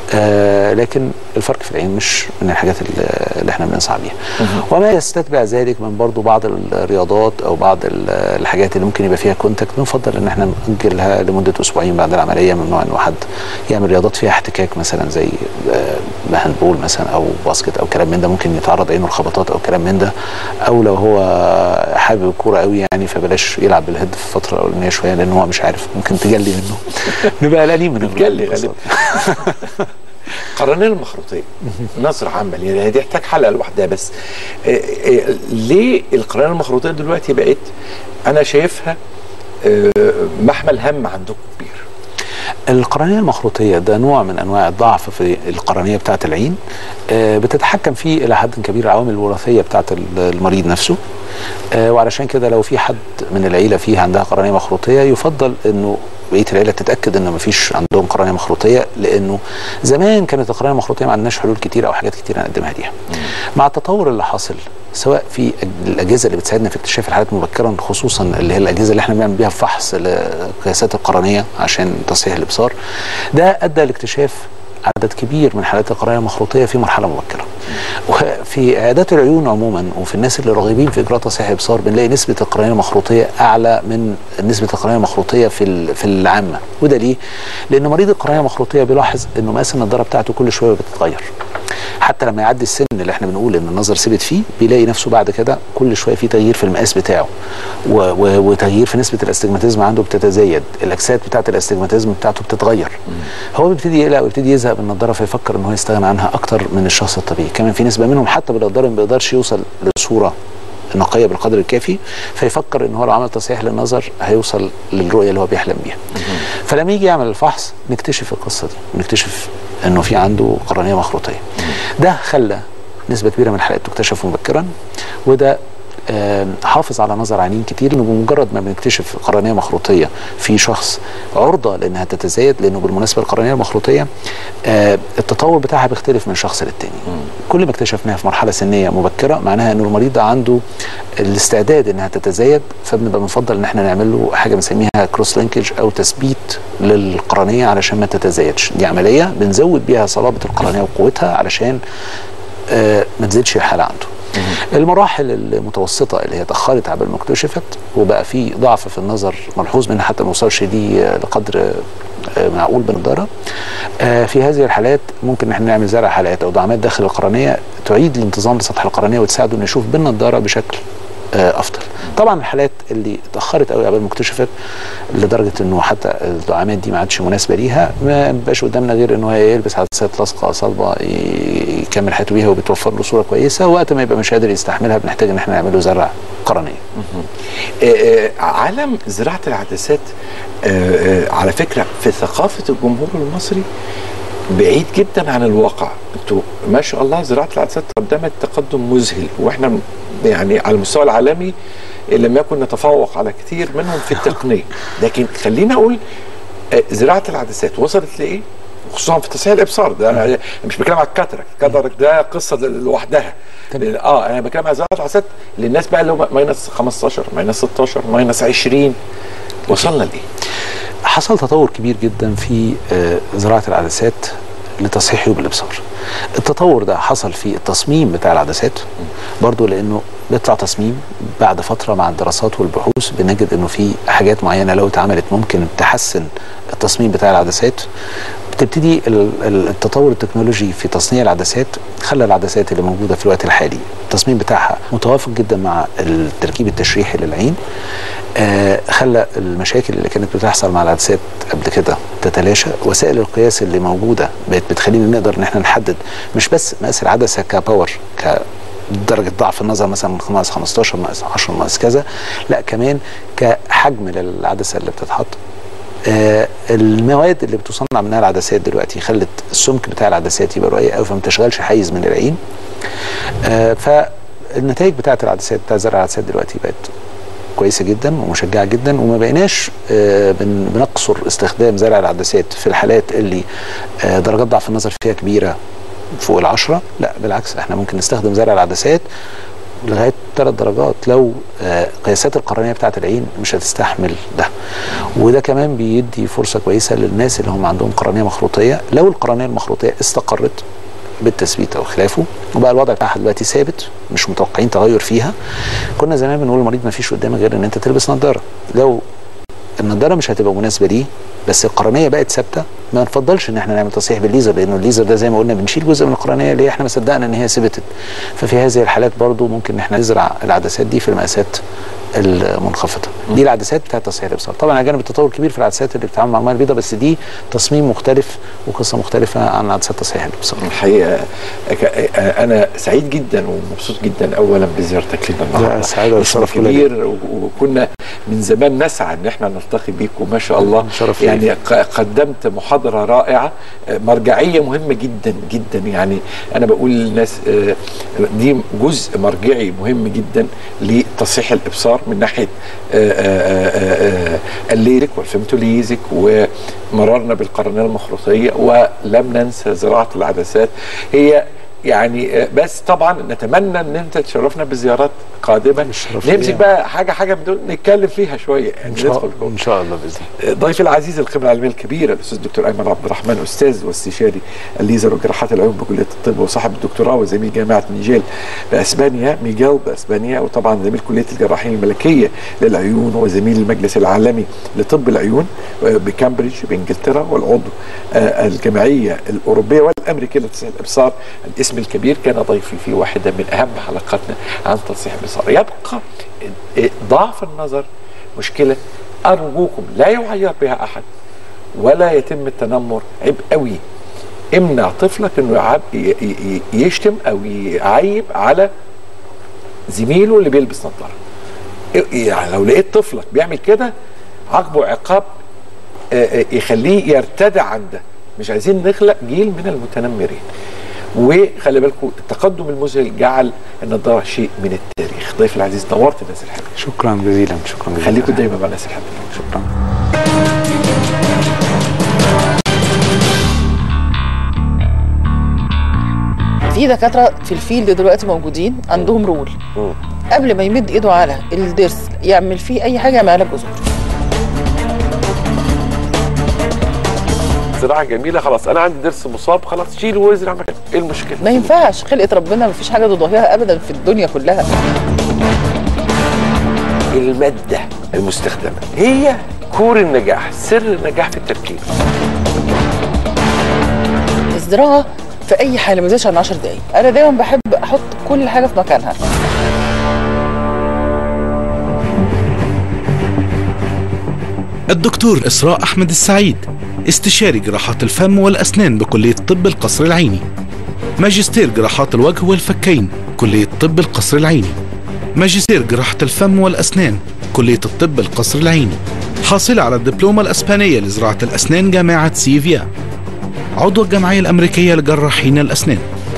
Speaker 5: آه لكن الفرق في العين مش من الحاجات اللي اللي احنا بننصح بيها وما يستتبع ذلك من برضو بعض الرياضات او بعض ال- الحاجات اللي ممكن يبقى فيها كونتاكت بنفضل ان احنا ناجلها لمده اسبوعين بعد العمليه ممنوع ان حد يعمل رياضات فيها احتكاك مثلا زي آه، هاندبول مثلا او باسكت او كلام من ده ممكن يتعرض عينه لخبطات او كلام من ده او لو هو حابب الكوره قوي يعني فبلاش يلعب بالهيد في الفتره الاولانيه شويه لان هو مش عارف ممكن تجلي منه نبقى قلقانين من
Speaker 4: بتجلي
Speaker 5: القصة
Speaker 4: غالبا قرنين المخروطيه نظره عامه يعني دي تحتاج حلقه لوحدها بس آه، آه، ليه القرنين المخروطيه دلوقتي بقت انا شايفها آه، محمل هم عندكم كبير
Speaker 5: القرنية المخروطية ده نوع من أنواع الضعف في القرنية بتاعة العين آه، بتتحكم فيه إلى حد كبير العوامل الوراثية بتاعة المريض نفسه آه، وعلشان كده لو في حد من العيلة فيه عندها قرنية مخروطية يفضل أنه بقيه العيله تتاكد ان مفيش عندهم قرنيه مخروطيه لانه زمان كانت القرنيه المخروطيه ما عندناش حلول كتير او حاجات كتير نقدمها ليها. مع التطور اللي حاصل سواء في أج- الاجهزه اللي بتساعدنا في اكتشاف الحالات مبكرا خصوصا اللي هي الاجهزه اللي احنا بنعمل بيها فحص لقياسات القرنيه عشان تصحيح الابصار ده ادى لاكتشاف عدد كبير من حالات القرنيه المخروطيه في مرحله مبكره. وفي عيادات العيون عموما وفي الناس اللي راغبين في اجراء تصحيح ابصار بنلاقي نسبه القرنيه المخروطيه اعلى من نسبه القرنيه المخروطيه في ال- في العامه وده ليه؟ لان مريض القرنيه المخروطيه بيلاحظ انه مقاس النضاره بتاعته كل شويه بتتغير. حتى لما يعدي السن اللي احنا بنقول ان النظر ثبت فيه بيلاقي نفسه بعد كده كل شويه في تغيير في المقاس بتاعه و و وتغيير في نسبه الاستجماتيزم عنده بتتزايد الاجساد بتاعه الاستجماتيزم بتاعته بتتغير هو بيبتدي يقلق ويبتدي يزهق من النضاره فيفكر ان هو يستغنى عنها اكتر من الشخص الطبيعي كمان في نسبه منهم حتى بالنضاره ما بيقدرش يوصل لصوره نقيه بالقدر الكافي فيفكر ان هو لو عمل تصحيح للنظر هيوصل للرؤيه اللي هو بيحلم بيها فلما يجي يعمل الفحص نكتشف القصه دي ونكتشف انه في عنده قرنيه مخروطيه ده خلى نسبه كبيره من الحالات تكتشف مبكرا وده آم، حافظ على نظر عينين كتير انه بمجرد ما بنكتشف قرنيه مخروطيه في شخص عرضه لانها تتزايد لانه بالمناسبه القرنيه المخروطيه آه، التطور بتاعها بيختلف من شخص للتاني كل ما اكتشفناها في مرحله سنيه مبكره معناها انه المريض ده عنده الاستعداد انها تتزايد فبنبقى بنفضل ان احنا نعمل له حاجه بنسميها كروس لينكج او تثبيت للقرنيه علشان ما تتزايدش دي عمليه بنزود بيها صلابه القرنيه وقوتها علشان آه، ما تزيدش الحاله عنده المراحل المتوسطة اللي هي اتأخرت عبال ما اكتشفت وبقى في ضعف في النظر ملحوظ منها حتى ما وصلش دي آه، لقدر آه، معقول بالنضارة آه، في هذه الحالات ممكن ان احنا نعمل زرع حلقات او دعامات داخل القرنية تعيد الانتظام لسطح القرنية وتساعده انه يشوف بالنضارة بشكل آه، افضل طبعا الحالات اللي اتاخرت قوي قبل ما اكتشفت لدرجه انه حتى الدعامات دي ما عادش مناسبه ليها ما بقاش قدامنا غير انه هي يلبس عدسات لاصقه صلبه ي- يكمل حياته بيها وبتوفر له صوره كويسه وقت ما يبقى مش قادر يستحملها بنحتاج ان احنا نعمل له زرع قرنيه
Speaker 4: آه، آه، عالم زراعه العدسات آه، آه، على فكره في ثقافه الجمهور المصري بعيد جدا عن الواقع انتوا ما شاء الله زراعه العدسات قدمت تقدم مذهل واحنا م- يعني على المستوى العالمي إن لم يكن نتفوق على كثير منهم في التقنيه لكن خلينا اقول آه، زراعه العدسات وصلت لايه خصوصا في تصحيح الابصار ده انا مش بتكلم على الكاتراك الكاتراك ده قصه لوحدها اه انا بتكلم على زراعه العدسات للناس بقى اللي هم ماينس 15 ماينس 16 ماينس 20 وصلنا لايه؟
Speaker 5: حصل تطور كبير جدا في آه، زراعه العدسات لتصحيح عيوب الابصار التطور ده حصل في التصميم بتاع العدسات برضو لانه بيطلع تصميم بعد فتره مع الدراسات والبحوث بنجد انه في حاجات معينه لو اتعملت ممكن تحسن التصميم بتاع العدسات بتبتدي ال- ال- التطور التكنولوجي في تصنيع العدسات خلى العدسات اللي موجوده في الوقت الحالي التصميم بتاعها متوافق جدا مع التركيب التشريحي للعين آه خلى المشاكل اللي كانت بتحصل مع العدسات قبل كده تتلاشى وسائل القياس اللي موجوده بقت بتخلينا نقدر ان احنا نحدد مش بس مقاس العدسه كباور ك درجة ضعف النظر مثلا ناقص 15 ناقص 10 ناقص كذا لا كمان كحجم للعدسة اللي بتتحط آه المواد اللي بتصنع منها العدسات دلوقتي خلت السمك بتاع العدسات يبقى رقيق قوي فما تشغلش حيز من العين آه فالنتائج بتاعت العدسات بتاع زرع العدسات دلوقتي بقت كويسه جدا ومشجعه جدا وما بقيناش آه، بن- بنقصر استخدام زرع العدسات في الحالات اللي آه، درجات ضعف النظر فيها كبيره فوق العشرة لا بالعكس احنا ممكن نستخدم زرع العدسات لغايه ثلاث درجات لو آه، قياسات القرنيه بتاعه العين مش هتستحمل ده وده كمان بيدي فرصه كويسه للناس اللي هم عندهم قرنيه مخروطيه لو القرنيه المخروطيه استقرت بالتثبيت او خلافه وبقى الوضع بتاعها دلوقتي ثابت مش متوقعين تغير فيها كنا زمان بنقول للمريض ما فيش قدامك غير ان انت تلبس نظاره لو النضاره مش هتبقى مناسبه ليه بس القرنيه بقت ثابته ما نفضلش ان احنا نعمل تصحيح بالليزر لانه الليزر ده زي ما قلنا بنشيل جزء من القرنيه اللي احنا ما صدقنا ان هي ثبتت ففي هذه الحالات برضو ممكن ان احنا نزرع العدسات دي في المقاسات المنخفضه دي العدسات بتاعت تصحيح الابصار طبعا على جانب التطور كبير في العدسات اللي بتتعامل مع الميه البيضاء بس دي تصميم مختلف وقصه مختلفه عن عدسات تصحيح الابصار
Speaker 4: الحقيقه ك- انا سعيد جدا ومبسوط جدا اولا بزيارتك لنا النهارده
Speaker 5: سعادة
Speaker 4: اسم
Speaker 5: والشرف لنا
Speaker 4: كبير و- وكنا من زمان نسعى ان احنا نلتقي بيك وما شاء الله
Speaker 5: شرف لي.
Speaker 4: يعني ق- قدمت محاضره رائعه آه، مرجعيه مهمه جدا جدا يعني انا بقول للناس آه، دي جزء مرجعي مهم جدا لتصحيح الابصار من ناحيه آه، آه، آه، آه، الليرك والفيمتوليزك ومررنا بالقرنيه المخروطيه ولم ننسى زراعه العدسات هي يعني آه، بس طبعا نتمنى ان انت تشرفنا بزيارات قادمه
Speaker 5: الشرف
Speaker 4: نمسك
Speaker 5: ليا.
Speaker 4: بقى حاجه حاجه بدون نتكلم فيها شويه يعني
Speaker 5: ان شاء,
Speaker 4: ندخل جوه.
Speaker 5: إن شاء الله باذن الله
Speaker 4: ضيفي العزيز القيمه العلميه الكبيره الاستاذ الدكتور ايمن عبد الرحمن استاذ واستشاري الليزر وجراحات العيون بكليه الطب وصاحب الدكتوراه وزميل جامعه ميجيل باسبانيا ميجيل باسبانيا وطبعا زميل كليه الجراحين الملكيه للعيون وزميل المجلس العالمي لطب العيون آه، بكامبريدج بانجلترا والعضو آه، الجمعيه الاوروبيه والامريكيه لتصحيح الابصار الاسم الكبير كان ضيفي في واحده من اهم حلقاتنا عن تصحيح الابصار يبقى آه، ضعف النظر مشكله ارجوكم لا يعير بها احد ولا يتم التنمر عيب قوي امنع طفلك انه يعب ي- ي- ي- يشتم او يعيب على زميله اللي بيلبس نظاره يعني لو لقيت طفلك بيعمل كده عاقبه عقاب آه، آه، يخليه يرتدع عن ده مش عايزين نخلق جيل من المتنمرين وخلي بالكم التقدم المذهل جعل النظاره شيء من التاريخ ضيف العزيز نورت الناس الحلوه
Speaker 5: شكرا جزيلا شكرا جزيلا
Speaker 4: خليكم دايما مع الناس الحلوه
Speaker 5: شكرا
Speaker 9: في دكاتره في الفيلد دلوقتي موجودين عندهم رول قبل ما يمد ايده على الضرس يعمل فيه اي حاجه يعملها بجذور
Speaker 4: زراعه جميله خلاص انا عندي ضرس مصاب خلاص شيله وازرع مكانه ايه المشكله
Speaker 9: ما ينفعش خلقه ربنا ما فيش حاجه تضاهيها ابدا في الدنيا كلها
Speaker 4: الماده المستخدمه هي كور النجاح سر النجاح في التركيب
Speaker 9: الزراعه في اي حاله ما يزيدش عن 10 دقائق انا دايما بحب احط كل حاجه في مكانها
Speaker 3: الدكتور إسراء أحمد السعيد استشاري جراحات الفم والأسنان بكلية طب القصر العيني ماجستير جراحات الوجه والفكين كلية طب القصر العيني ماجستير جراحة الفم والأسنان كلية الطب القصر العيني حاصلة على الدبلومة الأسبانية لزراعة الأسنان جامعة سيفيا عضو الجمعية الأمريكية لجراحين الأسنان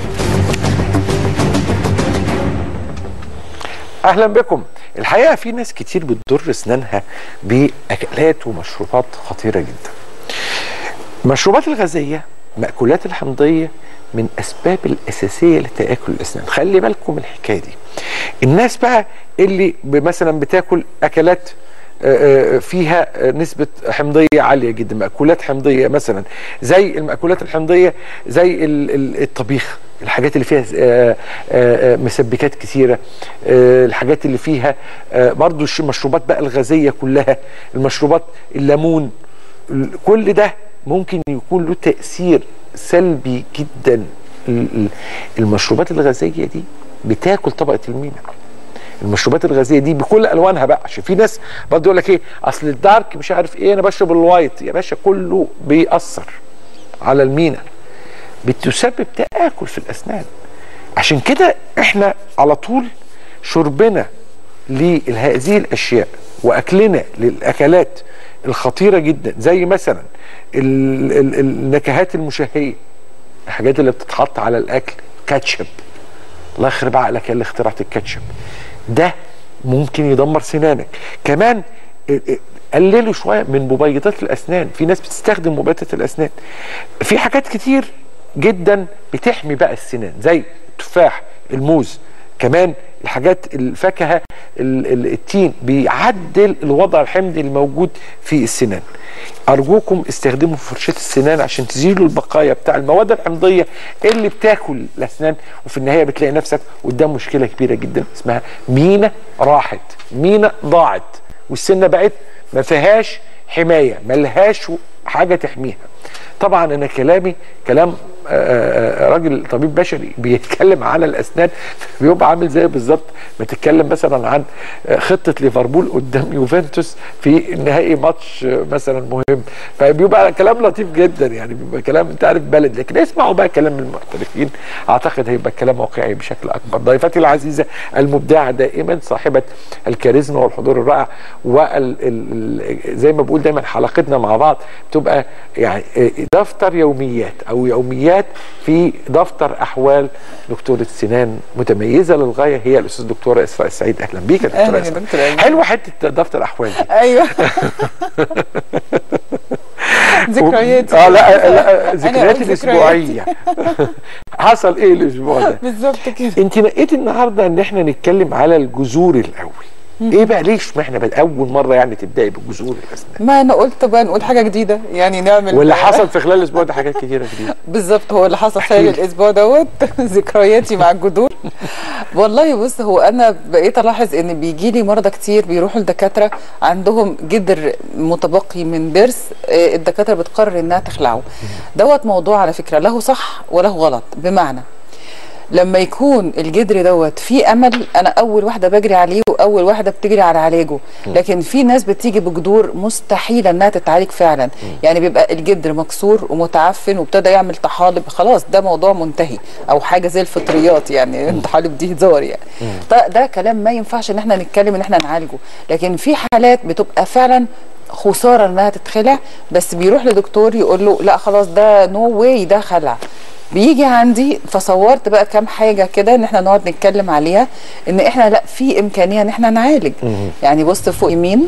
Speaker 1: اهلا بكم الحقيقه في ناس كتير بتضر اسنانها باكلات ومشروبات خطيره جدا المشروبات الغازيه مأكولات الحمضيه من اسباب الاساسيه لتاكل الاسنان خلي بالكم من الحكايه دي الناس بقى اللي ب- مثلا بتاكل اكلات آه، آه، فيها آه، نسبة حمضية عالية جدا مأكولات حمضية مثلا زي المأكولات الحمضية زي ال- ال- الطبيخ الحاجات اللي فيها آه، آه، آه، مسبكات كتيرة آه، الحاجات اللي فيها آه، برضو الش- المشروبات بقى الغازية كلها المشروبات الليمون ال- كل ده ممكن يكون له تأثير سلبي جدا ال- ال- المشروبات الغازية دي بتاكل طبقة المينا المشروبات الغازيه دي بكل الوانها بقى عشان في ناس برضه يقول لك ايه اصل الدارك مش عارف ايه انا بشرب الوايت يا باشا كله بيأثر على المينا بتسبب تآكل في الاسنان عشان كده احنا على طول شربنا لهذه الاشياء واكلنا للاكلات الخطيره جدا زي مثلا ال ال النكهات المشهيه الحاجات اللي بتتحط على الاكل كاتشب الله يخرب عقلك يا اللي اخترعت الكاتشب ده ممكن يدمر سنانك كمان ال- ال- قللوا شويه من مبيضات الاسنان في ناس بتستخدم مبيضات الاسنان في حاجات كتير جدا بتحمي بقى السنان زي التفاح الموز
Speaker 4: كمان الحاجات الفاكهه ال- ال- التين بيعدل الوضع الحمضي الموجود في السنان ارجوكم استخدموا فرشه السنان عشان تزيلوا البقايا بتاع المواد الحمضيه اللي بتاكل الاسنان وفي النهايه بتلاقي نفسك قدام مشكله كبيره جدا اسمها مينا راحت مينا ضاعت والسنه بقت ما فيهاش حمايه ملهاش حاجه تحميها طبعا انا كلامي كلام آه، آه، راجل طبيب بشري بيتكلم على الاسنان بيبقى عامل زي بالظبط ما تتكلم مثلا عن آه، خطه ليفربول قدام يوفنتوس في نهائي ماتش آه، مثلا مهم فبيبقى كلام لطيف جدا يعني بيبقى كلام انت عارف بلد لكن اسمعوا بقى كلام المحترفين اعتقد هيبقى كلام واقعي بشكل اكبر ضيفتي العزيزه المبدعه دائما صاحبه الكاريزما والحضور الرائع وال ال- ال- زي ما بقول دايما حلقتنا مع بعض بتبقى يعني آه، دفتر يوميات او يوميات في دفتر احوال دكتوره سنان متميزه للغايه هي الاستاذ دكتوره اسراء السعيد اهلا بيك يا
Speaker 9: أهلاً
Speaker 4: دكتوره
Speaker 9: يا
Speaker 4: اسراء
Speaker 9: دكتور أيمن.
Speaker 4: حلوه حته دفتر احوال دي
Speaker 9: ايوه ذكرياتي
Speaker 4: اه لا لا
Speaker 9: أنا
Speaker 4: ذكرياتي
Speaker 9: قلت
Speaker 4: الاسبوعيه حصل ايه الاسبوع ده
Speaker 9: بالظبط كده
Speaker 4: انت نقيت النهارده ان احنا نتكلم على الجذور الاول ايه بقى ليش ما احنا بقى اول مره يعني تبداي بجذور الاسنان
Speaker 9: ما انا قلت بقى نقول حاجه جديده يعني نعمل
Speaker 4: واللي حصل في خلال الاسبوع ده حاجات كتيره جديده
Speaker 9: بالظبط هو اللي حصل خلال الاسبوع دوت ذكرياتي مع الجذور والله بص هو انا بقيت الاحظ ان بيجي لي مرضى كتير بيروحوا لدكاتره عندهم جدر متبقي من ضرس آه، الدكاتره بتقرر انها تخلعه دوت موضوع على فكره له صح وله غلط بمعنى لما يكون الجدر دوت فيه امل انا اول واحده بجري عليه واول واحده بتجري على علاجه لكن في ناس بتيجي بجذور مستحيله انها تتعالج فعلا يعني بيبقى الجدر مكسور ومتعفن وابتدى يعمل طحالب خلاص ده موضوع منتهي او حاجه زي الفطريات يعني الطحالب دي هزار يعني ده, ده كلام ما ينفعش ان احنا نتكلم ان احنا نعالجه لكن في حالات بتبقى فعلا خساره انها تتخلع بس بيروح لدكتور يقول له لا خلاص ده نو واي ده خلع بيجي عندي فصورت بقى كام حاجه كده ان احنا نقعد نتكلم عليها ان احنا لا في امكانيه ان احنا نعالج يعني بص فوق يمين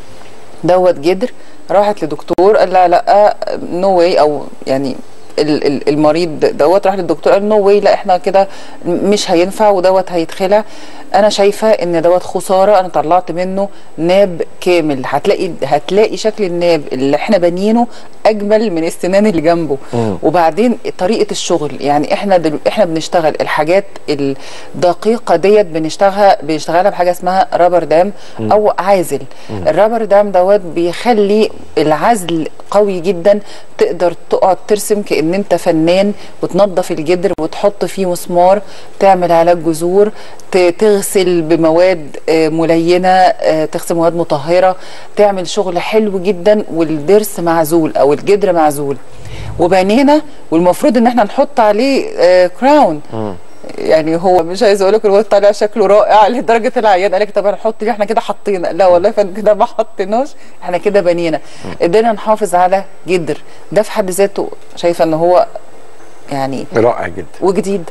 Speaker 9: دوت جدر راحت لدكتور قال لا لا نو واي او يعني ال- ال- المريض دوت راح للدكتور قال نو واي لا احنا كده مش هينفع ودوت هيتخلع انا شايفه ان دوت خساره انا طلعت منه ناب كامل هتلاقي هتلاقي شكل الناب اللي احنا بانيينه اجمل من السنان اللي جنبه وبعدين طريقه الشغل يعني احنا دل... احنا بنشتغل الحاجات الدقيقه ديت بنشتغلها بنشتغلها بحاجه اسمها رابر دام او عازل الرابر دام دوت بيخلي العزل قوي جدا تقدر تقعد ترسم كان انت فنان وتنظف الجدر وتحط فيه مسمار تعمل علاج جذور ت- تغسل بمواد آه، ملينه آه، تغسل مواد مطهره تعمل شغل حلو جدا والضرس معزول او الجدر معزول وبنينا والمفروض ان احنا نحط عليه آه، كراون يعني هو مش عايز اقول لك الواد طالع شكله رائع لدرجه العيان قال لك طب هنحط ليه احنا كده حطينا لا والله فاحنا كده ما حطيناش احنا كده بنينا قدرنا نحافظ على جدر ده في حد ذاته شايفه ان هو يعني
Speaker 4: رائع جدا
Speaker 9: وجديد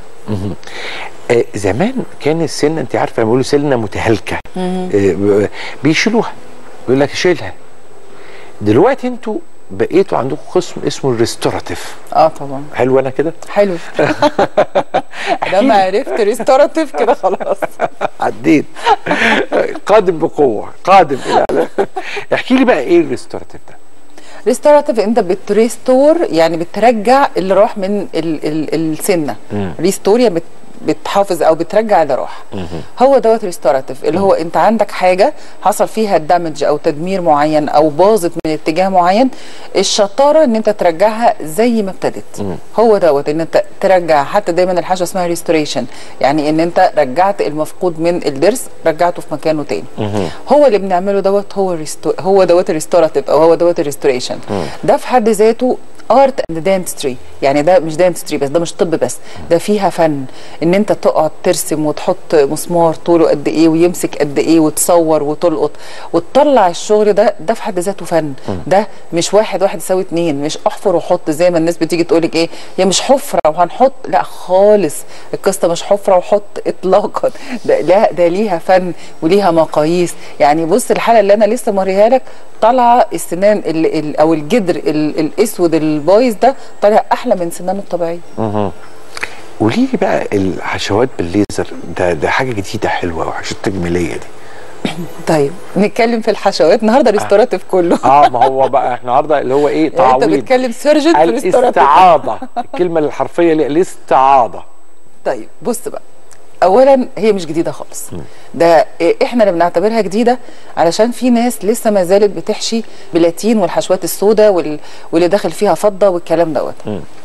Speaker 4: آه زمان كان السنه انت عارفه لما بيقولوا سنه متهالكه آه ب- بيشيلوها يقول لك شيلها دلوقتي انتوا بقيتوا عندكم قسم اسمه الريستوراتيف
Speaker 9: اه طبعا
Speaker 4: حلو انا كده
Speaker 9: حلو لما عرفت ريستوراتيف كده خلاص
Speaker 4: عديت قادم بقوه قادم الى احكي لي بقى ايه الريستوراتيف ده
Speaker 9: ريستوراتيف انت بتريستور يعني بترجع اللي راح من ال ال السنه ريستور يعني بت بتحافظ او بترجع اللي راح هو دوت ريستوراتيف اللي هو انت عندك حاجه حصل فيها دامج او تدمير معين او باظت من اتجاه معين الشطاره ان انت ترجعها زي ما ابتدت هو دوت ان انت ترجع حتى دايما الحاجه اسمها ريستوريشن يعني ان انت رجعت المفقود من الضرس رجعته في مكانه تاني هو اللي بنعمله دوت هو الريستو هو دوت الريستوراتيف او هو دوت الريستوريشن ده في حد ذاته ارت اند دانستري يعني ده مش دانستري بس ده مش طب بس ده فيها فن ان انت تقعد ترسم وتحط مسمار طوله قد ايه ويمسك قد ايه وتصور وتلقط وتطلع الشغل ده ده في حد ذاته فن ده مش واحد واحد يساوي اتنين مش احفر وحط زي ما الناس بتيجي تقولك ايه هي مش حفره وهنحط لا خالص القصه مش حفره وحط اطلاقا ده لا ده ليها فن وليها مقاييس يعني بص الحاله اللي انا لسه موريها لك طالعه السنان ال ال او الجدر ال الاسود البايظ ده طالع احلى من سنانه الطبيعيه
Speaker 1: قولي لي بقى الحشوات بالليزر ده ده حاجه جديده حلوه وحشوات تجميليه دي
Speaker 9: طيب نتكلم في الحشوات النهارده ريستوراتيف كله
Speaker 4: اه ما هو بقى احنا النهارده اللي هو ايه
Speaker 9: يعني انت
Speaker 4: تعويض
Speaker 9: بتتكلم سيرجن في ريستوراتيف
Speaker 4: الاستعاضه الكلمه الحرفيه اللي الاستعاضه
Speaker 9: طيب بص بقى اولا هي مش جديده خالص ده إيه، احنا اللي بنعتبرها جديده علشان في ناس لسه ما زالت بتحشي بلاتين والحشوات السوداء وال... واللي داخل فيها فضه والكلام دوت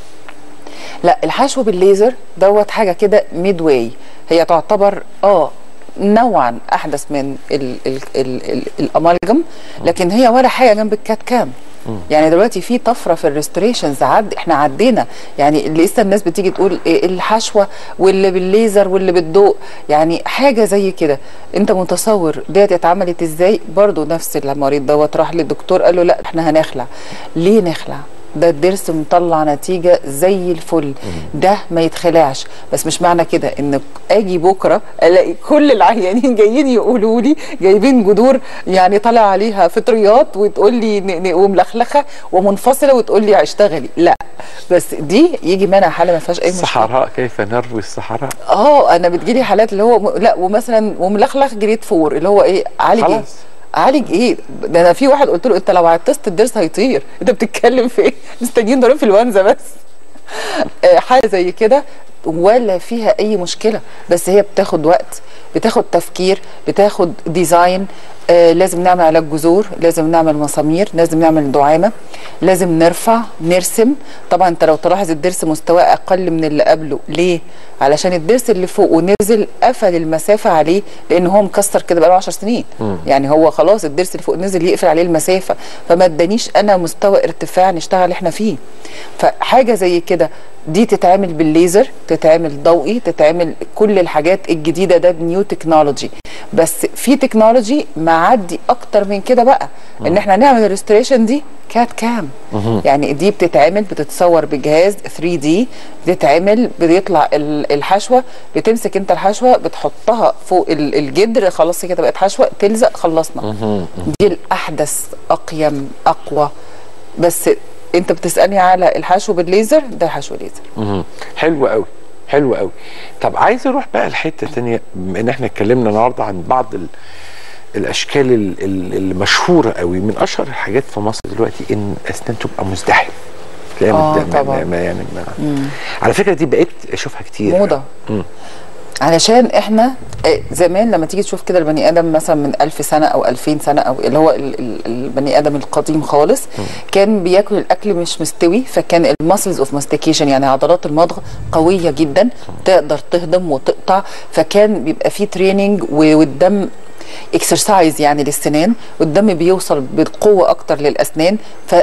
Speaker 9: لا الحشو بالليزر دوت حاجه كده ميد واي هي تعتبر اه نوعا احدث من ال ال ال ال الامالجم لكن هي ولا حاجه جنب الكات كام يعني دلوقتي في طفره في الريستوريشنز عد احنا عدينا يعني لسه الناس بتيجي تقول إيه الحشوه واللي بالليزر واللي بالضوء يعني حاجه زي كده انت متصور ديت اتعملت ازاي برضو نفس المريض دوت راح للدكتور قال له لا احنا هنخلع ليه نخلع ده الضرس مطلع نتيجه زي الفل ده ما يتخلعش بس مش معنى كده ان اجي بكره الاقي كل العيانين جايين يقولوا لي جايبين جذور يعني طالع عليها فطريات وتقول لي ن- ن- وملخلخه ومنفصله وتقول لي اشتغلي لا بس دي يجي منها حاله ما فيهاش اي مشكله
Speaker 1: الصحراء كيف نروي الصحراء
Speaker 9: اه انا بتجيلي حالات اللي هو م... لا ومثلا وملخلخ جريد فور اللي هو ايه عالج ايه
Speaker 1: خلاص.
Speaker 9: عالج ايه ده انا في واحد قلت له انت لو عطست الضرس هيطير انت بتتكلم في ايه مستنيين ضارب في الوانزه بس آه، حاجه زي كده ولا فيها اي مشكله بس هي بتاخد وقت بتاخد تفكير بتاخد ديزاين آه لازم نعمل علاج جذور لازم نعمل مسامير لازم نعمل دعامه لازم نرفع نرسم طبعا انت لو تلاحظ الضرس مستواه اقل من اللي قبله ليه علشان الضرس اللي فوق ونزل قفل المسافه عليه لان هو مكسر كده بقاله 10 سنين يعني هو خلاص الضرس اللي فوق نزل يقفل عليه المسافه فما ادانيش انا مستوى ارتفاع نشتغل احنا فيه فحاجه زي كده دي تتعمل بالليزر تتعمل ضوئي تتعمل كل الحاجات الجديده ده نيو تكنولوجي بس في تكنولوجي معدي اكتر من كده بقى ان احنا نعمل الريستوريشن دي كات كام يعني دي بتتعمل بتتصور بجهاز 3 دي بتتعمل بيطلع ال- الحشوه بتمسك انت الحشوه بتحطها فوق ال- الجدر خلاص كده بقت حشوه تلزق خلصنا دي الاحدث اقيم اقوى بس انت بتسالني على الحشو بالليزر ده حشو ليزر
Speaker 1: مهم. حلو قوي حلو قوي طب عايز اروح بقى لحته تانية بما ان احنا اتكلمنا النهارده عن بعض ال... الاشكال ال- ال- المشهوره قوي من اشهر الحاجات في مصر دلوقتي ان اسنان تبقى مزدحم تلاقيها
Speaker 9: آه،
Speaker 1: مد- ما-
Speaker 9: طبعاً.
Speaker 1: ما- ما- يعني ما على فكره دي بقيت اشوفها كتير
Speaker 9: موضه
Speaker 1: مم.
Speaker 9: علشان احنا آه، زمان لما تيجي تشوف كده البني ادم مثلا من ألف سنه او ألفين سنه او اللي هو ال- ال- البني ادم القديم خالص كان بياكل الاكل مش مستوي فكان الماسلز اوف ماستيكيشن يعني عضلات المضغ قويه جدا تقدر تهضم وتقطع فكان بيبقى فيه تريننج والدم اكسرسايز يعني للسنان والدم بيوصل بقوه اكتر للاسنان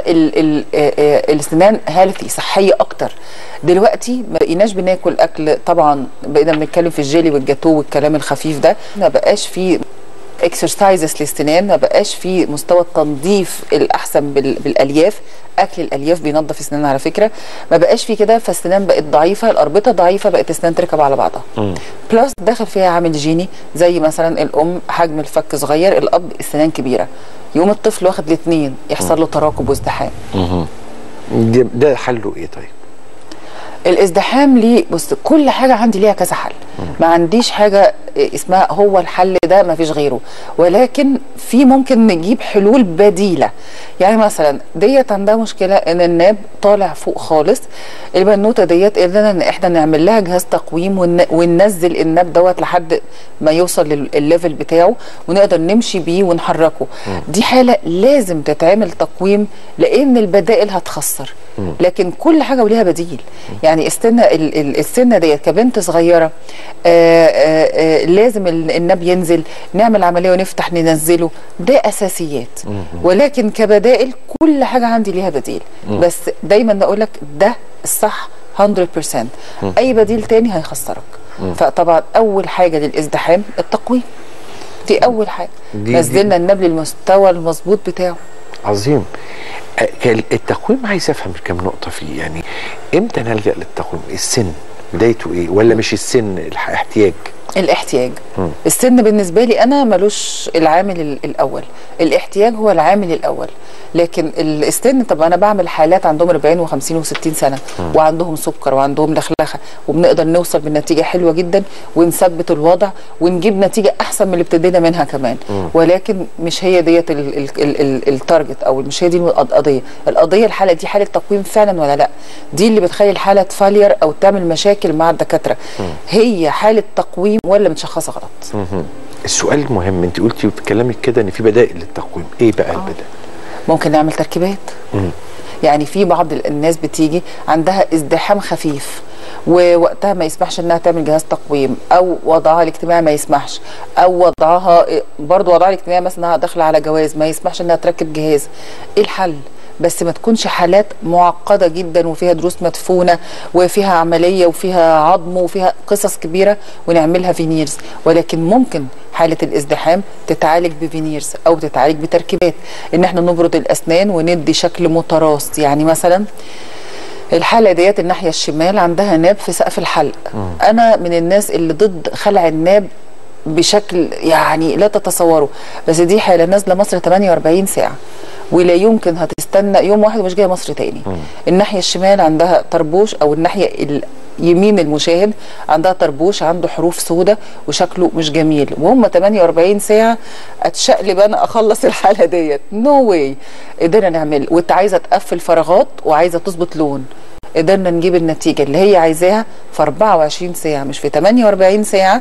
Speaker 9: فالاسنان هيلثي صحيه اكتر دلوقتي ما بقيناش بناكل اكل طبعا بقينا بنتكلم في الجيلي والجاتو والكلام الخفيف ده ما بقاش فيه اكسرسايزز للسنان ما بقاش في مستوى التنظيف الاحسن بال- بالالياف اكل الالياف بينظف السنان على فكره ما بقاش في كده فالسنان بقت ضعيفه الاربطه ضعيفه بقت السنان تركب على بعضها بلس دخل فيها عامل جيني زي مثلا الام حجم الفك صغير الاب السنان كبيره يوم الطفل واخد الاثنين يحصل له تراكب وازدحام
Speaker 1: ده, ده حله ايه طيب؟
Speaker 9: الازدحام ليه بص كل حاجه عندي ليها كذا حل ما عنديش حاجه اسمها هو الحل ده ما فيش غيره ولكن في ممكن نجيب حلول بديله يعني مثلا ديت عندها مشكله ان الناب طالع فوق خالص البنوته ديت قدرنا ان احنا نعمل لها جهاز تقويم ون- وننزل الناب دوت لحد ما يوصل للليفل بتاعه ونقدر نمشي بيه ونحركه دي حاله لازم تتعمل تقويم لان البدائل هتخسر لكن كل حاجه وليها بديل يعني السنه ال- ال- السنه ديت كبنت صغيره آآ آآ لازم ال- الناب ينزل نعمل عمليه ونفتح ننزله ده اساسيات ولكن كبدائل كل حاجه عندي ليها بديل بس دايما بقول لك ده الصح 100% اي بديل تاني هيخسرك فطبعا اول حاجه للازدحام التقويم دي اول حاجه
Speaker 1: دي- دي-
Speaker 9: نزلنا الناب للمستوى المظبوط بتاعه
Speaker 1: عظيم أه، كان التقويم عايز افهم كم نقطه فيه يعني امتى نلجا للتقويم السن بدايته ايه ولا مش السن الح- احتياج
Speaker 9: الاحتياج السن بالنسبه لي انا ملوش العامل ال- الاول الاحتياج هو العامل الاول لكن السن طب انا بعمل حالات عندهم 40 و50 و60 سنه وعندهم سكر وعندهم لخلخه وبنقدر نوصل بنتيجه حلوه جدا ونثبت الوضع ونجيب نتيجه احسن من اللي ابتدينا منها كمان ولكن مش هي ديت ال- ال- ال- ال- التارجت او مش هي دي القضيه القضيه الحاله دي حاله تقويم فعلا ولا لا دي اللي بتخلي الحاله تفالير او تعمل مشاكل مع الدكاتره هي حاله تقويم ولا متشخصه غلط
Speaker 1: السؤال المهم انت قلتي في كلامك كده ان في بدائل للتقويم ايه بقى البدائل
Speaker 9: ممكن نعمل تركيبات يعني في بعض الناس بتيجي عندها ازدحام خفيف ووقتها ما يسمحش انها تعمل جهاز تقويم او وضعها الاجتماعي ما يسمحش او وضعها برضو وضعها الاجتماعي مثلا انها داخله على جواز ما يسمحش انها تركب جهاز ايه الحل بس ما تكونش حالات معقدة جدا وفيها دروس مدفونة وفيها عملية وفيها عظم وفيها قصص كبيرة ونعملها فينيرز ولكن ممكن حالة الازدحام تتعالج بفينيرز أو تتعالج بتركيبات إن احنا نبرد الأسنان وندي شكل متراص يعني مثلا الحاله ديت الناحيه الشمال عندها ناب في سقف الحلق انا من الناس اللي ضد خلع الناب بشكل يعني لا تتصوروا بس دي حاله نازله مصر 48 ساعه ولا يمكن هتستنى يوم واحد ومش جايه مصر تاني الناحيه الشمال عندها طربوش او الناحيه اليمين المشاهد عندها طربوش عنده حروف سودة وشكله مش جميل وهم 48 ساعه اتشقلب انا اخلص الحاله ديت نو no واي قدرنا نعمل وانت عايزه تقفل فراغات وعايزه تظبط لون قدرنا نجيب النتيجه اللي هي عايزاها في 24 ساعه مش في 48 ساعه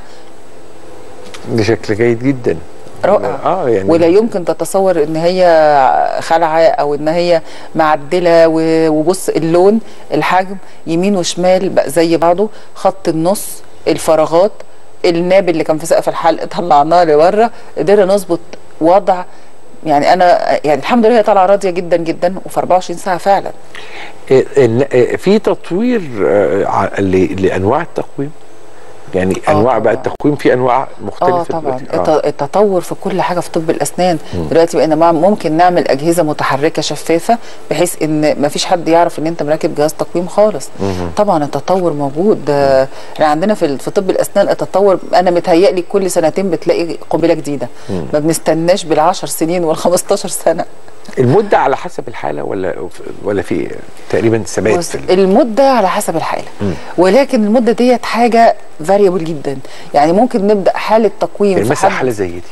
Speaker 1: ده شكل جيد جدا
Speaker 9: رائع
Speaker 1: اه يعني
Speaker 9: ولا يمكن تتصور ان هي خلعه او ان هي معدله و- وبص اللون الحجم يمين وشمال بقى زي بعضه خط النص الفراغات الناب اللي كان في سقف الحلق طلعناه لبره قدرنا نظبط وضع يعني انا يعني الحمد لله هي طالعه راضيه جدا جدا وفي 24 ساعه فعلا
Speaker 1: إيه، إن- إيه، في تطوير آه، ع- ل- لانواع التقويم يعني
Speaker 9: آه
Speaker 1: انواع بقى
Speaker 9: طبعاً.
Speaker 1: التقويم في انواع مختلفه
Speaker 9: اه طبعا
Speaker 1: دلوقتي.
Speaker 9: الت- التطور في كل حاجه في طب الاسنان دلوقتي بقينا مع- ممكن نعمل اجهزه متحركه شفافه بحيث ان ما فيش حد يعرف ان انت مركب جهاز تقويم خالص طبعا التطور موجود ده احنا عندنا في ال- في طب الاسنان التطور انا متهيألي كل سنتين بتلاقي قنبله جديده ما بنستناش بالعشر سنين وال15 سنه
Speaker 1: المده على حسب الحاله ولا ولا في تقريبا ثبات
Speaker 9: بص
Speaker 1: في ال-
Speaker 9: المده على حسب الحاله ولكن المده ديت حاجه فاريبل جدا يعني ممكن نبدا حاله تقويم
Speaker 1: يعني
Speaker 9: في
Speaker 1: مثلا
Speaker 9: حد
Speaker 1: حاله زي دي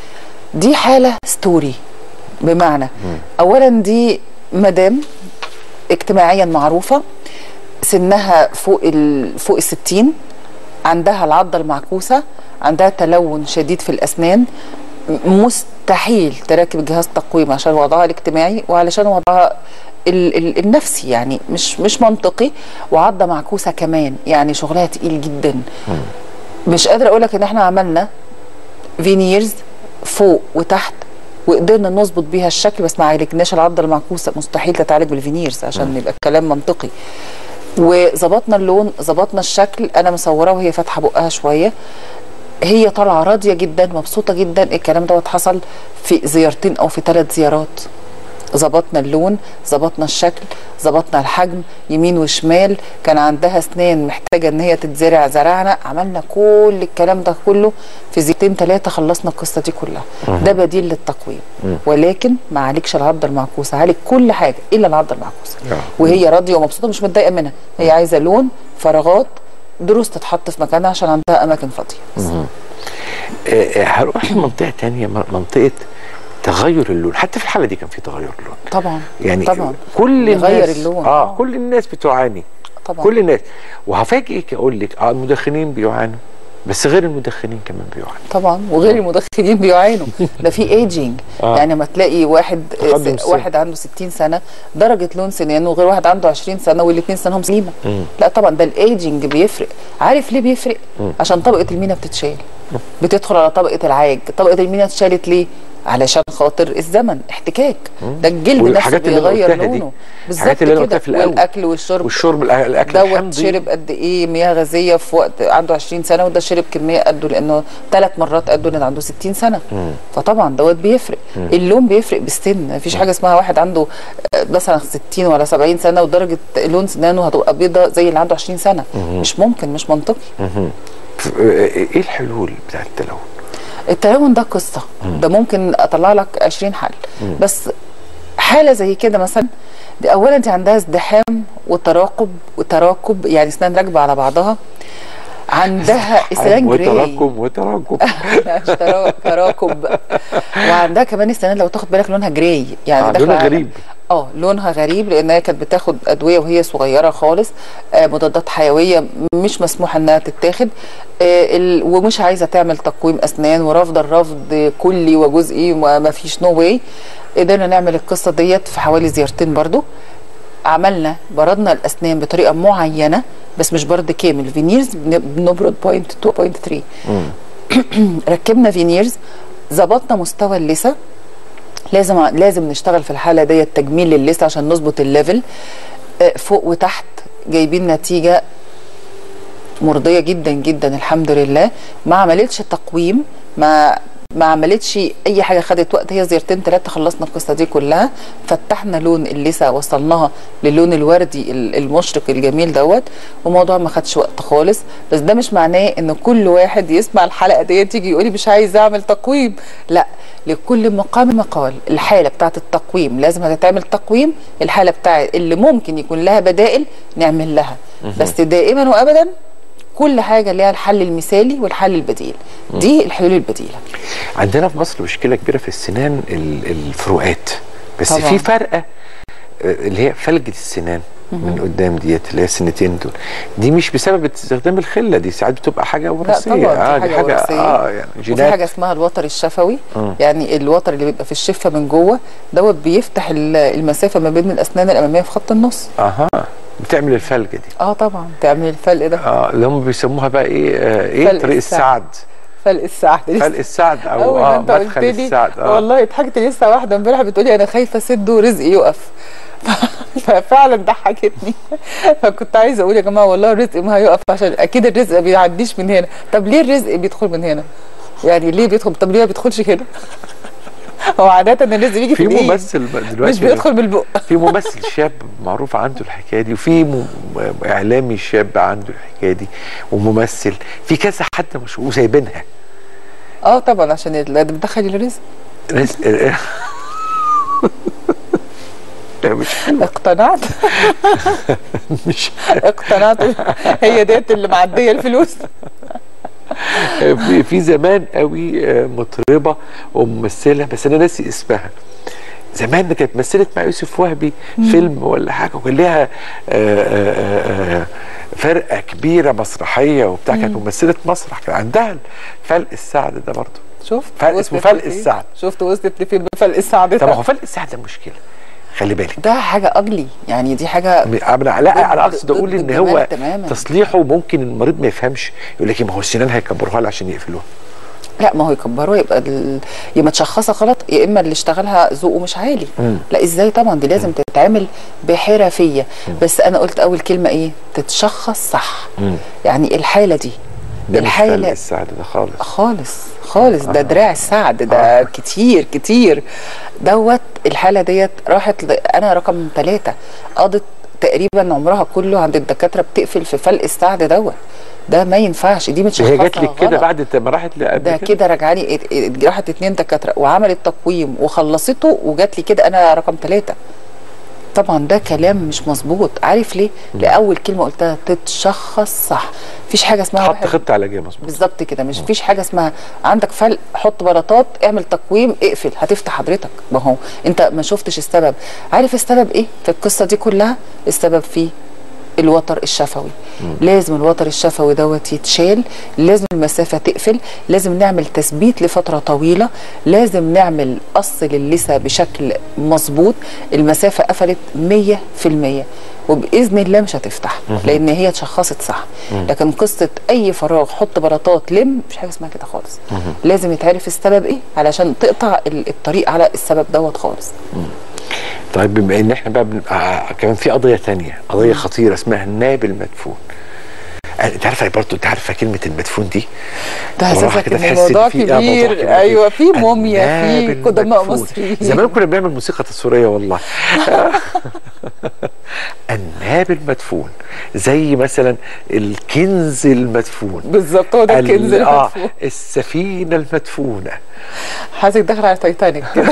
Speaker 9: دي حالة ستوري بمعنى أولا دي مدام اجتماعيا معروفة سنها فوق ال فوق الستين عندها العضة المعكوسة عندها تلون شديد في الأسنان م- مستحيل تراكب جهاز تقويم عشان وضعها الاجتماعي وعلشان وضعها ال ال النفسي يعني مش مش منطقي وعضة معكوسة كمان يعني شغلها تقيل جدا مش قادرة أقولك إن إحنا عملنا فينيرز فوق وتحت وقدرنا نظبط بيها الشكل بس ما عالجناش العضه المعكوسه مستحيل تتعالج بالفينيرز عشان يبقى الكلام منطقي وظبطنا اللون ظبطنا الشكل انا مصوره وهي فاتحه بقها شويه هي طالعه راضيه جدا مبسوطه جدا الكلام دوت حصل في زيارتين او في ثلاث زيارات ظبطنا اللون ظبطنا الشكل ظبطنا الحجم يمين وشمال كان عندها اسنان محتاجه ان هي تتزرع زرعنا عملنا كل الكلام ده كله في زيتين ثلاثه خلصنا القصه دي كلها ده بديل للتقويم ولكن ما عالجش العضه المعكوسه عالج كل حاجه الا العضه المعكوسه
Speaker 1: آه.
Speaker 9: وهي راضيه ومبسوطه مش متضايقه منها هي عايزه لون فراغات دروس تتحط في مكانها عشان عندها اماكن فاضيه
Speaker 1: آه، آه، هروح لمنطقه تانية م- منطقه تغير اللون حتى في الحاله دي كان في تغير اللون
Speaker 9: طبعا
Speaker 1: يعني
Speaker 9: طبعا
Speaker 1: كل
Speaker 9: نغير
Speaker 1: الناس
Speaker 9: اللون.
Speaker 1: اه
Speaker 9: آه.
Speaker 1: كل الناس بتعاني
Speaker 9: طبعا
Speaker 1: كل الناس وهفاجئك اقول لك اه المدخنين بيعانوا بس غير المدخنين كمان بيعانوا
Speaker 9: طبعا وغير المدخنين بيعانوا ده في ايجينج
Speaker 1: آه.
Speaker 9: يعني ما تلاقي واحد
Speaker 1: تقدم
Speaker 9: س-
Speaker 1: السن.
Speaker 9: واحد عنده 60 سنه درجه لون سنانه وغير واحد عنده 20 سنه والاثنين سنهم سليمه لا طبعا ده الايجينج بيفرق عارف ليه بيفرق عشان طبقه المينا بتتشال بتدخل على طبقه العاج طبقه المينا اتشالت ليه علشان خاطر الزمن احتكاك ده الجلد نفسه
Speaker 1: والحاجات اللي أنا
Speaker 9: بيغير
Speaker 1: قلتها دي.
Speaker 9: لونه
Speaker 1: الحاجات اللي أنا قلتها
Speaker 9: كده.
Speaker 1: في الأول.
Speaker 9: والاكل والشرب
Speaker 1: والشرب الأ- الاكل
Speaker 9: دوت
Speaker 1: الحمضي
Speaker 9: شرب قد ايه مياه غازيه في وقت عنده 20 سنه وده شرب كميه قده لانه ثلاث مرات قده لان عنده 60 سنه فطبعا دوت بيفرق اللون بيفرق بالسن مفيش حاجه اسمها واحد عنده آه، مثلا 60 ولا 70 سنه ودرجه لون سنانه هتبقى بيضه زي اللي عنده 20 سنه مش ممكن مش منطقي
Speaker 1: ف- ايه الحلول بتاعت التلون
Speaker 9: التلون ده قصه ده ممكن اطلع لك 20 حل بس حاله زي كده مثلا دي اولا دي عندها ازدحام وتراقب وتراكب يعني اسنان راكبه على بعضها عندها اسنان جراي
Speaker 1: وتراكم وتراكم
Speaker 9: ترا- تراكب وعندها كمان السنه لو تاخد بالك لونها جراي يعني
Speaker 1: آه،
Speaker 9: داخلة
Speaker 1: لونها
Speaker 9: على-
Speaker 1: غريب.
Speaker 9: اه لونها غريب لان هي كانت بتاخد ادويه وهي صغيره خالص آه مضادات حيويه مش مسموح انها تتاخد آه ال- ومش عايزه تعمل تقويم اسنان ورافضه الرفض كلي وجزئي وما فيش نو واي قدرنا نعمل القصه ديت في حوالي زيارتين برضو عملنا بردنا الاسنان بطريقه معينه بس مش برد كامل فينيرز بن- بنبرد بوينت 2.3 ركبنا فينيرز ظبطنا مستوى اللثه لازم لازم نشتغل في الحاله ديت تجميل للثه عشان نظبط الليفل آه، فوق وتحت جايبين نتيجه مرضيه جدا جدا الحمد لله ما عملتش تقويم ما ما عملتش اي حاجه خدت وقت هي زيارتين ثلاثه خلصنا القصه دي كلها فتحنا لون اللثه وصلناها للون الوردي ال- المشرق الجميل دوت وموضوع ما خدش وقت خالص بس ده مش معناه ان كل واحد يسمع الحلقه ديت يجي يقول لي مش عايز اعمل تقويم لا لكل مقام مقال الحاله بتاعه التقويم لازم هتتعمل تقويم الحاله بتاعه اللي ممكن يكون لها بدائل نعمل لها بس دائما وابدا كل حاجه ليها الحل المثالي والحل البديل دي الحلول البديله
Speaker 1: عندنا في مصر مشكله كبيره في السنان ال- الفروقات بس
Speaker 9: طبعاً.
Speaker 1: في فرقه آه، اللي هي فلجه السنان من قدام ديت اللي هي السنتين دول دي مش بسبب استخدام الخله دي ساعات بتبقى حاجه وراثيه
Speaker 9: طبعاً، دي
Speaker 1: اه دي
Speaker 9: حاجة
Speaker 1: حاجه
Speaker 9: وراثية.
Speaker 1: اه يعني
Speaker 9: وفي
Speaker 1: جينات
Speaker 9: حاجه اسمها الوتر الشفوي
Speaker 1: مم.
Speaker 9: يعني الوتر اللي بيبقى في الشفه من جوه دوت بيفتح ال- المسافه ما بين الاسنان الاماميه في خط النص
Speaker 1: اها بتعمل الفلجه دي
Speaker 9: اه طبعا تعمل الفلق ده
Speaker 1: اه اللي هم بيسموها بقى ايه آه ايه
Speaker 9: فلق
Speaker 1: طريق
Speaker 9: السعد.
Speaker 1: السعد
Speaker 9: فلق السعد
Speaker 1: فلق السعد او
Speaker 9: اول ما
Speaker 1: اه
Speaker 9: انت قلت
Speaker 1: مدخل
Speaker 9: لي
Speaker 1: السعد اه
Speaker 9: والله ضحكت لسه واحده امبارح بتقولي انا خايفه اسد ورزقي يقف ففعلا ضحكتني فكنت عايزه اقول يا جماعه والله الرزق ما هيقف عشان اكيد الرزق ما بيعديش من هنا طب ليه الرزق بيدخل من هنا يعني ليه بيدخل طب ليه ما بيدخلش كده هو عاده الرزق بيجي في
Speaker 1: في
Speaker 9: الايد
Speaker 1: ممثل بقى دلوقتي
Speaker 9: مش بيدخل بالبق
Speaker 1: في ممثل شاب معروف عنده الحكايه دي وفي م- اعلامي شاب عنده الحكايه دي وممثل في كذا حد مشهور وسايبينها
Speaker 9: اه طبعا عشان ال- ده بتدخل الرزق
Speaker 1: رزق لا مش
Speaker 9: اقتنعت
Speaker 1: مش
Speaker 9: اقتنعت هي ديت اللي معديه الفلوس
Speaker 1: في, في زمان قوي آه، مطربه وممثله بس انا ناسي اسمها زمان كانت مثلت مع يوسف وهبي فيلم ولا حاجه وكان لها آه، آه، آه، فرقه كبيره مسرحيه وبتاع كانت ممثله مسرح كان عندها فلق السعد ده برضه
Speaker 9: شفت
Speaker 1: فرق
Speaker 9: وصلت
Speaker 1: اسمه فلق
Speaker 9: لفين؟
Speaker 1: السعد.
Speaker 9: شفت وصلت لفين بفلق السعد
Speaker 1: طب
Speaker 9: ده
Speaker 1: هو فلق السعد ده مشكله خلي بالك
Speaker 9: ده حاجه اجلي يعني دي حاجه
Speaker 1: أنا لا انا اقصد
Speaker 9: ضد
Speaker 1: اقول ان
Speaker 9: الجمال
Speaker 1: هو
Speaker 9: تماماً.
Speaker 1: تصليحه ممكن المريض ما يفهمش يقول لك إيه، ما هو السنان هيكبروها لي عشان يقفلوها
Speaker 9: لا ما هو يكبروا يبقى ال... يا متشخصه غلط يا اما اللي اشتغلها ذوقه مش عالي لا ازاي طبعا دي لازم تتعمل بحرفيه بس انا قلت اول كلمه ايه تتشخص صح يعني الحاله دي
Speaker 1: ده مش فلق
Speaker 9: الحاله
Speaker 1: السعد ده خالص
Speaker 9: خالص خالص ده دراع السعد ده كتير كتير دوت الحاله ديت راحت ل... انا رقم ثلاثة قضت تقريبا عمرها كله عند الدكاتره بتقفل في فلق السعد دوت ده ما ينفعش دي متشخصه
Speaker 1: هي جات لك كده
Speaker 9: غلط.
Speaker 1: بعد ما راحت لقبل
Speaker 9: ده كده رجعلي ات- ات- راحت اتنين دكاتره وعملت تقويم وخلصته وجات لي كده انا رقم ثلاثة طبعا ده كلام مش مظبوط عارف ليه؟ لاول كلمه قلتها تتشخص صح مفيش حاجه اسمها
Speaker 1: حط
Speaker 9: واحد-
Speaker 1: خطه علاجيه مظبوط
Speaker 9: بالظبط كده مش فيش حاجه اسمها عندك فلق حط بلاطات اعمل تقويم اقفل هتفتح حضرتك ما هو انت ما شفتش السبب عارف السبب ايه في القصه دي كلها السبب في الوتر الشفوي لازم الوتر الشفوي دوت يتشال لازم المسافه تقفل لازم نعمل تثبيت لفتره طويله لازم نعمل قص للثه بشكل مظبوط المسافه قفلت 100% وباذن الله مش هتفتح لان هي اتشخصت صح لكن قصه اي فراغ حط بلاطات لم مش حاجه اسمها كده خالص لازم يتعرف السبب ايه علشان تقطع ال- الطريق على السبب دوت خالص
Speaker 1: طيب بما ان احنا بقى بنبقى كمان في قضيه تانية قضيه خطيره اسمها الناب المدفون انت عارفه برضه انت عارفه كلمه المدفون دي
Speaker 9: ده
Speaker 1: بصراحة
Speaker 9: حاسسك
Speaker 1: كده
Speaker 9: ان
Speaker 1: تحس
Speaker 9: الموضوع
Speaker 1: في- آه، موضوع
Speaker 9: كبير
Speaker 1: كبير.
Speaker 9: ايوه في موميا
Speaker 1: الناب
Speaker 9: في قدماء
Speaker 1: المدفون.
Speaker 9: مصريين
Speaker 1: زمان كنا بنعمل موسيقى تصويريه والله الناب المدفون زي مثلا الكنز المدفون
Speaker 9: بالظبط هو ده
Speaker 1: ال-
Speaker 9: الكنز
Speaker 1: آه
Speaker 9: المدفون
Speaker 1: السفينه المدفونه
Speaker 9: حاسك داخل على تايتانيك كده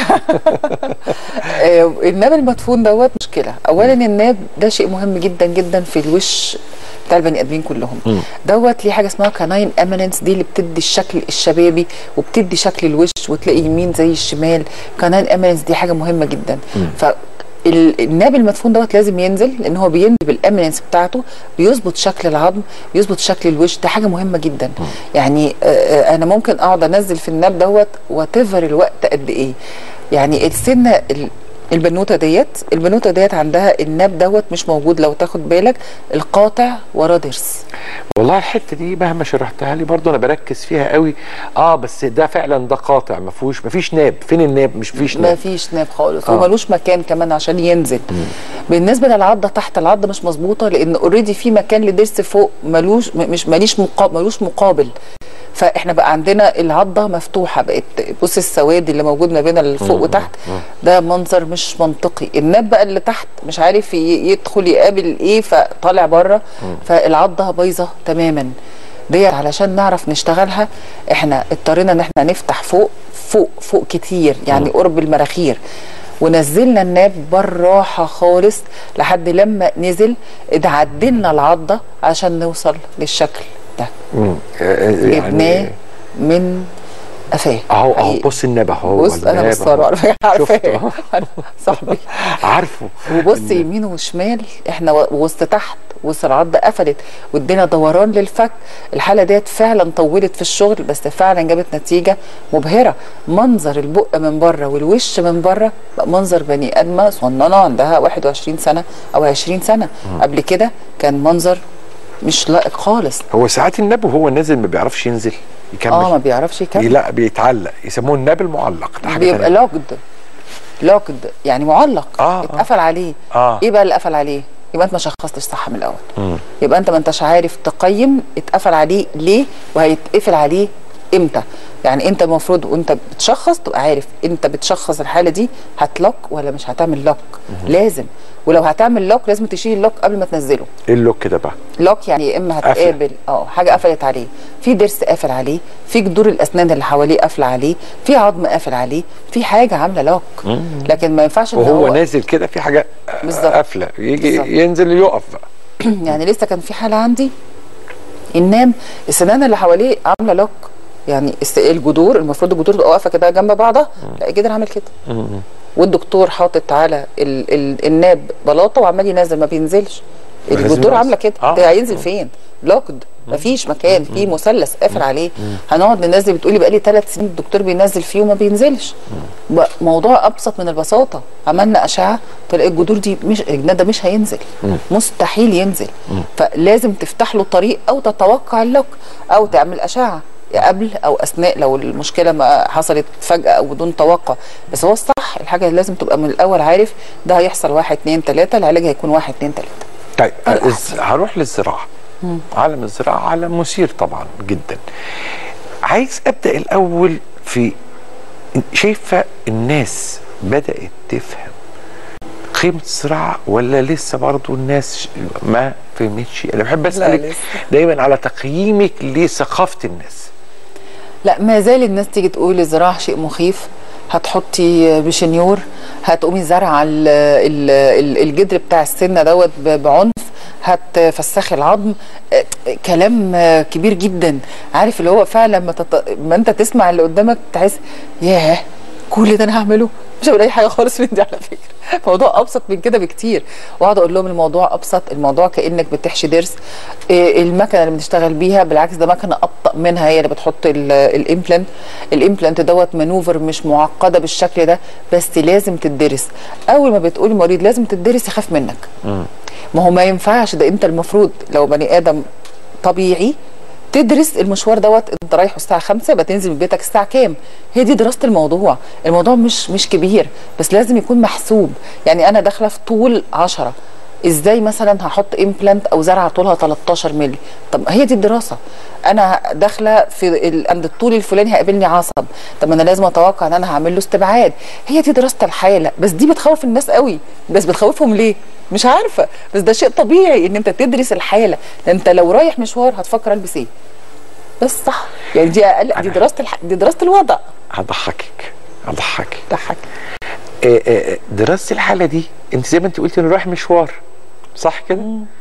Speaker 9: آه، الناب المدفون دوت مشكله اولا الناب ده شيء مهم جدا جدا في الوش بتاع البني ادمين كلهم دوت ليه حاجه اسمها كاناين اميننس دي اللي بتدي الشكل الشبابي وبتدي شكل الوش وتلاقي يمين زي الشمال كاناين اميننس دي حاجه مهمه جدا ف ال- الناب المدفون دوت لازم ينزل لان هو بينزل بالاميننس بتاعته بيظبط شكل العظم بيظبط شكل الوش ده حاجه مهمه جدا يعني آه، آه، انا ممكن اقعد انزل في الناب دوت وتفر الوقت قد ايه يعني السنه ال- البنوته ديت البنوته ديت عندها الناب دوت مش موجود لو تاخد بالك القاطع وراه ضرس
Speaker 1: والله الحته دي مهما شرحتها لي برضه انا بركز فيها قوي اه بس ده فعلا ده قاطع ما فيهوش ما فيش ناب فين الناب مش فيش
Speaker 9: ما
Speaker 1: ناب
Speaker 9: فيش ناب خالص
Speaker 1: آه.
Speaker 9: وملوش مكان كمان عشان ينزل بالنسبه للعضه تحت العضه مش مظبوطه لان اوريدي في مكان لضرس فوق ملوش م- مش ماليش مقابل ملوش مقابل فاحنا بقى عندنا العضه مفتوحه بقت بص السواد اللي موجود ما بين الفوق وتحت ده منظر مش منطقي الناب بقى اللي تحت مش عارف ي- يدخل يقابل ايه فطالع بره فالعضه بايظه تماما ديت علشان نعرف نشتغلها احنا اضطرينا ان احنا نفتح فوق فوق فوق كتير يعني قرب المراخير ونزلنا الناب بالراحه خالص لحد لما نزل اتعدلنا العضه عشان نوصل للشكل ده
Speaker 1: مم. آه، آه،
Speaker 9: جبناه من قفاه
Speaker 1: اهو اهو
Speaker 9: حقيقي.
Speaker 1: بص الناب اهو
Speaker 9: بص انا
Speaker 1: الناب
Speaker 9: مصره
Speaker 1: أهو.
Speaker 9: على فكره
Speaker 1: شفت
Speaker 9: عارفاه
Speaker 1: أهو.
Speaker 9: أنا صاحبي
Speaker 1: عارفه
Speaker 9: وبص يمين وشمال احنا و- وسط تحت وسط العضه قفلت وادينا دوران للفك الحاله ديت فعلا طولت في الشغل بس فعلا جابت نتيجه مبهره منظر البق من بره والوش من بره بقى منظر بني ادمه صننه عندها 21 سنه او 20 سنه قبل كده كان منظر مش لائق خالص
Speaker 1: هو ساعات الناب وهو نازل ما بيعرفش ينزل يكمل
Speaker 9: اه ما بيعرفش يكمل
Speaker 1: لا بيتعلق يسموه الناب المعلق ده حاجه
Speaker 9: بيبقى
Speaker 1: تانية.
Speaker 9: لوكد لوكد يعني معلق
Speaker 1: آه، آه.
Speaker 9: اتقفل عليه
Speaker 1: آه.
Speaker 9: ايه بقى اللي قفل عليه يبقى انت ما شخصتش صح من الاول يبقى انت ما انتش عارف تقيم اتقفل عليه ليه وهيتقفل عليه امتى يعني انت المفروض وانت بتشخص تبقى عارف انت بتشخص الحاله دي هتلوك ولا مش هتعمل لوك لازم ولو هتعمل لوك لازم تشيل اللوك قبل ما تنزله
Speaker 1: ايه اللوك كده بقى
Speaker 9: لوك يعني يا اما هتقابل اه حاجه قفلت عليه في ضرس قافل عليه في جذور الاسنان اللي حواليه قافله عليه في عظم قافل عليه في حاجه عامله لوك لكن ما ينفعش ان
Speaker 1: وهو
Speaker 9: هو
Speaker 1: نازل كده في حاجه
Speaker 9: بالظبط.
Speaker 1: قافله يجي
Speaker 9: بالظبط.
Speaker 1: ينزل يقف بقى
Speaker 9: يعني لسه كان في حاله عندي النام السنان اللي حواليه عامله لوك يعني الس- الجذور المفروض الجذور تبقى واقفه كده جنب بعضها لا الجدر عامل كده والدكتور حاطط على ال ال الناب بلاطه وعمال ينزل ما بينزلش
Speaker 1: لازم
Speaker 9: الجذور
Speaker 1: ينزل.
Speaker 9: عامله كده
Speaker 1: آه.
Speaker 9: ده هينزل فين لوكد مفيش مكان في مثلث قافل عليه هنقعد ننزل بتقولي بقالي ثلاث سنين الدكتور بينزل فيه وما بينزلش ب- موضوع ابسط من البساطه عملنا اشعه تلاقي الجذور دي مش الجناد ده مش هينزل مستحيل ينزل فلازم تفتح له طريق او تتوقع اللوك او تعمل اشعه يا قبل او اثناء لو المشكله ما حصلت فجاه او بدون توقع بس هو الصح الحاجه لازم تبقى من الاول عارف ده هيحصل واحد اتنين تلاته العلاج هيكون واحد اتنين تلاته
Speaker 1: طيب
Speaker 9: الأحسن.
Speaker 1: الز- هروح للزراعه عالم الزراعه عالم مثير طبعا جدا عايز ابدا الاول في شايفه الناس بدات تفهم قيمه الزراعه ولا لسه برضو الناس ش- ما فهمتش انا بحب اسالك
Speaker 9: لسه.
Speaker 1: دايما على تقييمك لثقافه الناس
Speaker 9: لا ما زال الناس تيجي تقول الزراعه شيء مخيف هتحطي بشنيور هتقومي زرعه ال- ال- ال- الجدر بتاع السنه دوت ب- بعنف هتفسخي العظم آه، كلام آه، كبير جدا عارف اللي هو فعلا لما تط... ما انت تسمع اللي قدامك تحس ياه كل ده انا هعمله مش هعمل اي حاجه خالص من دي على فكره الموضوع ابسط من كده بكتير واقعد اقول لهم الموضوع ابسط الموضوع كانك بتحشي ضرس إيه المكنه اللي بنشتغل بيها بالعكس ده مكنه ابطا منها هي اللي بتحط الامبلانت الامبلانت دوت مانوفر مش معقده بالشكل ده بس لازم تدرس اول ما بتقول المريض لازم تدرس يخاف منك ما هو ما ينفعش ده انت المفروض لو بني ادم طبيعي تدرس المشوار دوت انت رايحه الساعه 5 يبقى تنزل من بيتك الساعه كام هي دي دراسه الموضوع الموضوع مش مش كبير بس لازم يكون محسوب يعني انا داخله في طول 10 ازاي مثلا هحط امبلانت او زرعه طولها 13 مللي طب هي دي الدراسه انا داخله في ال- عند الطول الفلاني هيقابلني عصب طب ما انا لازم اتوقع ان انا هعمل له استبعاد هي دي دراسه الحاله بس دي بتخوف الناس قوي بس بتخوفهم ليه مش عارفه بس ده شيء طبيعي ان انت تدرس الحاله انت لو رايح مشوار هتفكر البس ايه بس صح يعني دي اقل دي دراسه الح... دي دراسه الوضع
Speaker 1: هضحكك هضحكك
Speaker 9: ضحك
Speaker 1: آه، آه، دراسه الحاله دي انت زي ما انت قلتي انا رايح مشوار صح كده؟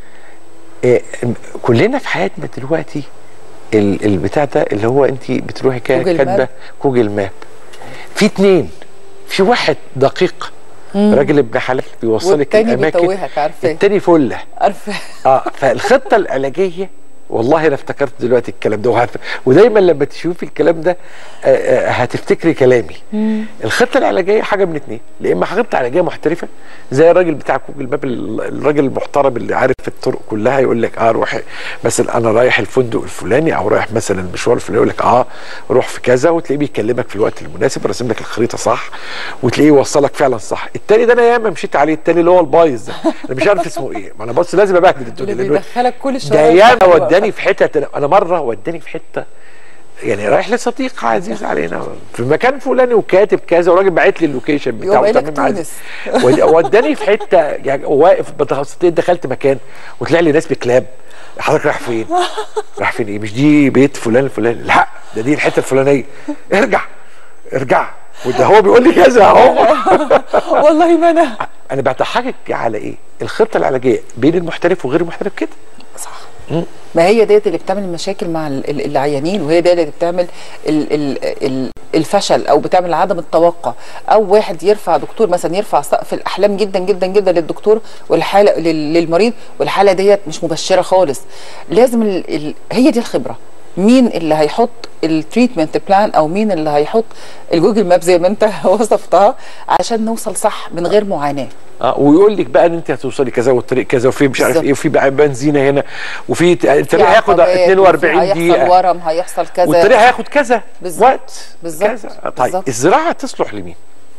Speaker 1: آه، م- كلنا في حياتنا دلوقتي ال- البتاع ده اللي هو انت بتروحي كا-
Speaker 9: جوجل
Speaker 1: كاتبه
Speaker 9: ماب.
Speaker 1: جوجل ماب في اتنين في واحد دقيق راجل ابن حلال بيوصلك
Speaker 9: والتاني
Speaker 1: الاماكن
Speaker 9: بيتوهك عارفاه
Speaker 1: التاني فله
Speaker 9: عارفه
Speaker 1: اه فالخطه العلاجيه والله انا افتكرت دلوقتي الكلام ده وهت... ودايما لما تشوفي الكلام ده آه، آه، هتفتكري كلامي الخطه العلاجيه حاجه من اتنين يا اما خطه علاجيه محترفه زي الراجل بتاع جوجل ماب ال- الراجل المحترم اللي عارف الطرق كلها يقول لك اه روح مثلا انا رايح الفندق الفلاني او رايح مثلا المشوار الفلاني يقول لك اه روح في كذا وتلاقيه بيكلمك في الوقت المناسب راسم لك الخريطه صح وتلاقيه يوصلك فعلا صح التاني ده انا ياما مشيت عليه التاني اللي هو البايظ ده انا مش عارف اسمه ايه ما انا بص لازم ابهدل الدنيا
Speaker 9: اللي
Speaker 1: لأنه
Speaker 9: بيدخلك كل
Speaker 1: ده
Speaker 9: شويه
Speaker 1: ياما وداني في حته أنا- انا مره وداني في حته يعني رايح لصديق عزيز علينا في مكان فلاني وكاتب كذا وراجل باعت لي اللوكيشن بتاعه
Speaker 9: يبقى لك
Speaker 1: تمام عايز-
Speaker 9: تونس.
Speaker 1: ود- وداني في حته يعني واقف بتخصصتين دخلت مكان وطلع لي ناس بكلاب حضرتك رايح فين؟ رايح فين ايه؟ مش دي بيت فلان الفلاني لا ده دي الحته الفلانيه ارجع ارجع وده هو بيقول لي كذا اهو
Speaker 9: والله ما انا
Speaker 1: انا بضحكك على ايه؟ الخطه العلاجيه بين المحترف وغير المحترف كده
Speaker 9: صح ما هي ديت اللي بتعمل مشاكل مع ال- ال- العيانين وهي ديت اللي بتعمل ال ال ال الفشل او بتعمل عدم التوقع او واحد يرفع دكتور مثلا يرفع سقف الاحلام جدا جدا جدا للدكتور والحاله لل- للمريض والحاله ديت مش مبشره خالص لازم ال ال هي دي الخبره مين اللي هيحط التريتمنت بلان او مين اللي هيحط الجوجل ماب زي ما انت وصفتها عشان نوصل صح من غير معاناه
Speaker 1: اه ويقول لك بقى ان انت هتوصلي كذا والطريق كذا وفي مش عارف
Speaker 9: بالظبط.
Speaker 1: ايه وفي بقى بنزينه هنا وفي ت- الطريق
Speaker 9: في
Speaker 1: هياخد
Speaker 9: عقبات،
Speaker 1: 42
Speaker 9: وفي
Speaker 1: دقيقه
Speaker 9: هيحصل ورم هيحصل كذا
Speaker 1: والطريق هياخد كذا
Speaker 9: بالظبط.
Speaker 1: وقت
Speaker 9: بالظبط.
Speaker 1: كذا طيب
Speaker 9: بالظبط.
Speaker 1: الزراعه تصلح لمين؟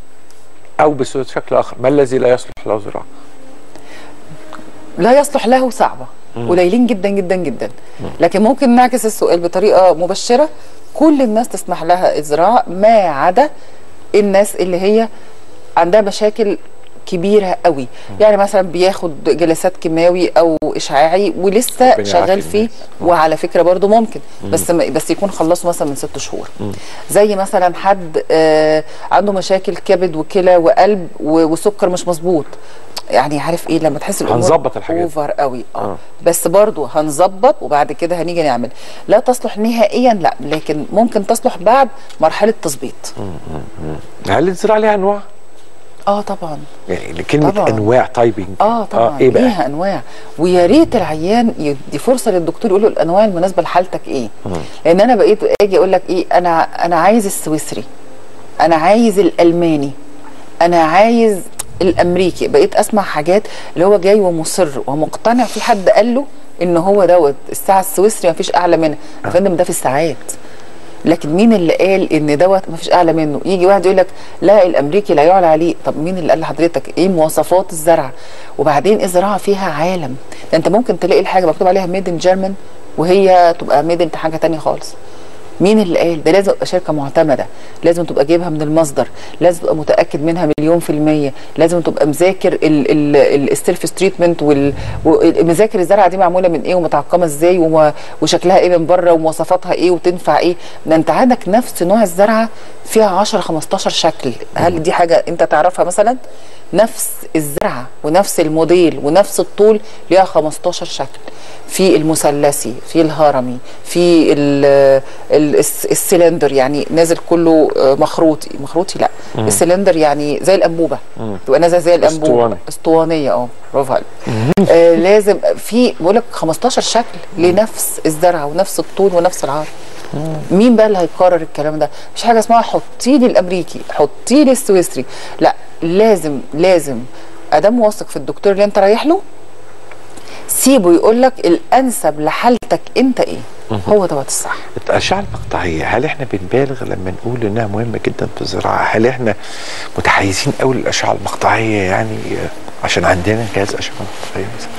Speaker 1: او بشكل اخر ما الذي لا يصلح له زراعه؟
Speaker 9: لا يصلح له صعبة قليلين جدا جدا جدا لكن ممكن نعكس السؤال بطريقة مبشرة كل الناس تسمح لها الزراعة ما عدا الناس اللي هي عندها مشاكل كبيرة قوي يعني مثلا بياخد جلسات كيماوي او اشعاعي ولسه
Speaker 1: ربنا
Speaker 9: شغال
Speaker 1: يعافي
Speaker 9: فيه وعلى فكرة برضو ممكن بس ما بس يكون خلصه مثلا من ست شهور زي مثلا حد آه عنده مشاكل كبد وكلى وقلب و- وسكر مش مظبوط يعني عارف ايه لما تحس الامور
Speaker 1: هنظبط الحاجات دي.
Speaker 9: اوفر قوي اه
Speaker 1: آه.
Speaker 9: بس برضو هنظبط وبعد كده هنيجي نعمل لا تصلح نهائيا لا لكن ممكن تصلح بعد مرحله تظبيط
Speaker 1: هل الزراعه ليها انواع؟
Speaker 9: اه طبعا
Speaker 1: يعني كلمه
Speaker 9: طبعاً.
Speaker 1: انواع تايبنج
Speaker 9: اه طبعا
Speaker 1: ايه بقى؟
Speaker 9: ليها انواع ويا ريت العيان يدي فرصه للدكتور يقول له الانواع المناسبه لحالتك ايه لان انا بقيت اجي اقول لك ايه انا انا عايز السويسري انا عايز الالماني انا عايز الامريكي بقيت اسمع حاجات اللي هو جاي ومصر ومقتنع في حد قال له ان هو دوت الساعه السويسري مفيش اعلى منها يا فندم ده في الساعات لكن مين اللي قال ان دوت مفيش اعلى منه يجي واحد يقول لك لا الامريكي لا يعلى عليه طب مين اللي قال لحضرتك ايه مواصفات الزرع وبعدين الزراعه فيها عالم ده انت ممكن تلاقي الحاجه مكتوب عليها ميد ان جيرمان وهي تبقى ميد ان حاجه تانية خالص مين اللي قال ده لازم تبقى شركه معتمده لازم تبقى جايبها من المصدر لازم تبقى متاكد منها مليون في الميه لازم تبقى مذاكر السيلف تريتمنت ومذاكر الزرعه دي معموله من ايه ومتعقمه ازاي وما- وشكلها ايه من بره ومواصفاتها ايه وتنفع ايه ده انت عندك نفس نوع الزرعه فيها 10 15 شكل هل دي حاجه انت تعرفها مثلا نفس الزرعه ونفس الموديل ونفس الطول ليها 15 شكل في المثلثي في الهرمي في ال- ال- الس- السلندر يعني نازل كله آه، مخروطي مخروطي لا السلندر يعني زي الانبوبه تبقى نازله زي الانبوبه
Speaker 1: اسطواني.
Speaker 9: اسطوانيه اه برافو عليك آه لازم في بقول لك 15 شكل لنفس الزرعه ونفس الطول ونفس العرض مين بقى اللي هيقرر الكلام ده مش حاجه اسمها حطي لي الامريكي حطي لي السويسري لا لازم لازم ادام واثق في الدكتور اللي انت رايح له سيبه يقول لك الانسب لحالتك انت ايه هو دوت الصح
Speaker 1: الاشعه المقطعيه هل احنا بنبالغ لما نقول انها مهمه جدا في الزراعه؟ هل احنا متحيزين قوي للاشعه المقطعيه يعني
Speaker 4: عشان عندنا جهاز اشعه مقطعيه بس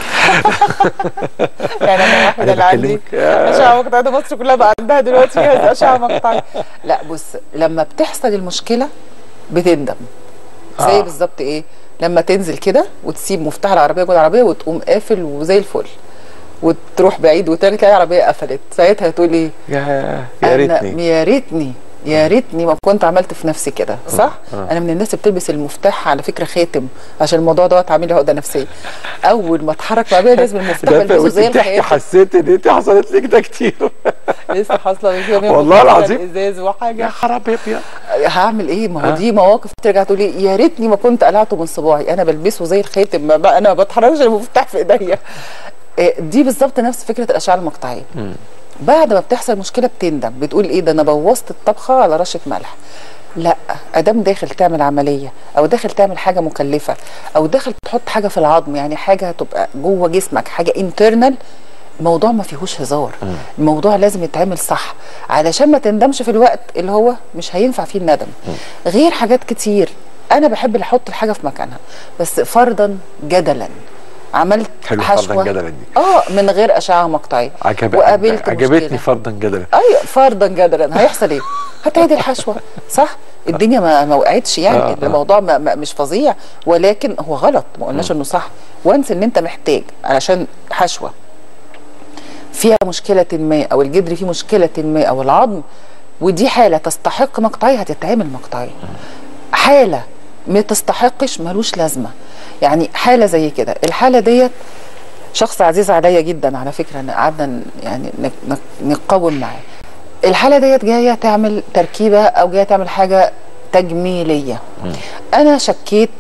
Speaker 9: يعني انا الواحده
Speaker 4: أنا
Speaker 9: اللي عندي
Speaker 4: بكلمك. آه.
Speaker 9: اشعه مقطعيه ده مصر كلها بقى عندها دلوقتي جهاز اشعه مقطعيه لا بص لما بتحصل المشكله بتندم زي
Speaker 4: آه.
Speaker 9: بالظبط ايه لما تنزل كده وتسيب مفتاح العربيه جوه العربيه وتقوم قافل وزي الفل وتروح بعيد وتلاقي تلاقي العربيه قفلت ساعتها تقول ايه
Speaker 4: يا يا
Speaker 9: أنا-
Speaker 4: ريتني
Speaker 9: يا ريتني يا ريتني ما كنت عملت في نفسي كده صح
Speaker 4: آه.
Speaker 9: انا من الناس اللي بتلبس المفتاح على فكره خاتم عشان الموضوع دوت عامل لي عقده نفسيه اول ما اتحرك مع بيها لازم المفتاح
Speaker 4: ده
Speaker 9: بلبسه زي
Speaker 4: وانت بتحكي
Speaker 9: الخاتم
Speaker 4: حسيت ان انت حصلت لك ده كتير
Speaker 9: لسه حاصله من يومين
Speaker 4: والله
Speaker 9: كنت
Speaker 4: العظيم.
Speaker 9: على الازاز وحاجه
Speaker 4: يا خرابي ابيض
Speaker 9: هعمل ايه ما هو
Speaker 4: آه.
Speaker 9: دي مواقف ترجع تقول لي يا ريتني ما كنت قلعته من صباعي انا بلبسه زي الخاتم ما بقى انا ما بتحركش المفتاح في ايديا إيه، دي بالظبط نفس فكره الاشعه المقطعيه بعد ما بتحصل مشكله بتندم بتقول ايه ده انا بوظت الطبخه على رشه ملح لا ادام داخل تعمل عمليه او داخل تعمل حاجه مكلفه او داخل تحط حاجه في العظم يعني حاجه تبقى جوه جسمك حاجه انترنال الموضوع ما فيهوش هزار الموضوع لازم يتعمل صح علشان ما تندمش في الوقت اللي هو مش هينفع فيه الندم غير حاجات كتير انا بحب اللي احط الحاجه في مكانها بس فرضا جدلا عملت
Speaker 4: حلو
Speaker 9: حشوه
Speaker 4: فرضا جدلا دي
Speaker 9: اه من غير اشعه مقطعيه
Speaker 4: عجب
Speaker 9: وقابلت
Speaker 4: عجبتني
Speaker 9: مشكلة.
Speaker 4: فرضا جدلا
Speaker 9: ايوه فرضا جدلا هيحصل ايه؟ هتعيد الحشوه صح؟ الدنيا ما, ما وقعتش يعني
Speaker 4: آه، آه.
Speaker 9: الموضوع ما ما مش فظيع ولكن هو غلط ما قلناش انه صح وانس ان انت محتاج علشان حشوه فيها مشكله ما او الجدر فيه مشكله ما او العظم ودي حاله تستحق مقطعيه هتتعمل مقطعيه حاله ما تستحقش ملوش لازمه يعني حاله زي كده الحاله ديت شخص عزيز عليا جدا على فكره إن قعدنا ن- يعني ن- ن- نقاوم معاه الحاله ديت جايه تعمل تركيبه او جايه تعمل حاجه تجميليه انا شكيت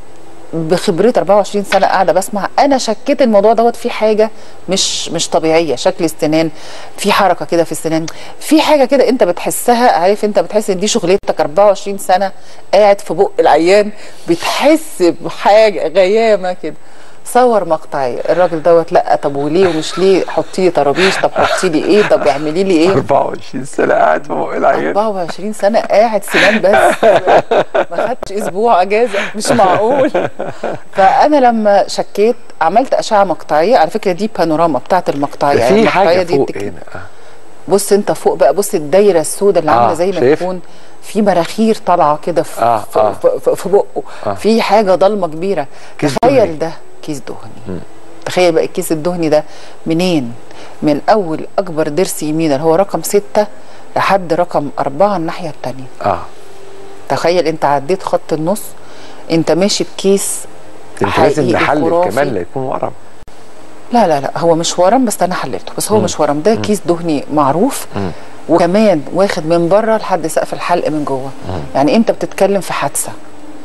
Speaker 9: بخبرتي 24 سنه قاعده بسمع انا شكيت الموضوع دوت في حاجه مش مش طبيعيه شكل استنان في حركه كده في السنان في حاجه كده انت بتحسها عارف انت بتحس ان دي شغلتك 24 سنه قاعد في بق العيان بتحس بحاجه غيامه كده صور مقطعي الراجل دوت لا طب وليه ومش ليه حطي لي طرابيش طب حطي لي ايه طب اعملي لي ايه
Speaker 4: 24 سنه قاعد في بق العيان
Speaker 9: 24 سنه قاعد سنان بس ما خدتش اسبوع اجازه مش معقول فانا لما شكيت عملت اشعه مقطعيه على فكره دي بانوراما بتاعت المقطعيه
Speaker 4: ده
Speaker 9: يعني
Speaker 4: في
Speaker 9: المقطعيه
Speaker 4: حاجه
Speaker 9: دي
Speaker 4: فوق
Speaker 9: بتك-
Speaker 4: هنا آه.
Speaker 9: بص انت فوق بقى بص الدايره السوداء اللي عامله
Speaker 4: آه،
Speaker 9: زي ما
Speaker 4: شايف؟
Speaker 9: تكون في مراخير طالعه كده في,
Speaker 4: آه،
Speaker 9: في,
Speaker 4: آه.
Speaker 9: في, في, في بقه
Speaker 4: آه.
Speaker 9: في حاجه ضلمه كبيره
Speaker 4: كيس دهني.
Speaker 9: تخيل ده كيس دهني تخيل بقى الكيس الدهني ده منين من اول اكبر ضرس يمين اللي هو رقم ستة لحد رقم أربعة الناحية التانية
Speaker 4: اه
Speaker 9: تخيل انت عديت خط النص انت ماشي بكيس
Speaker 4: انت لازم
Speaker 9: حقيقي
Speaker 4: نحلل
Speaker 9: خرافي.
Speaker 4: كمان لا يكون ورم
Speaker 9: لا لا لا هو مش ورم بس انا حللته بس هو مش ورم ده كيس دهني معروف وكمان واخد من بره لحد سقف الحلق من جوه يعني انت بتتكلم في حادثه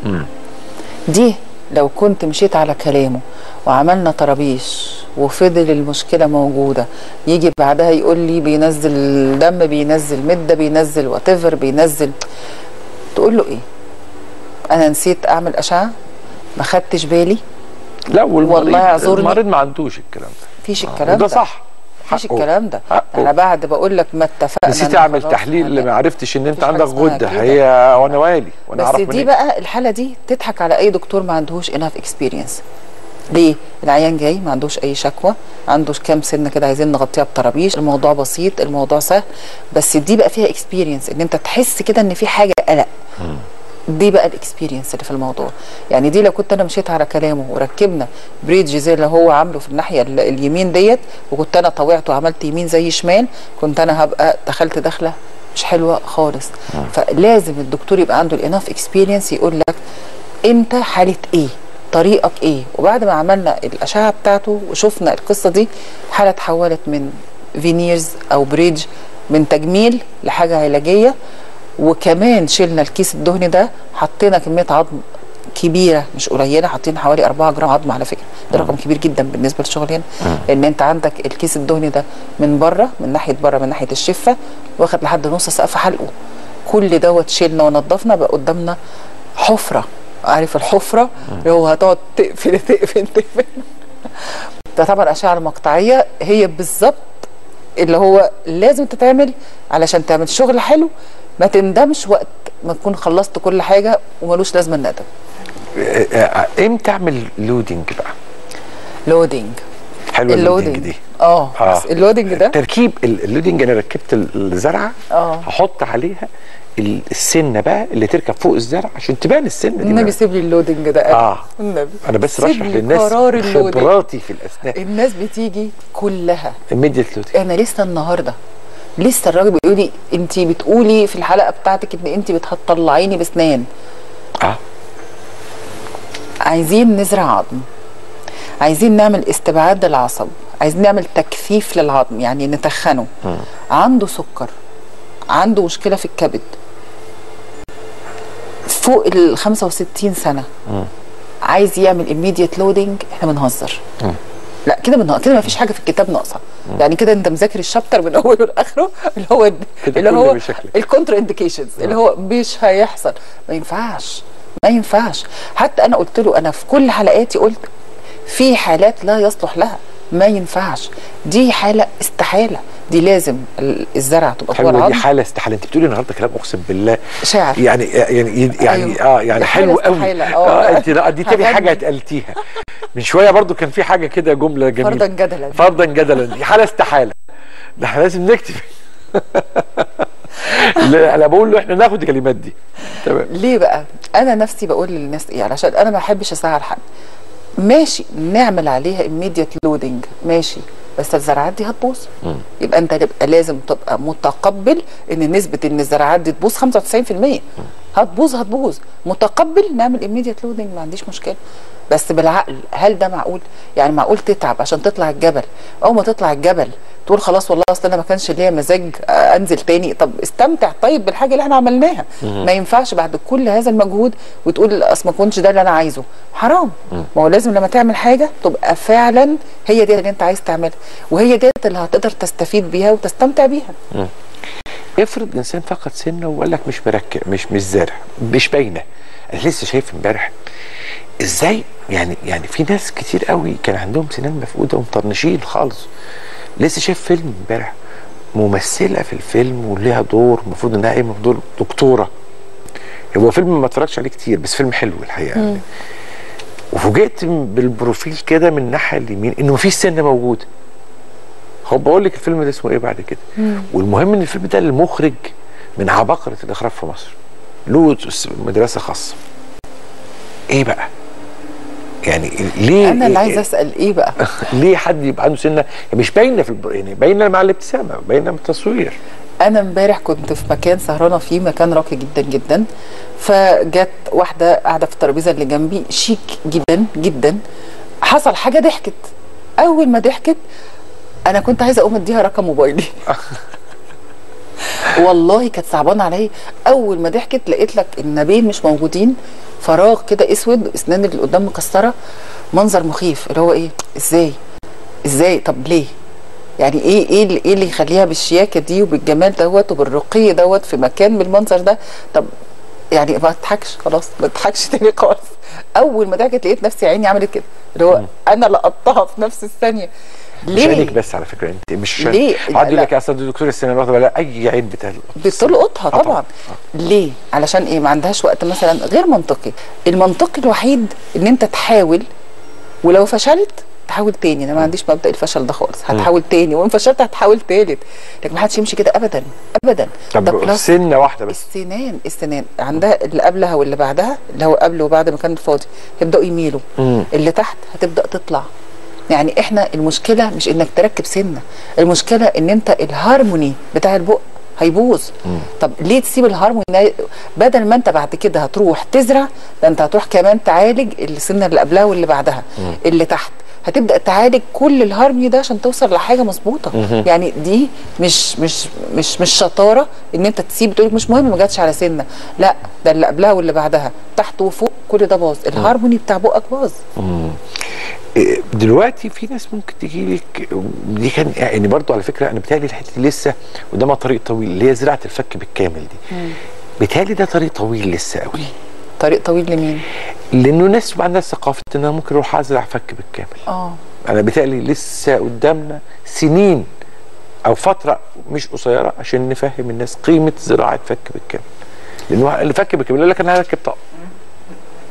Speaker 9: دي لو كنت مشيت على كلامه وعملنا طرابيش وفضل المشكله موجوده يجي بعدها يقول لي بينزل دم بينزل مده بينزل واتيفر بينزل تقول له ايه انا نسيت اعمل اشعه ما خدتش بالي
Speaker 4: لا والمريض
Speaker 9: والله اعذرني.
Speaker 4: المريض ما عندوش الكلام ده
Speaker 9: مفيش
Speaker 4: آه،
Speaker 9: الكلام
Speaker 4: وده
Speaker 9: ده
Speaker 4: صح
Speaker 9: مفيش
Speaker 4: حقه.
Speaker 9: الكلام ده
Speaker 4: حقه.
Speaker 9: انا بعد بقول لك ما اتفقنا
Speaker 4: نسيت
Speaker 9: إن
Speaker 4: اعمل
Speaker 9: خلاص
Speaker 4: تحليل اللي ما
Speaker 9: هنعمل.
Speaker 4: عرفتش ان انت
Speaker 9: مفيش حاجة
Speaker 4: عندك
Speaker 9: اسمها
Speaker 4: غده
Speaker 9: كده.
Speaker 4: هي وانا والي وانا
Speaker 9: بس
Speaker 4: اعرف
Speaker 9: دي
Speaker 4: منين
Speaker 9: بقى الحاله دي تضحك على اي دكتور ما عندهوش انف اكسبيرينس ليه العيان جاي ما عندوش اي شكوى عنده كام سنه كده عايزين نغطيها بطرابيش الموضوع بسيط الموضوع سهل بس دي بقى فيها اكسبيرينس ان انت تحس كده ان في حاجه قلق دي بقى الاكسبيرينس اللي في الموضوع يعني دي لو كنت انا مشيت على كلامه وركبنا بريدج زي اللي هو عامله في الناحيه ال- اليمين ديت وكنت انا طوعت وعملت يمين زي شمال كنت انا هبقى دخلت دخله مش حلوه خالص فلازم الدكتور يبقى عنده الاناف اكسبيرينس يقول لك انت حاله ايه طريقك ايه وبعد ما عملنا الاشعه بتاعته وشفنا القصه دي حاله اتحولت من فينيرز او بريدج من تجميل لحاجه علاجيه وكمان شلنا الكيس الدهني ده حطينا كميه عظم كبيره مش قليله حاطين حوالي 4 جرام عظم على فكره ده رقم كبير جدا بالنسبه للشغل هنا لان انت عندك الكيس الدهني ده من بره من ناحيه بره من ناحيه الشفه واخد لحد نص سقف حلقه كل دوت شيلنا ونضفنا بقى قدامنا حفره عارف الحفره اللي هو هتقعد تقفل تقفل تقفل ده طبعا الاشعه المقطعيه هي بالظبط اللي هو لازم تتعمل علشان تعمل شغل حلو ما تندمش وقت ما تكون خلصت كل حاجه وملوش لازمه الندم
Speaker 1: آه، آه، امتى اعمل لودنج بقى
Speaker 9: لودنج
Speaker 1: حلوه اللودنج
Speaker 9: اللودنج
Speaker 1: دي
Speaker 9: اه
Speaker 1: آه.
Speaker 9: بس اللودنج ده
Speaker 1: تركيب ال- اللودنج انا ركبت ال- الزرعه
Speaker 9: اه
Speaker 1: هحط عليها ال- السنه بقى اللي تركب فوق الزرع عشان تبان السنه دي
Speaker 9: النبي
Speaker 1: بقى.
Speaker 9: سيب لي اللودنج ده
Speaker 1: اه
Speaker 9: النبي
Speaker 1: انا بس
Speaker 9: سيب
Speaker 1: بشرح
Speaker 9: لي
Speaker 1: للناس
Speaker 9: قرار اللودنج.
Speaker 1: خبراتي في الاسنان
Speaker 9: الناس بتيجي كلها
Speaker 1: immediate لودنج
Speaker 9: انا لسه النهارده لسه الراجل بيقول لي انت بتقولي في الحلقه بتاعتك ان انت بتطلعيني بسنان
Speaker 1: اه
Speaker 9: عايزين نزرع عظم عايزين نعمل استبعاد للعصب عايزين نعمل تكثيف للعظم يعني نتخنه عنده سكر عنده مشكله في الكبد فوق ال 65 سنه عايز يعمل immediate loading احنا بنهزر لا كده بنهزر كده ما فيش حاجه في الكتاب ناقصه يعني كده انت مذاكر الشابتر من اوله لاخره اللي هو
Speaker 1: كده
Speaker 9: اللي
Speaker 1: كله
Speaker 9: هو
Speaker 1: بشكل.
Speaker 9: الكونتر انديكيشنز اللي هو مش هيحصل ما ينفعش ما ينفعش حتى انا قلت له انا في كل حلقاتي قلت في حالات لا يصلح لها ما ينفعش دي حاله استحاله دي لازم ال- الزرع تبقى فوق
Speaker 1: حلوه دي
Speaker 9: العظم
Speaker 1: حاله استحاله انت بتقولي النهارده كلام اقسم بالله
Speaker 9: شاعر
Speaker 1: يعني يعني يعني
Speaker 9: أيوة.
Speaker 1: اه يعني
Speaker 9: دي حالة
Speaker 1: حلو قوي
Speaker 9: استحالة.
Speaker 1: اه
Speaker 9: آه.
Speaker 1: انت لا، دي تاني
Speaker 9: هغني.
Speaker 1: حاجه اتقالتيها من شويه برضو كان في حاجه كده جمله جميله
Speaker 9: فرضا جدلا
Speaker 1: فرضا جدلا دي حاله استحاله ده احنا لازم نكتب لا، انا بقول له احنا ناخد الكلمات دي تمام
Speaker 9: ليه بقى انا نفسي بقول للناس ايه علشان انا ما بحبش اسعر حد ماشي نعمل عليها immediate loading ماشي بس الزراعات دي هتبوظ يبقى انت تبقى لازم تبقى متقبل ان نسبه ان الزراعات دي تبوظ 95% هتبوظ هتبوظ متقبل نعمل immediate loading ما عنديش مشكله بس بالعقل هل ده معقول يعني معقول تتعب عشان تطلع الجبل اول ما تطلع الجبل تقول خلاص والله اصل انا ما كانش ليا مزاج آه، انزل تاني طب استمتع طيب بالحاجه اللي احنا عملناها ما ينفعش بعد كل هذا المجهود وتقول اصل ما كنتش ده اللي انا عايزه حرام ما هو لازم لما تعمل حاجه تبقى فعلا هي دي اللي انت عايز تعملها وهي دي اللي هتقدر تستفيد بيها وتستمتع بيها
Speaker 1: افرض انسان فقد سنه وقال لك مش مركب مش مش زارع مش باينه انا لسه شايف امبارح ازاي يعني يعني في ناس كتير قوي كان عندهم سنان مفقوده ومطرنشين خالص لسه شايف فيلم امبارح ممثله في الفيلم وليها دور المفروض انها قايمه بدور دكتوره هو فيلم ما اتفرجش عليه كتير بس فيلم حلو الحقيقه يعني وفوجئت بالبروفيل كده من الناحيه اليمين انه مفيش سن موجوده هو بقول لك الفيلم ده اسمه ايه بعد كده والمهم ان الفيلم ده المخرج من عباقره الاخراج في مصر له مدرسه خاصه ايه بقى يعني ليه
Speaker 9: انا اللي
Speaker 1: إيه-
Speaker 9: عايزه اسال ايه بقى
Speaker 1: ليه حد يبقى عنده سنه مش باينه في البر... يعني باينه مع الابتسامه باينه من التصوير
Speaker 9: انا امبارح كنت في مكان سهرانه فيه مكان راقي جدا جدا فجت واحده قاعده في الترابيزه اللي جنبي شيك جدا جدا حصل حاجه ضحكت اول ما ضحكت انا كنت عايزه اقوم اديها رقم موبايلي والله كانت صعبانه عليا اول ما ضحكت لقيت لك النبين مش موجودين فراغ كده اسود اسنان اللي قدام مكسره منظر مخيف اللي هو ايه ازاي ازاي طب ليه يعني ايه ايه اللي, إيه اللي يخليها بالشياكه دي وبالجمال دوت وبالرقي دوت في مكان بالمنظر ده طب يعني ما تضحكش خلاص ما تضحكش تاني خالص اول ما ضحكت لقيت نفسي عيني عملت كده اللي هو انا لقطتها في نفس الثانيه
Speaker 1: مش عينك
Speaker 9: ليه
Speaker 1: بس على فكره انت مش
Speaker 9: ليه؟
Speaker 1: قعد يقول
Speaker 9: لا.
Speaker 1: لك يا استاذ دكتور السنان واخده بالها اي عين بتلقط
Speaker 9: بتلقطها
Speaker 1: آه
Speaker 9: طبعا ليه علشان ايه ما عندهاش وقت مثلا غير منطقي المنطقي الوحيد ان انت تحاول ولو فشلت تحاول تاني انا ما عنديش مبدا الفشل ده خالص هتحاول تاني وان فشلت هتحاول تالت لكن ما حدش يمشي كده ابدا ابدا ده
Speaker 1: طب
Speaker 9: بلس
Speaker 1: سنه واحده بس
Speaker 9: السنان السنان عندها اللي قبلها واللي بعدها اللي هو قبل وبعد ما كان فاضي يبداوا يميلوا
Speaker 1: مم.
Speaker 9: اللي تحت هتبدا تطلع يعني احنا المشكله مش انك تركب سنه المشكله ان انت الهارموني بتاع البق هيبوظ طب ليه تسيب الهارموني ده؟ بدل ما انت بعد كده هتروح تزرع ده انت هتروح كمان تعالج السنه اللي قبلها واللي بعدها اللي تحت هتبدا تعالج كل الهارموني ده عشان توصل لحاجه مظبوطه يعني دي مش مش مش مش شطاره ان انت تسيب تقول مش مهم ما جاتش على سنه لا ده اللي قبلها واللي بعدها تحت وفوق كل ده باظ الهارموني بتاع بقك باظ
Speaker 1: إيه، دلوقتي في ناس ممكن تجي لك دي كان يعني برضو على فكره انا بتهيألي الحته دي لسه قدامها طريق طويل اللي هي زراعه الفك بالكامل دي بتهيألي ده طريق طويل لسه قوي
Speaker 9: طريق طويل لمين؟
Speaker 1: لانه الناس ما عندهاش ثقافه ان انا ممكن اروح ازرع فك بالكامل
Speaker 9: اه
Speaker 1: انا بيتهيألي لسه قدامنا سنين او فتره مش قصيره عشان نفهم الناس قيمه زراعه فك بالكامل لانه الفك بالكامل يقول لك انا هركب طقم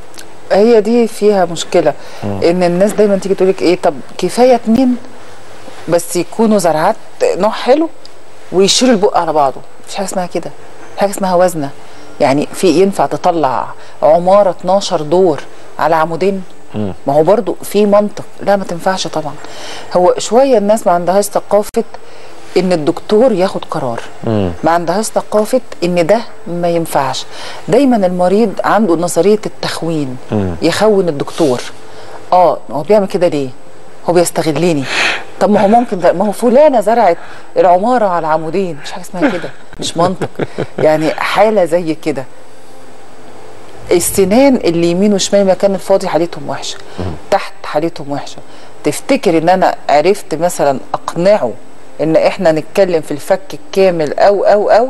Speaker 9: هي دي فيها مشكله ان الناس دايما تيجي تقول لك ايه طب كفايه اتنين بس يكونوا زرعات نوع حلو ويشيلوا البق على بعضه مفيش حاجه اسمها كده في حاجه اسمها وزنه يعني في ينفع تطلع عماره 12 دور على عمودين ما هو برضو في منطق لا ما تنفعش طبعا هو شويه الناس ما عندهاش ثقافه ان الدكتور ياخد قرار ما عندهاش ثقافه ان ده ما ينفعش دايما المريض عنده نظريه التخوين يخون الدكتور اه هو بيعمل كده ليه هو بيستغلني طب ما هو ممكن ده ما هو فلانه زرعت العماره على عمودين مش حاجه اسمها كده مش منطق يعني حاله زي كده السنان اللي يمين وشمال مكان الفاضي حالتهم وحشه تحت حالتهم وحشه تفتكر ان انا عرفت مثلا اقنعه ان احنا نتكلم في الفك الكامل او او او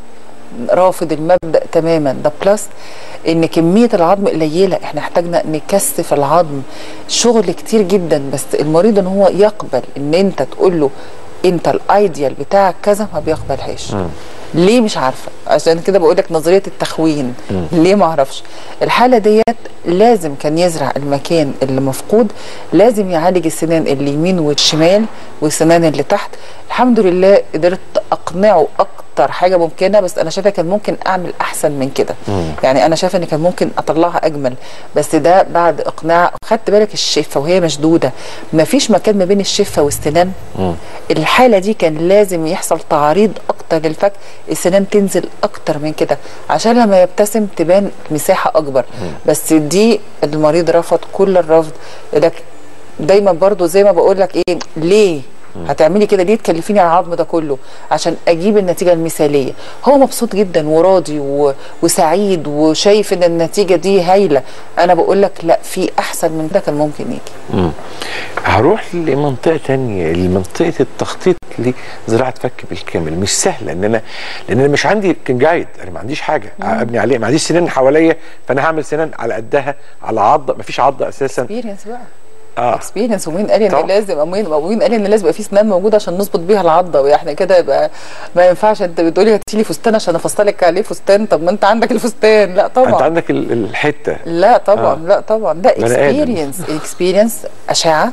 Speaker 9: رافض المبدا تماما ده بلس ان كميه العظم قليله احنا احتاجنا نكثف العظم شغل كتير جدا بس المريض ان هو يقبل ان انت تقول له انت الايديال بتاعك كذا ما بيقبلهاش ليه مش عارفه عشان كده بقول لك نظريه التخوين ليه ما اعرفش الحاله ديت لازم كان يزرع المكان اللي مفقود لازم يعالج السنان اللي يمين والشمال والسنان اللي تحت الحمد لله قدرت اقنعه اكتر حاجه ممكنه بس انا شايفه كان ممكن اعمل احسن من كده يعني انا شايفه ان كان ممكن اطلعها اجمل بس ده بعد اقناع خدت بالك الشفه وهي مشدوده ما فيش مكان ما بين الشفه والسنان الحاله دي كان لازم يحصل تعريض اكتر للفك السنان تنزل اكتر من كده عشان لما يبتسم تبان مساحه اكبر بس دي المريض رفض كل الرفض لك دايما برضو زي ما بقول لك ايه ليه هتعملي كده ليه تكلفيني على العظم ده كله عشان اجيب النتيجه المثاليه هو مبسوط جدا وراضي و... وسعيد وشايف ان النتيجه دي هايله انا بقول لك لا في احسن من ده كان ممكن يجي
Speaker 1: مم. هروح لمنطقه تانية لمنطقه التخطيط لزراعه فك بالكامل مش سهله ان انا لان انا مش عندي كان جايد انا ما عنديش حاجه ابني عليه ما عنديش سنان حواليا فانا هعمل سنان على قدها على عضه ما فيش عضه اساسا
Speaker 9: اكسبيرينس بقى
Speaker 1: اه
Speaker 9: اكسبيرينس ومين قال
Speaker 1: طبعا.
Speaker 9: ان لازم مين مين قال ان لازم يبقى في سنان موجوده عشان نظبط بيها العضه واحنا كده يبقى ما ينفعش انت بتقولي هاتي لي فستان عشان افصلك عليه فستان طب ما انت عندك الفستان لا طبعا
Speaker 1: انت عندك ال- الحته
Speaker 9: لا طبعا
Speaker 1: آه.
Speaker 9: لا طبعا لا
Speaker 1: بني آدم.
Speaker 9: اكسبيرينس اكسبيرينس اشعه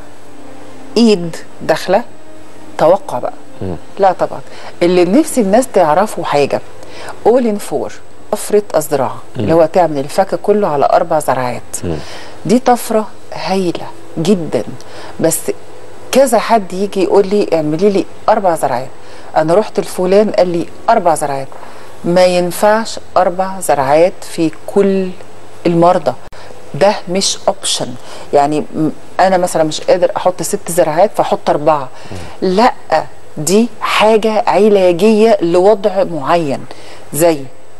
Speaker 9: ايد داخله توقع بقى لا طبعا اللي نفسي الناس تعرفوا حاجه اول ان فور طفره الزراعه اللي هو تعمل الفك كله على اربع زرعات دي طفره هايله جدا بس كذا حد يجي يقول لي اعملي لي اربع زرعات انا رحت لفلان قال لي اربع زرعات ما ينفعش اربع زرعات في كل المرضى ده مش اوبشن يعني م- انا مثلا مش قادر احط ست زرعات فاحط اربعه لا دي حاجه علاجيه لوضع معين زي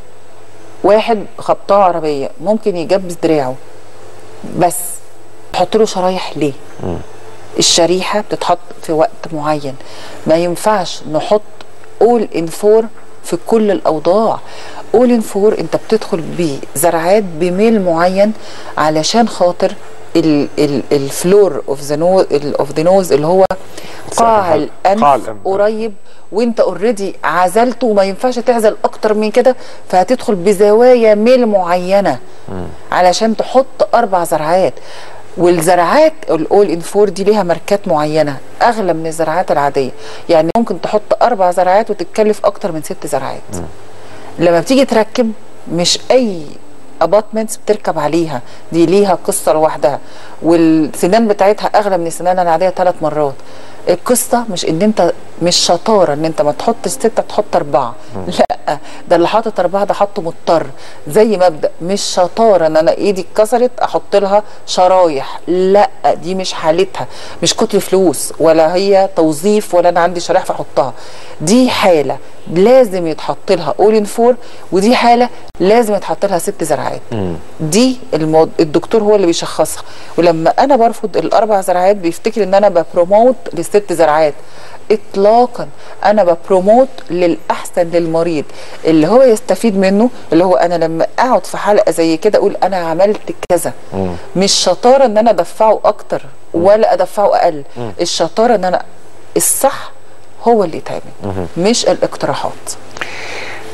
Speaker 9: واحد خبطاه عربيه ممكن يجبس دراعه بس تحط له شرايح ليه الشريحه بتتحط في وقت معين ما ينفعش نحط اول ان فور في كل الاوضاع اول ان فور انت بتدخل بزرعات بميل معين علشان خاطر ال- ال- الفلور اوف ذا نوز اوف ذا نوز اللي هو قاع
Speaker 1: قاع
Speaker 9: الانف
Speaker 1: الأنف.
Speaker 9: قريب وانت اوريدي عزلته وما ينفعش تعزل اكتر من كده فهتدخل بزوايا ميل معينه علشان تحط اربع زرعات والزرعات الاول ان فور دي ليها ماركات معينه اغلى من الزرعات العاديه يعني ممكن تحط اربع زرعات وتتكلف اكتر من ست زرعات لما بتيجي تركب مش اي اباتمنتس بتركب عليها دي ليها قصه لوحدها والسنان بتاعتها اغلى من السنان العاديه ثلاث مرات القصه مش ان انت مش شطاره ان انت ما تحطش سته تحط اربعه لا ده اللي حاطط اربعه ده حاطه مضطر زي مبدا مش شطاره ان انا ايدي اتكسرت احط لها شرايح لا دي مش حالتها مش كتر فلوس ولا هي توظيف ولا انا عندي شرايح فاحطها دي حاله لازم يتحط لها اول ان فور ودي حاله لازم يتحط لها ست زرعات دي الموض... الدكتور هو اللي بيشخصها ولما انا برفض الاربع زرعات بيفتكر ان انا ببروموت للست زرعات اطلاقا انا ببروموت للاحسن للمريض اللي هو يستفيد منه اللي هو انا لما اقعد في حلقه زي كده اقول انا عملت كذا مش شطاره ان انا ادفعه اكتر ولا ادفعه اقل الشطاره ان انا الصح هو اللي يتعمل مش الاقتراحات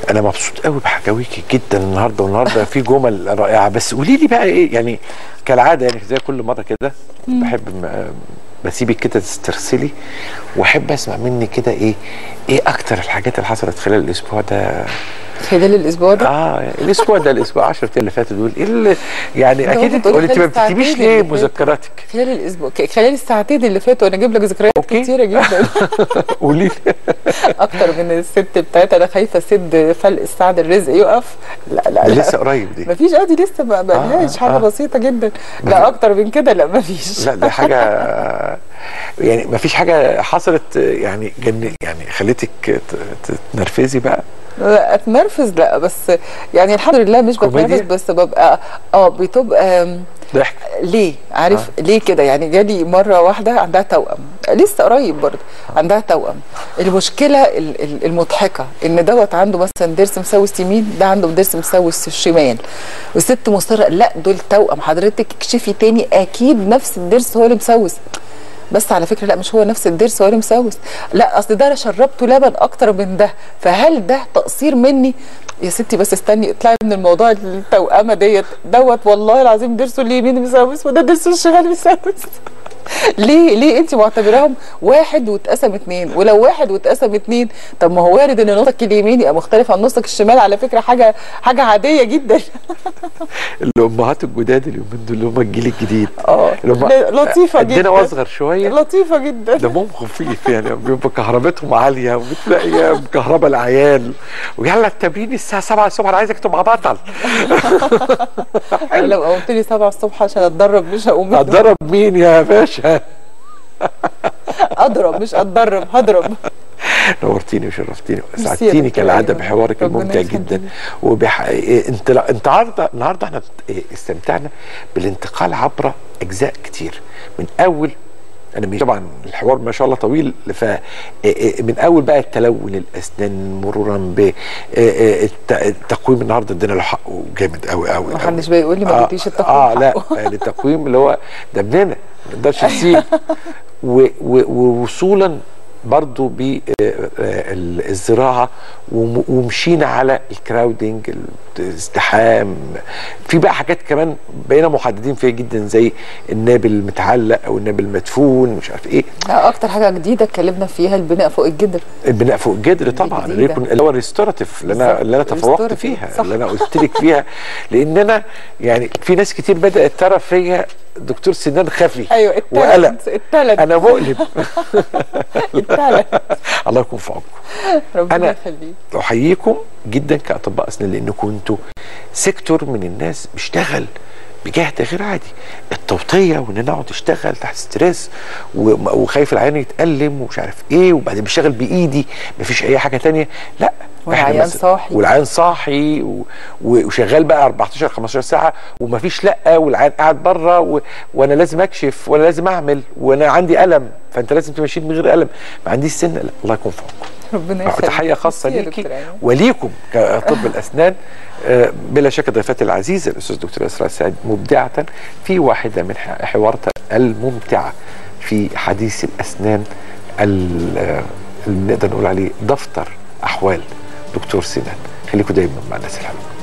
Speaker 1: انا مبسوط قوي بحكاويكي جدا النهارده والنهارده في جمل رائعه بس قولي لي بقى ايه يعني كالعاده يعني زي كل مره كده بحب م- بسيبك كده تسترسلي واحب اسمع منك كده ايه ايه اكتر الحاجات اللي حصلت خلال الاسبوع ده
Speaker 9: خلال الاسبوع ده
Speaker 1: اه الاسبوع ده الاسبوع 10 ايام اللي فاتوا دول ايه اللي يعني
Speaker 9: ده
Speaker 1: اكيد
Speaker 9: هو
Speaker 1: انت
Speaker 9: بتقولي
Speaker 1: انت ما
Speaker 9: خلال الساعتين
Speaker 1: بتكتبيش
Speaker 9: اللي
Speaker 1: ليه
Speaker 9: فاتوا.
Speaker 1: مذكراتك
Speaker 9: خلال الاسبوع ك- خلال الساعتين اللي فاتوا انا اجيب لك ذكريات
Speaker 1: أوكي.
Speaker 9: كتيره جدا
Speaker 1: قولي لي
Speaker 9: اكتر من الست بتاعتها انا خايفه سد فلق السعد الرزق يقف لا لا
Speaker 1: ده
Speaker 9: لا
Speaker 1: لسه قريب دي
Speaker 9: مفيش اه دي لسه ما بقالهاش
Speaker 1: آه،
Speaker 9: حاجه
Speaker 1: آه.
Speaker 9: بسيطه جدا لا اكتر من كده لا مفيش
Speaker 1: لا ده حاجه يعني ما فيش حاجه حصلت يعني جن يعني خلتك ت- تتنرفزي بقى
Speaker 9: لا اتنرفز لا بس يعني الحمد لله مش
Speaker 1: كوميديا؟
Speaker 9: بتنرفز بس ببقى اه بتبقى آم،
Speaker 1: ضحك
Speaker 9: ليه عارف آه. ليه كده يعني جالي مره واحده عندها توأم لسه قريب برضه عندها توأم المشكله ال- ال- المضحكه ان دوت عنده مثلا ضرس مسوس يمين ده عنده ضرس مسوس الشمال والست مصره لا دول توأم حضرتك اكشفي تاني اكيد نفس الضرس هو اللي مسوس بس على فكره لا مش هو نفس الضرس هو اللي مسوس لا اصل ده انا شربته لبن اكتر من ده فهل ده تقصير مني يا ستي بس استني اطلعي من الموضوع التوأمه ديت دوت والله العظيم ضرسه اليمين مسوس وده ضرسه الشمال مسوس ليه ليه انت معتبراهم واحد واتقسم اتنين ولو واحد واتقسم اتنين طب ما هو وارد ان نصك اليمين يبقى مختلف عن نصك الشمال على فكره حاجه حاجه عاديه جدا
Speaker 1: الامهات الجداد اليومين دول اللي هم الجيل الجديد
Speaker 9: اه
Speaker 1: اللي هم
Speaker 9: ل- لطيفه
Speaker 1: قدنا
Speaker 9: جدا
Speaker 1: واصغر شويه
Speaker 9: لطيفه جدا
Speaker 1: دمهم خفيف يعني بيبقى كهربتهم عاليه وبتلاقي مكهربه العيال ويلا التمرين الساعه 7 الصبح انا عايزك تبقى بطل
Speaker 9: أنا لو قمت لي 7 الصبح عشان اتدرب مش هقوم
Speaker 1: هتضرب مين يا باشا
Speaker 9: اضرب مش اتدرب هضرب
Speaker 1: نورتيني وشرفتيني
Speaker 9: ميرسي يا
Speaker 1: سعدتيني
Speaker 9: دكتور
Speaker 1: كالعاده
Speaker 9: أيمن.
Speaker 1: بحوارك
Speaker 9: ربنا
Speaker 1: الممتع
Speaker 9: يخليك.
Speaker 1: جدا وبح... إيه، انت انت النهارده النهارده احنا إيه، استمتعنا بالانتقال عبر اجزاء كتير من اول انا مش طبعا الحوار ما شاء الله طويل ف إيه، إيه، من اول بقى التلون الاسنان مرورا ب إيه، إيه، الت- التقويم النهارده ادينا له حقه جامد قوي قوي
Speaker 9: محدش بقى يقول لي ما بديش التقويم
Speaker 1: اه لا
Speaker 9: حقه.
Speaker 1: يعني التقويم اللي هو ده ابننا ما نقدرش نسيب و- و- ووصولا برضو بالزراعه ومشينا على الكراودنج الازدحام في بقى حاجات كمان بقينا محددين فيها جدا زي النابل المتعلق او النابل المدفون مش عارف ايه
Speaker 9: لا اكتر حاجه جديده اتكلمنا فيها البناء فوق الجدر
Speaker 1: البناء فوق الجدر طبعا
Speaker 9: جديدة.
Speaker 1: اللي يكون اللي هو الريستوراتيف اللي انا
Speaker 9: بالظبط.
Speaker 1: اللي انا تفوقت
Speaker 9: restorative.
Speaker 1: فيها
Speaker 9: صح.
Speaker 1: اللي انا قلت لك فيها لان انا يعني في ناس كتير بدات ترى فيا دكتور سنان خفي
Speaker 9: ايوه
Speaker 1: وقلق
Speaker 9: التالنت التالنت
Speaker 1: انا مؤلم
Speaker 9: التالنت
Speaker 1: الله يكون في عونكم
Speaker 9: ربنا
Speaker 1: أنا-
Speaker 9: يخليك
Speaker 1: احييكم جدا كاطباء اسنان لانكم انتوا سيكتور من الناس بيشتغل بجهد غير عادي التوطيه وان انا اقعد اشتغل تحت ستريس و- وخايف العيان يتالم ومش عارف ايه وبعدين بشتغل بايدي مفيش اي حاجه تانية لا إحنا
Speaker 9: والعيان
Speaker 1: مثلا-
Speaker 9: صاحي.
Speaker 1: والعيان صاحي و... و- وشغال بقى 14 15 ساعه ومفيش لا والعيان قاعد بره و... وانا لازم اكشف وانا لازم اعمل وانا عندي الم فانت لازم تمشيني من غير الم ما عنديش سن لا الله يكون في عونكم
Speaker 9: ربنا
Speaker 1: آه،
Speaker 9: يخليك
Speaker 1: تحيه خاصه
Speaker 9: ميرسي يا
Speaker 1: ليكي
Speaker 9: دكتور أيمن.
Speaker 1: وليكم كطب الاسنان آه، بلا شك ضيفتي العزيزه الاستاذ دكتور اسراء سعيد مبدعه في واحده من ح- حواراتها الممتعه في حديث الاسنان ال- آه، اللي نقدر نقول عليه دفتر احوال دكتور سنان خليكم دايما مع الناس الحلوه